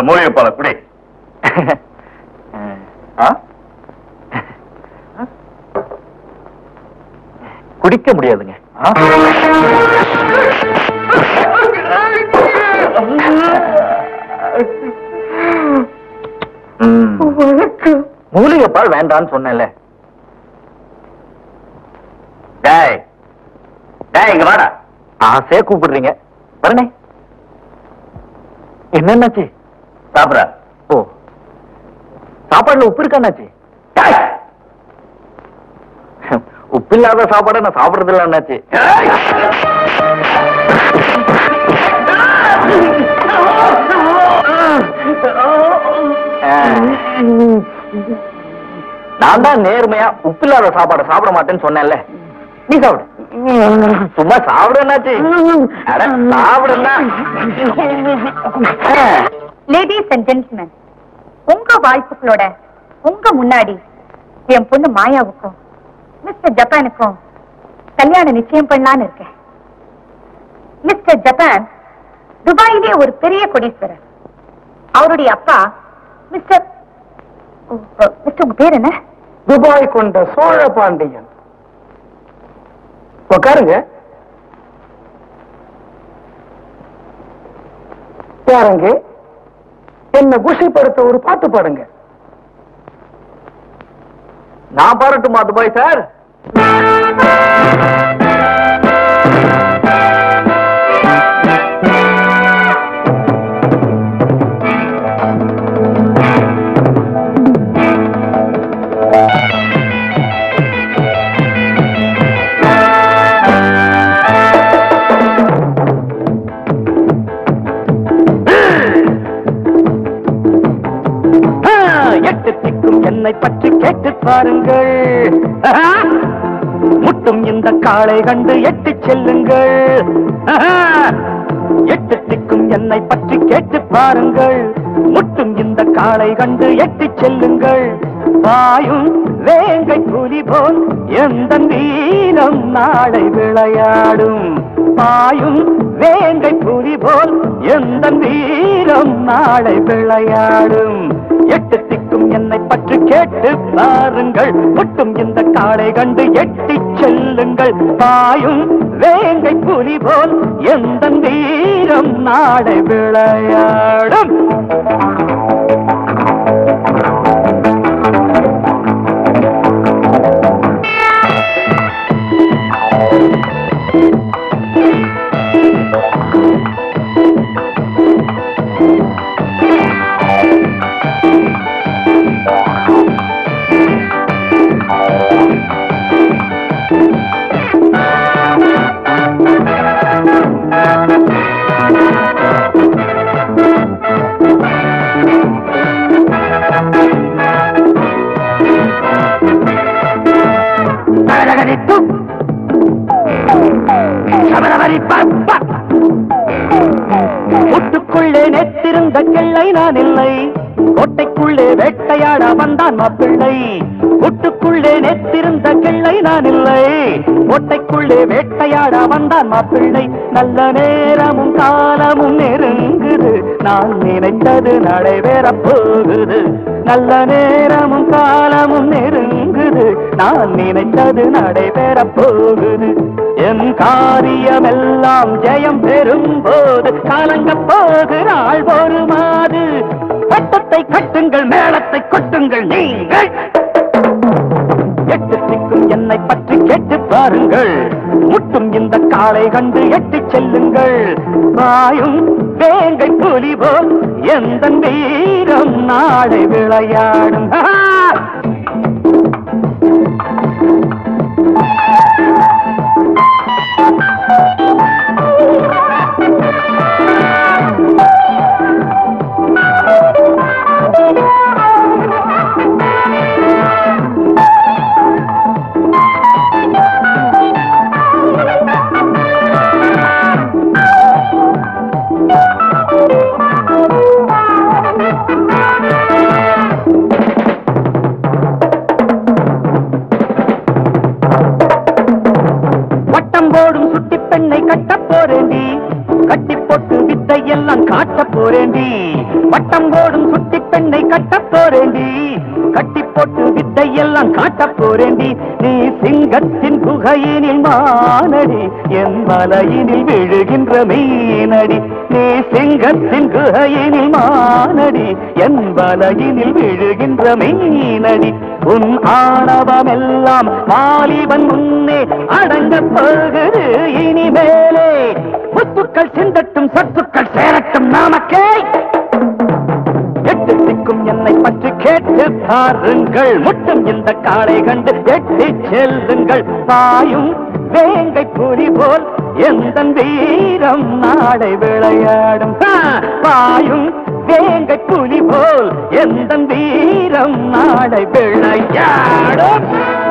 மூலிகை பாலை குடி ஆ? குடிக்க முடியாதுங்க ம். மூலிகை பால் வேண்டான்னு சொன்னேன்ல டேய் டேய் இங்க வாடா ஆசையா கூப்பிடுறீங்க வரனே என்னன்னாச்சு சாப்பிட ஓ சாப்பாடுல உப்பு இருக்காண்ணாச்சு உப்பு இல்லாத சாப்பாடை நான் சாப்பிடுறது இல்லை அண்ணாச்சி நான் தான் நேர்மையா உப்பு இல்லாத சாப்பாடை சாப்பிட மாட்டேன்னு சொன்னேன்ல நீ சாப்பிடு சும்மா சாப்பிடு என்னாச்சு அட, சாப்பிடுன்னா லேடிஸ் அண்ட் ஜென்டில்மேன் உங்க வாழ்த்துக்களோட உங்க முன்னாடி என் பொண்ணு மாயாவுக்கும் மிஸ்டர் ஜப்பானுக்கும் கல்யாணம் நிச்சயம் பண்ணலான்னு இருக்கேன் மிஸ்டர் ஜப்பான் துபாயிலே ஒரு பெரிய கோடீஸ்வரர் அவருடைய அப்பா மிஸ்டர் ஓ, ஓ, மிஸ்டர் உங்க பேர் என்ன துபாய் கொண்ட சோழ பாண்டியன் உட்காருங்க பாருங்க என்ன குஷிப்படுத்த ஒரு பாட்டு பாடுங்க நான் பாரட்டுமா துபாய் சார் எட்டு திக்கும் என்னை பற்றி கேட்டு பாருங்கள் முட்டும் இந்த காளை கண்டு எட்டு செல்லுங்கள் எட்டு திக்கும் என்னை பற்றி கேட்டு பாருங்கள் முட்டும் இந்த காளை கண்டு எட்டு செல்லுங்கள் பாயும் வேங்கை புலி போல் எந்த வீரம் நாளை விளையாடும் பாயும் வேங்கை புலி போல் எந்த வீரம் நாளை விளையாடும் எட்டு திக்கும் என்னை பற்றி கேட்டு பாருங்கள் முட்டும் இந்த காளை கண்டு எட்டி செல்லுங்கள் பாயும் வேங்கை புலி போல் எந்த வீரம் நாளை விளையாடும் முட்டுக்குள்ளே நெத்திருந்த கிள்ளை நான் இல்லை கோட்டைக்குள்ளே வேட்டையாட வந்தான் மாப்பிள்ளை முட்டுக்குள்ளே நெத்திருந்த கிள்ளை நான் இல்லை கோட்டைக்குள்ளே வேட்டையாட வந்தான் மாப்பிள்ளை நல்ல நேரமும் காலமும் நெருங்குது நான் நினைத்தது நடைபெறப் போகுது நல்ல நேரமும் காலமும் நெருங்குது நான் நினைத்தது நடைபெறப் போகுது என் காரியமெல்லாம் ஜெயம் பெறும் போது கலங்க போகிறாள் ஒரு மாது பட்டத்தை கட்டுங்கள் மேளத்தை கொட்டுங்கள் நீங்கள் எட்டு திக்கும் என்னை பற்றி கேட்டு பாருங்கள் முட்டும் இந்த காளை கண்டு எட்டி செல்லுங்கள் வாயும் வேங்கை புலி போல் எந்த வீரம் நாளை விளையாடும் ஆஹா! வட்டம் போடும் சுட்டி பெண்ணை கட்டப் போறேண்டி கட்டி போட்டு வித்தையெல்லாம் எல்லாம் காட்ட போறேண்டி வட்டம் போடும் சுட்டி பெண்ணை கட்ட போறேண்டி கட்டி போட்டு வித்தை எல்லாம் காட்ட போறேண்டி நீ சிங்கத்தின் குகையினில் மானடி என் மலையினில் விழுகின்ற மீனடி நீ சிங்கத்தின் குகையினில் மானடி என் வலையினில் விழுகின்ற மீனடி உன் ஆணவமெல்லாம் வாலிபன் முன்னே அடங்கப் போகுது இனிமேலே முத்துக்கள் சிந்தட்டும் சத்துக்கள் சேரட்டும் நாமக்கே எட்டு திக்கும் என்னை பற்றி கேட்டு பாருங்கள் முட்டும் இந்த காளை கண்டு எட்டி செல்லுங்கள் பாயும் வேங்கை புலி போல் எந்த வீரம் நாளை விளையாடும் ஆ, பாயும் வேங்கை புலி போல் எந்த வீரம் நாளை விளையாடும்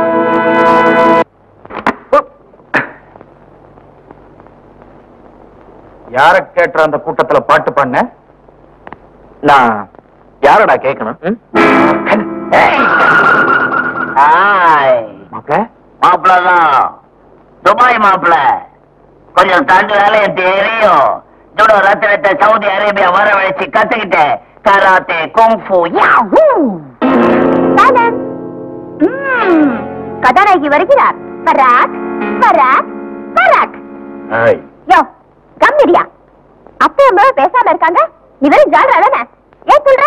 யார கேட்ட அந்த கூட்டத்துல பாட்டு பண்ண நான் யாரடா கேட்கணும் ம்? மாப்ள மாப்பிள்ள தான் துபாய் மாப்பிள்ள கொஞ்சம் தண்டு வேலையை தெரியும் ஜுடோ ரத்தினத்தை சவுதி அரேபியா வரவழைச்சு கத்துக்கிட்டேன் கராத்தே குங்ஃபு யாஹூ தானம். ம், கதாநாயகி வருகிறார் பராக் பராக் பராக் ஏய், யோ கம்மிடியா அப்பா அம்மா பேசாம இருக்காங்க நீ வெறும் ஜாலரா தானே ஏன் சொல்ற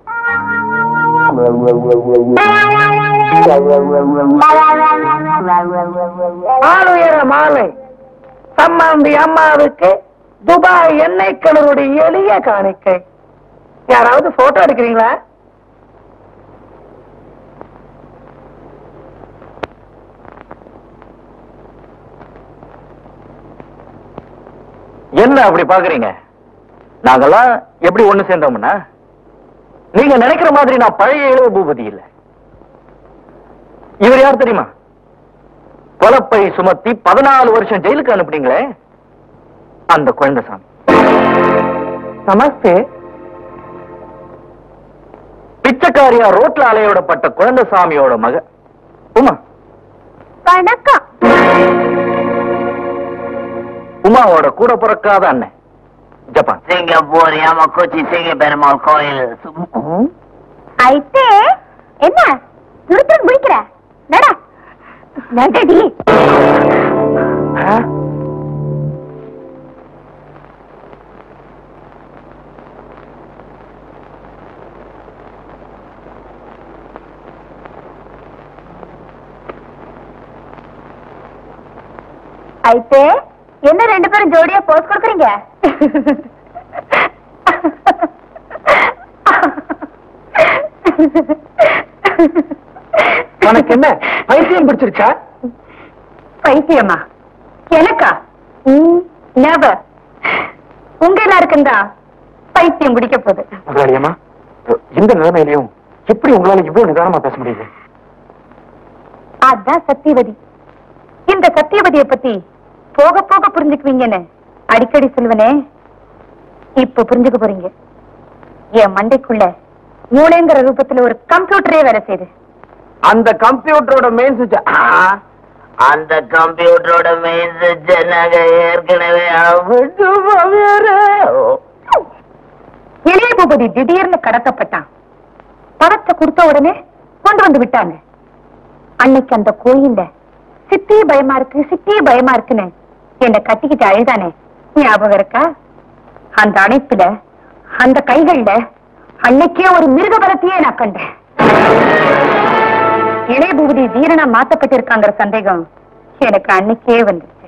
ஆளுயர மாலை சம்மாந்தி அம்மாவுக்கு துபாய் எண்ணெய் கிணறுடைய எளிய காணிக்கை யாராவது போட்டோ எடுக்கிறீங்களா என்ன அப்படி பாக்குறீங்க நாங்கெல்லாம் எப்படி ஒண்ணு சேர்ந்தோம்னா நீங்க நினைக்கிற மாதிரி நான் பழைய இளவு பூபதி இல்ல இவர் யார் தெரியுமா கொலப்பை சுமத்தி பதினாலு வருஷம் ஜெயிலுக்கு அனுப்புனீங்களே அந்த குழந்தைசாமி நமஸ்தே பிச்சைக்காரியா ரோட்ல அலையோடப்பட்ட குழந்தைசாமியோட மக உமா வணக்கம் உமாவோட கூட பிறக்காத அண்ணன் ஜப்பான் சிங்கப்பூர் யாமக்குச்சி சிங்க பெருமாள் கோயில் అయితే என்ன துருத்துரு முடிக்கிற நட நடடி అయితే என்ன ரெண்டு பேரும் ஜோடியா போஸ் கொடுக்குறீங்க உனக்கு என்ன பைத்தியம் பிடிச்சிருச்சா பைத்தியமா எனக்கா நெவர் உங்க எல்லாருக்கும் தான் பைத்தியம் பிடிக்க போகுது முதலாளியம்மா இந்த நிலைமையிலையும் எப்படி உங்களால இவ்வளவு நிதானமா பேச முடியுது அதான் சத்தியவதி இந்த சத்தியவதியை பத்தி போக போக புரிஞ்சுக்குவீங்கன்னு அடிக்கடி சொல்லுவனே இப்ப புரிஞ்சுக்க போறீங்க என் மண்டைக்குள்ள மூளைங்கிற ரூபத்துல ஒரு கம்ப்யூட்டரே வேலை செய்யுது அந்த கம்ப்யூட்டரோட மெயின் சுவிட்ச் அந்த கம்ப்யூட்டரோட மெயின் சுவிட்ச் நாங்க ஏற்கனவே அவிட்டு இளைய பூபதி திடீர்னு கடத்தப்பட்டான் பணத்தை கொடுத்த உடனே கொண்டு வந்து விட்டாங்க அன்னைக்கு அந்த கோயில்ல சித்தி பயமா இருக்கு சித்தி பயமா இருக்குன்னு என்னை கட்டிக்கிட்டு அழுதானே ஞாபகம் இருக்கா அந்த அணைப்புல அந்த கைகள்ல அன்னைக்கே ஒரு மிருக பலத்தையே நான் கண்டேன் இளைய பூபதி வீரனா மாத்தப்பட்டிருக்காங்கிற சந்தேகம் எனக்கு அன்னைக்கே வந்துச்சு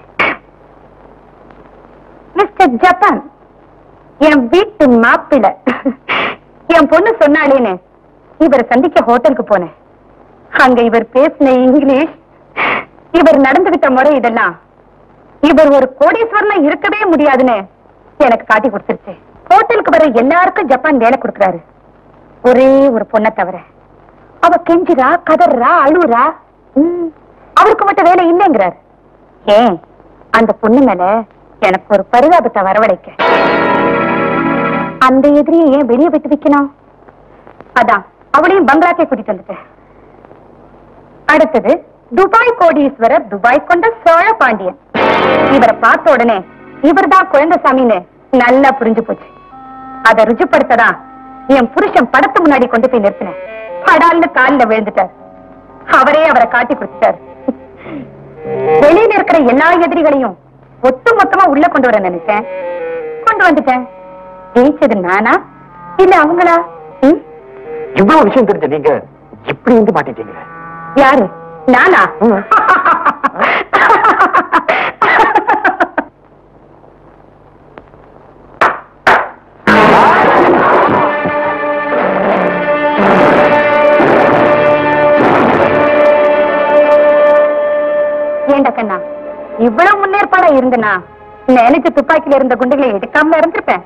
மிஸ்டர் ஜப்பான் என் வீட்டு மாப்பிள என் பொண்ணு சொன்னாலேன்னு இவரை சந்திக்க ஹோட்டலுக்கு போனேன் அங்க இவர் பேசின இங்கிலீஷ் இவர் நடந்துகிட்ட முறை இதெல்லாம் இவர் ஒரு கோடீஸ்வரனா இருக்கவே முடியாதுன்னு எனக்கு காட்டி கொடுத்துருச்சு ஹோட்டலுக்கு வர எல்லாருக்கும் ஜப்பான் வேலை கொடுக்கறாரு ஒரே ஒரு பொண்ணை தவிர அவ கெஞ்சுறா கதறா அழுறா ம், அவருக்கு மட்டும் வேலை இல்லைங்கிறார் ஏன் அந்த பொண்ணு மேல எனக்கு ஒரு பரிதாபத்தை வரவழைக்க அந்த எதிரியை ஏன் வெளியே விட்டு வைக்கணும் அதான் அவளையும் பங்களாக்கே கூட்டிட்டு வந்துட்டேன் அடுத்தது துபாய் கோடீஸ்வரர் துபாய் கொண்ட சோழ பாண்டியன் இவரை பார்த்த உடனே இவர்தான் குழந்தைசாமின்னு நல்லா புரிஞ்சு போச்சு அதை ருஜுப்படுத்ததான் என் புருஷன் படத்து முன்னாடி கொண்டு போய் நிறுத்தினேன் படால்னு காலில் விழுந்துட்டார் அவரே அவரை காட்டி கொடுத்துட்டார் வெளியில இருக்கிற எல்லா எதிரிகளையும் ஒட்டு மொத்தமா உள்ள கொண்டு வர நினைச்சேன் கொண்டு வந்துட்டேன் ஜெயிச்சது நானா இல்ல அவங்களா ம்? இவ்வளவு விஷயம் தெரிஞ்ச நீங்க இப்படி வந்து மாட்டிட்டீங்க யாரு நானா ஏண்டா கண்ணா இவ்வளவு முன்னேற்பாடா இருந்தனா நினைச்சு துப்பாக்கியில இருந்த குண்டுகளை எடுக்காம இருந்திருப்பேன்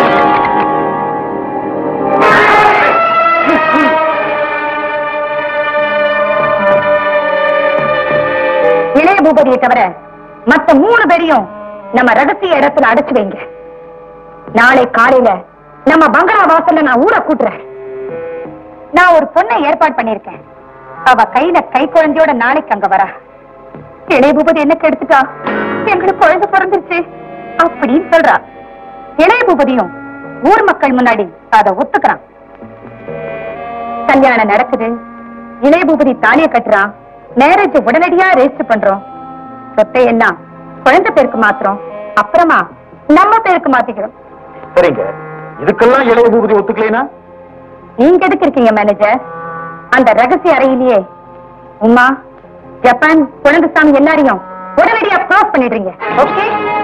இளைய பூபதியை தவிர மத்த மூணு பேரையும் நம்ம ரகசிய இடத்துல அடைச்சு வைங்க நாளை காலையில நம்ம பங்களா வாசல்ல நான் ஊரை கூட்டுறேன் நான் ஒரு பொண்ணை ஏற்பாடு பண்ணிருக்கேன் அவ கையில கை குழந்தையோட நாளைக்கு அங்க வரா இளைய பூபதி என்ன கெடுத்துட்டா எங்களுக்கு குழந்தை பிறந்துருச்சு அப்படின்னு சொல்றா இளைய பூபதியும் ஊர் மக்கள் முன்னாடி அத ஒத்துக்கிறான் கல்யாணம் நடக்குது இளைய பூபதி தாலிய கட்டுறான் மேரேஜ் உடனடியா ரெஜிஸ்டர் பண்றோம் சொத்தை எல்லாம் குழந்தை பேருக்கு மாத்திரம் அப்புறமா நம்ம பேருக்கு மாத்திக்கிறோம் சரிங்க இதுக்கெல்லாம் இளைய பூபதி ஒத்துக்கலைனா நீங்க எதுக்கு இருக்கீங்க மேனேஜர் அந்த ரகசிய அறையிலேயே உமா ஜப்பான் குழந்தைசாமி எல்லாரையும் உடனடியா க்ளோஸ் பண்ணிடுறீங்க ஓகே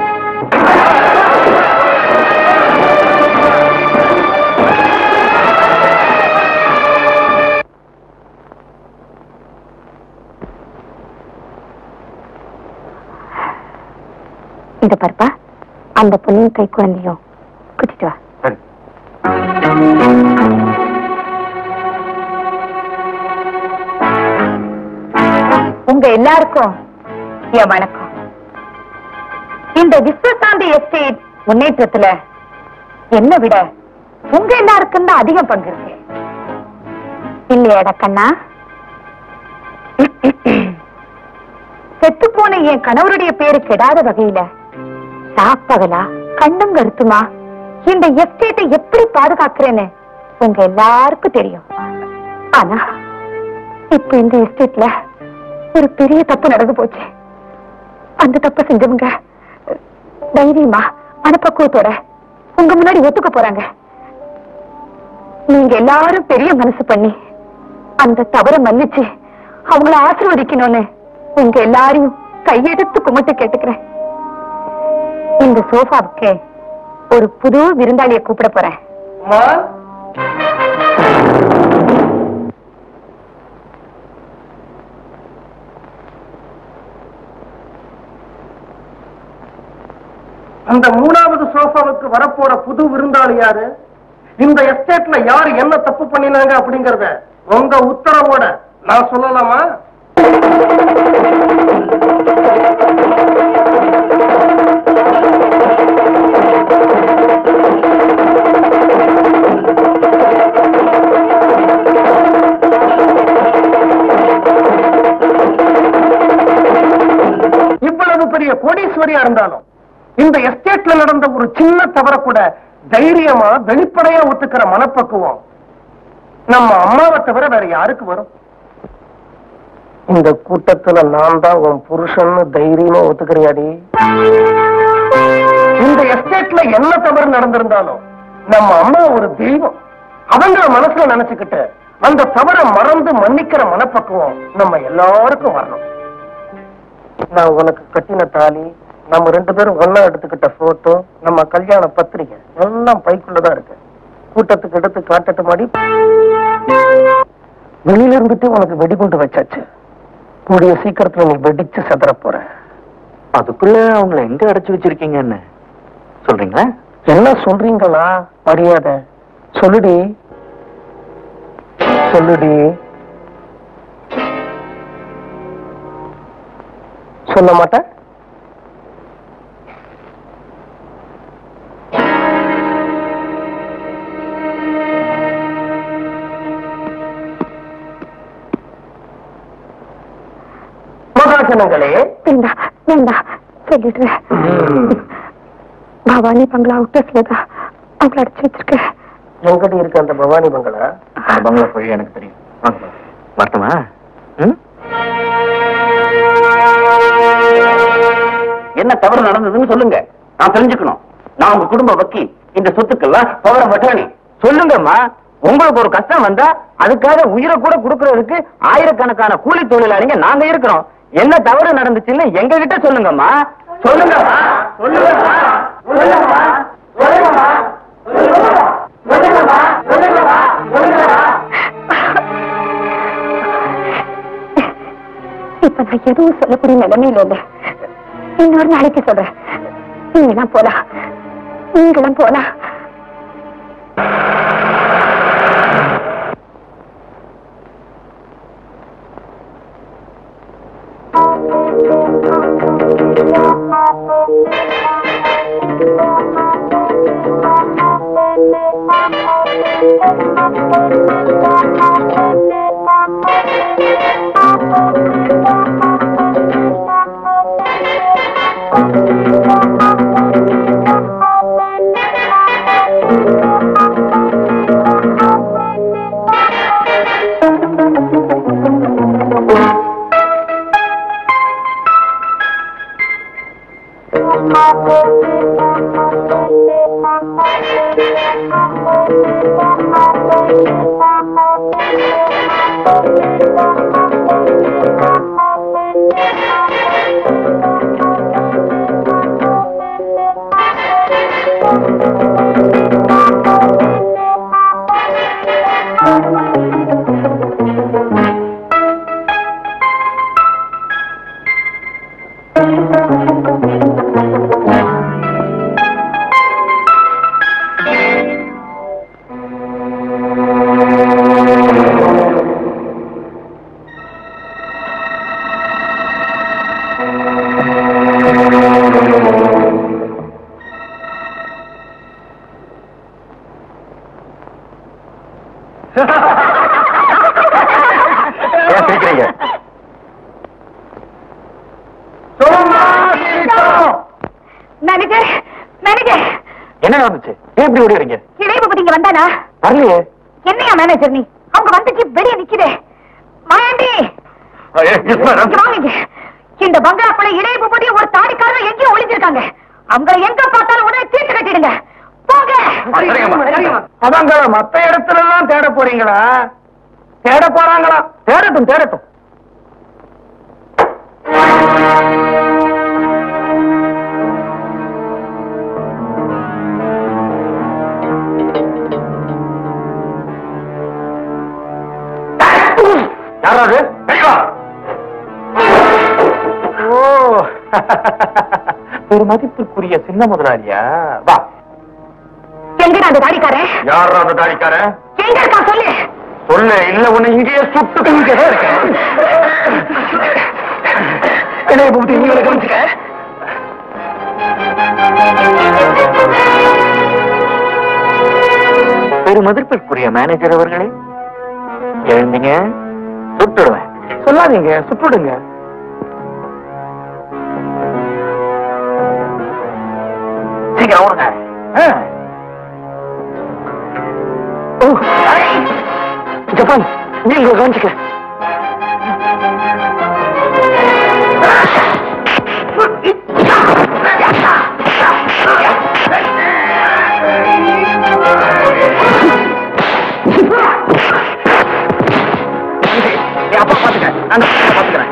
இத பாருப்பா அந்த பொண்ணையும் கை குழந்தையும் கூட்டிட்டு வா சரி உங்க எல்லாருக்கும் என் வணக்கம் இந்த விஸ்வசாந்தி எஸ்டேட் முன்னேற்றத்துல என்ன விட உங்க எல்லாருக்கும் தான் அதிகம் பங்கு இருக்கு இல்லையாடா கண்ணா செத்து போன என் கணவருடைய பேரு கெடாத வகையில சாப்பகலா கண்ணும் கருத்துமா இந்த எஸ்டேட்டை எப்படி பாதுகாக்கிறேன்னு உங்க எல்லாருக்கும் தெரியும் ஆனா இப்ப இந்த எஸ்டேட்ல ஒரு பெரிய தப்பு நடந்து போச்சு அந்த தப்பு செஞ்சவங்க அஹ், தைரியமா மனப்பக்குவத்தோட உங்க முன்னாடி ஒத்துக்க போறாங்க நீங்க எல்லாரும் பெரிய மனசு பண்ணி அந்த தவறை மன்னிச்சு அவங்கள ஆசீர்வதிக்கணும்னு உங்க எல்லாரையும் கையெடுத்து கும்பிட்டு கேட்டுக்கிறேன் இந்த சோஃபாவுக்கு ஒரு புது விருந்தாளியை கூப்பிட போறேன் அந்த மூணாவது சோஃபாவுக்கு வரப்போற புது விருந்தாளி யாரு இந்த எஸ்டேட்ல யாரு என்ன தப்பு பண்ணினாங்க அப்படிங்கறத உங்க உத்தரவோட நான் சொல்லலாமா இவ்வளவு பெரிய கோடீஸ்வரியா இருந்தாலும் இந்த எஸ்டேட்ல நடந்த ஒரு சின்ன தவற கூட தைரியமா வெளிப்படையா ஒத்துக்கிற மனப்பக்குவம் நம்ம அம்மாவை தவிர வேற யாருக்கு வரும் இந்த கூட்டத்துல நான் தான் உன் புருஷன்னு தைரியமா ஒத்துக்கிறியாடி இந்த எஸ்டேட்ல என்ன தவறு நடந்திருந்தாலும் நம்ம அம்மா ஒரு தெய்வம் அவங்க மனசுல நினைச்சுக்கிட்டு அந்த தவறை மறந்து மன்னிக்கிற மனப்பக்குவம் நம்ம எல்லாருக்கும் வரணும் நான் உனக்கு கட்டின தாலி நம்ம ரெண்டு பேரும் ஒண்ணா எடுத்துக்கிட்ட போட்டோ நம்ம கல்யாண பத்திரிகை எல்லாம் பைக்குள்ளதான் இருக்கு கூட்டத்துக்கு எடுத்து காட்டட்டு மாடி வெளியில இருந்துட்டு உனக்கு வெடிகுண்டு வச்சாச்சு கூடிய சீக்கிரத்துல நீ வெடிச்சு செதற போற அதுக்குள்ள அவங்கள எங்க அடைச்சு வச்சிருக்கீங்கன்னு சொல்றீங்களா என்ன சொல்றீங்களா மரியாதை சொல்லுடி சொல்லுடி சொல்ல மாட்டேன் மகாஜனங்களே வேண்டாம் வேண்டாம் சொல்லிடுறேன் பவானி பங்களா அவுட்டர்ஸ்ல தான் அவங்கள அடிச்சு வச்சிருக்க எங்கிட்ட இருக்க அந்த பவானி பங்களா அந்த பங்களா வழி எனக்கு தெரியும் வாங்க போலாம். வரட்டுமா ம்? என்ன தவறு நடந்ததுன்னு சொல்லுங்க நான் தெரிஞ்சுக்கணும் நான் உங்க குடும்ப வக்கி இந்த சொத்துக்கெல்லாம் பவர பட்டாணி சொல்லுங்கம்மா உங்களுக்கு ஒரு கஷ்டம் வந்தா அதுக்காக உயிரை கூட கொடுக்கறதுக்கு ஆயிரக்கணக்கான கூலி தொழிலாளிங்க நாங்க இருக்கிறோம் என்ன தவறு நடந்துச்சுன்னு எங்க கிட்ட சொல்லுங்கம்மா சொல்லுங்கம்மா சொல்லுங்கம்மா சொல்லுங்கம்மா சொல்லுங்கம்மா சொல்லுங்கம்மா சொல்லுங்கம்மா சொல்லுங்கம்மா இப்ப நான் எதுவும் சொல்லக்கூடிய நிலைமையில இல்ல இன்னொரு நாளைக்கு சொல்றேன் நீங்களாம் போலாம் நீங்களும் போலாம் ஏன் சிரிக்கிறீங்க மேனேஜர் மேனேஜர் என்ன நடந்துச்சு ஏன் இப்படி ஓடிறீங்க இளையபதி இங்க வந்தானா வரலையே என்னையா மேனேஜர் நீ அவங்க வந்துச்சு வெளிய நிக்குதே மாயாண்டி இங்க வாங்க இங்க. இந்த பங்களாக்குள்ள இளையபதி ஒரு தாடிக்காரர் எங்கேயோ ஒளிஞ்சிருக்காங்க அவங்கள எங்க பார்த்தாலும் உடனே தீர்த்து கட்டிடுங்க போங்க அதாங்க மத்த இடத்துல எல்லாம் தேட போறீங்களா தேட போறாங்களா தேடட்டும் தேடட்டும் யாராவது ஓ ஒரு மதிப்பிற்குரிய சின்ன முதலாளியா வா எங்கடா அந்த தாடிக்காரன் யார் அந்த தாடிக்காரன் எங்க இருக்கா சொல்லு சொல்ல இல்ல உன்னை இங்கேயே சுட்டு இங்கே இருக்கேன் இளைய பூபதி நீங்களை கவனிச்சுக்க ஒரு மதிப்பிற்குரிய மேனேஜர் அவர்களே எழுந்தீங்க சுட்டுடுவேன் சொல்லாதீங்க சுட்டுடுங்க சீக்கிரம் ஓடுங்க ஆ. ஓ ஜப்பான் நீங்க கவனிச்சுக்க என் அப்பா பாத்துக்க நான் அந்த பையனை பாத்துக்கிறேன்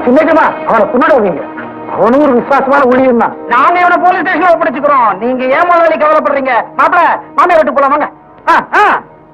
சின்னஜமா அவனை கொண்டாடுவீங்க அவனும் ஒரு விசுவாசமான ஊழியர் தான் நாங்க இவனை போலீஸ் ஸ்டேஷன்ல ஒப்படைச்சுக்கிறோம் நீங்க ஏன் முதலாளி கவலைப்படுறீங்க மாப்பிள மாமியார் விட்டு போலாம் வாங்க ஆ, ஆ.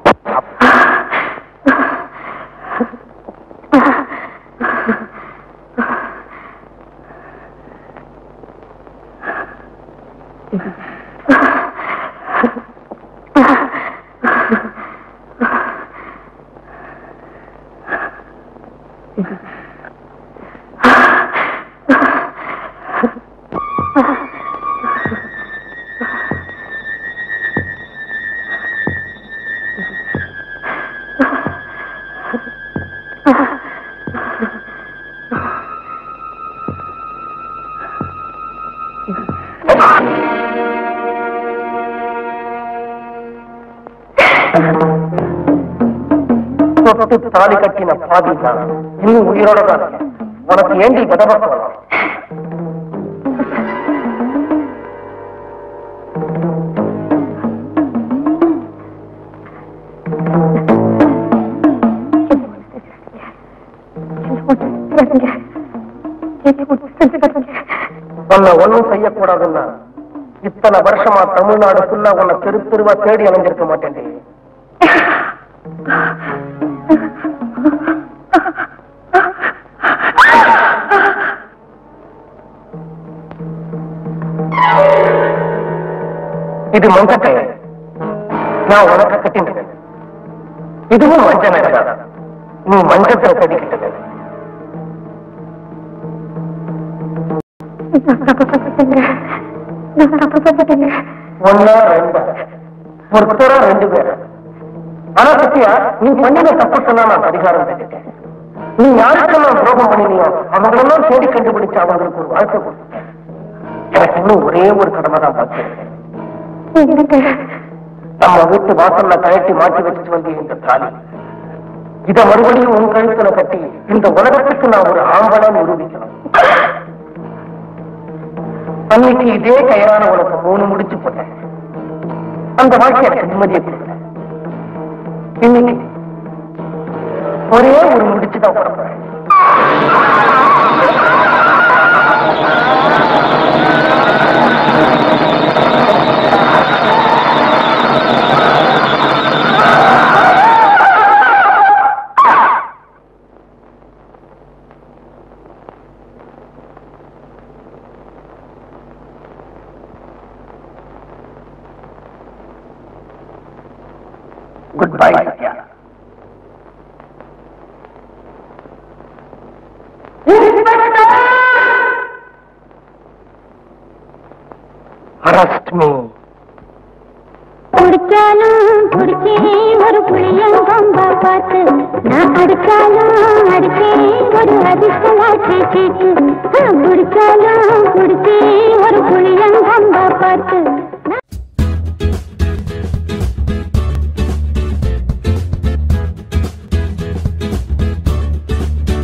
தொட்டு தாலி கட்டின பாதி தான் இன்னும் உயிரோட தான் இருக்கேன். உனக்கு ஏண்டி விதவ போலாம் உன்னை ஒண்ணும் செய்யக்கூடாதுன்னா இத்தனை வருஷமா தமிழ்நாடு ஃபுல்லா உன்னை தெரு தெருவா தேடி அலைஞ்சிருக்க மாட்டேன்டி இது மஞ்சக்கை நான் உனக்கு கட்டின்றேன் இதுவும் மஞ்ச நகை நீ மஞ்சத்தை கட்டிக்கிட்டது ஒன்னா ரெண்டா ஒருத்தரா ரெண்டு பேர் ஆனா சத்தியா நீ பண்ணின தப்புக்கெல்லாம் நான் பரிகாரம் பண்ணிட்டேன் நீ யாருக்கெல்லாம் துரோகம் பண்ணினியோ அவங்களெல்லாம் தேடி கண்டுபிடிச்சு அவங்களுக்கு ஒரு வாழ்க்கை கொடுத்துட்டேன் எனக்கு இன்னும் ஒரே ஒரு கடமை தான் பார்க்கிறேன் நம்ம வீட்டு வாசல்ல கழட்டி மாட்டி வச்சுட்டு வந்து இந்த தாலி இத மறுபடியும் உன் கழுத்துல கட்டி இந்த உலகத்துக்கு நான் ஒரு ஆம்பளை நிரூபிக்கணும் அன்னைக்கு இதே கயிறான உனக்கு மூணு முடிச்சு போட்டேன் அந்த வாழ்க்கை எனக்கு நிம்மதியை கொடுக்கல இன்னைக்கு ஒரே ஒரு முடிச்சு தான் போட போறேன் good bye Sathya Arrest me. குடிச்சாலும் குடிச்சே ஒரு புளியங்கொம்ப பார்த்து நான் அடிச்சாலும் அடிச்சே ஒரு அதிர்ஷ்டலாட்சி கேட்டு குடிச்சாலும் குடிச்சே ஒரு புளியங்கொம்ப பார்த்து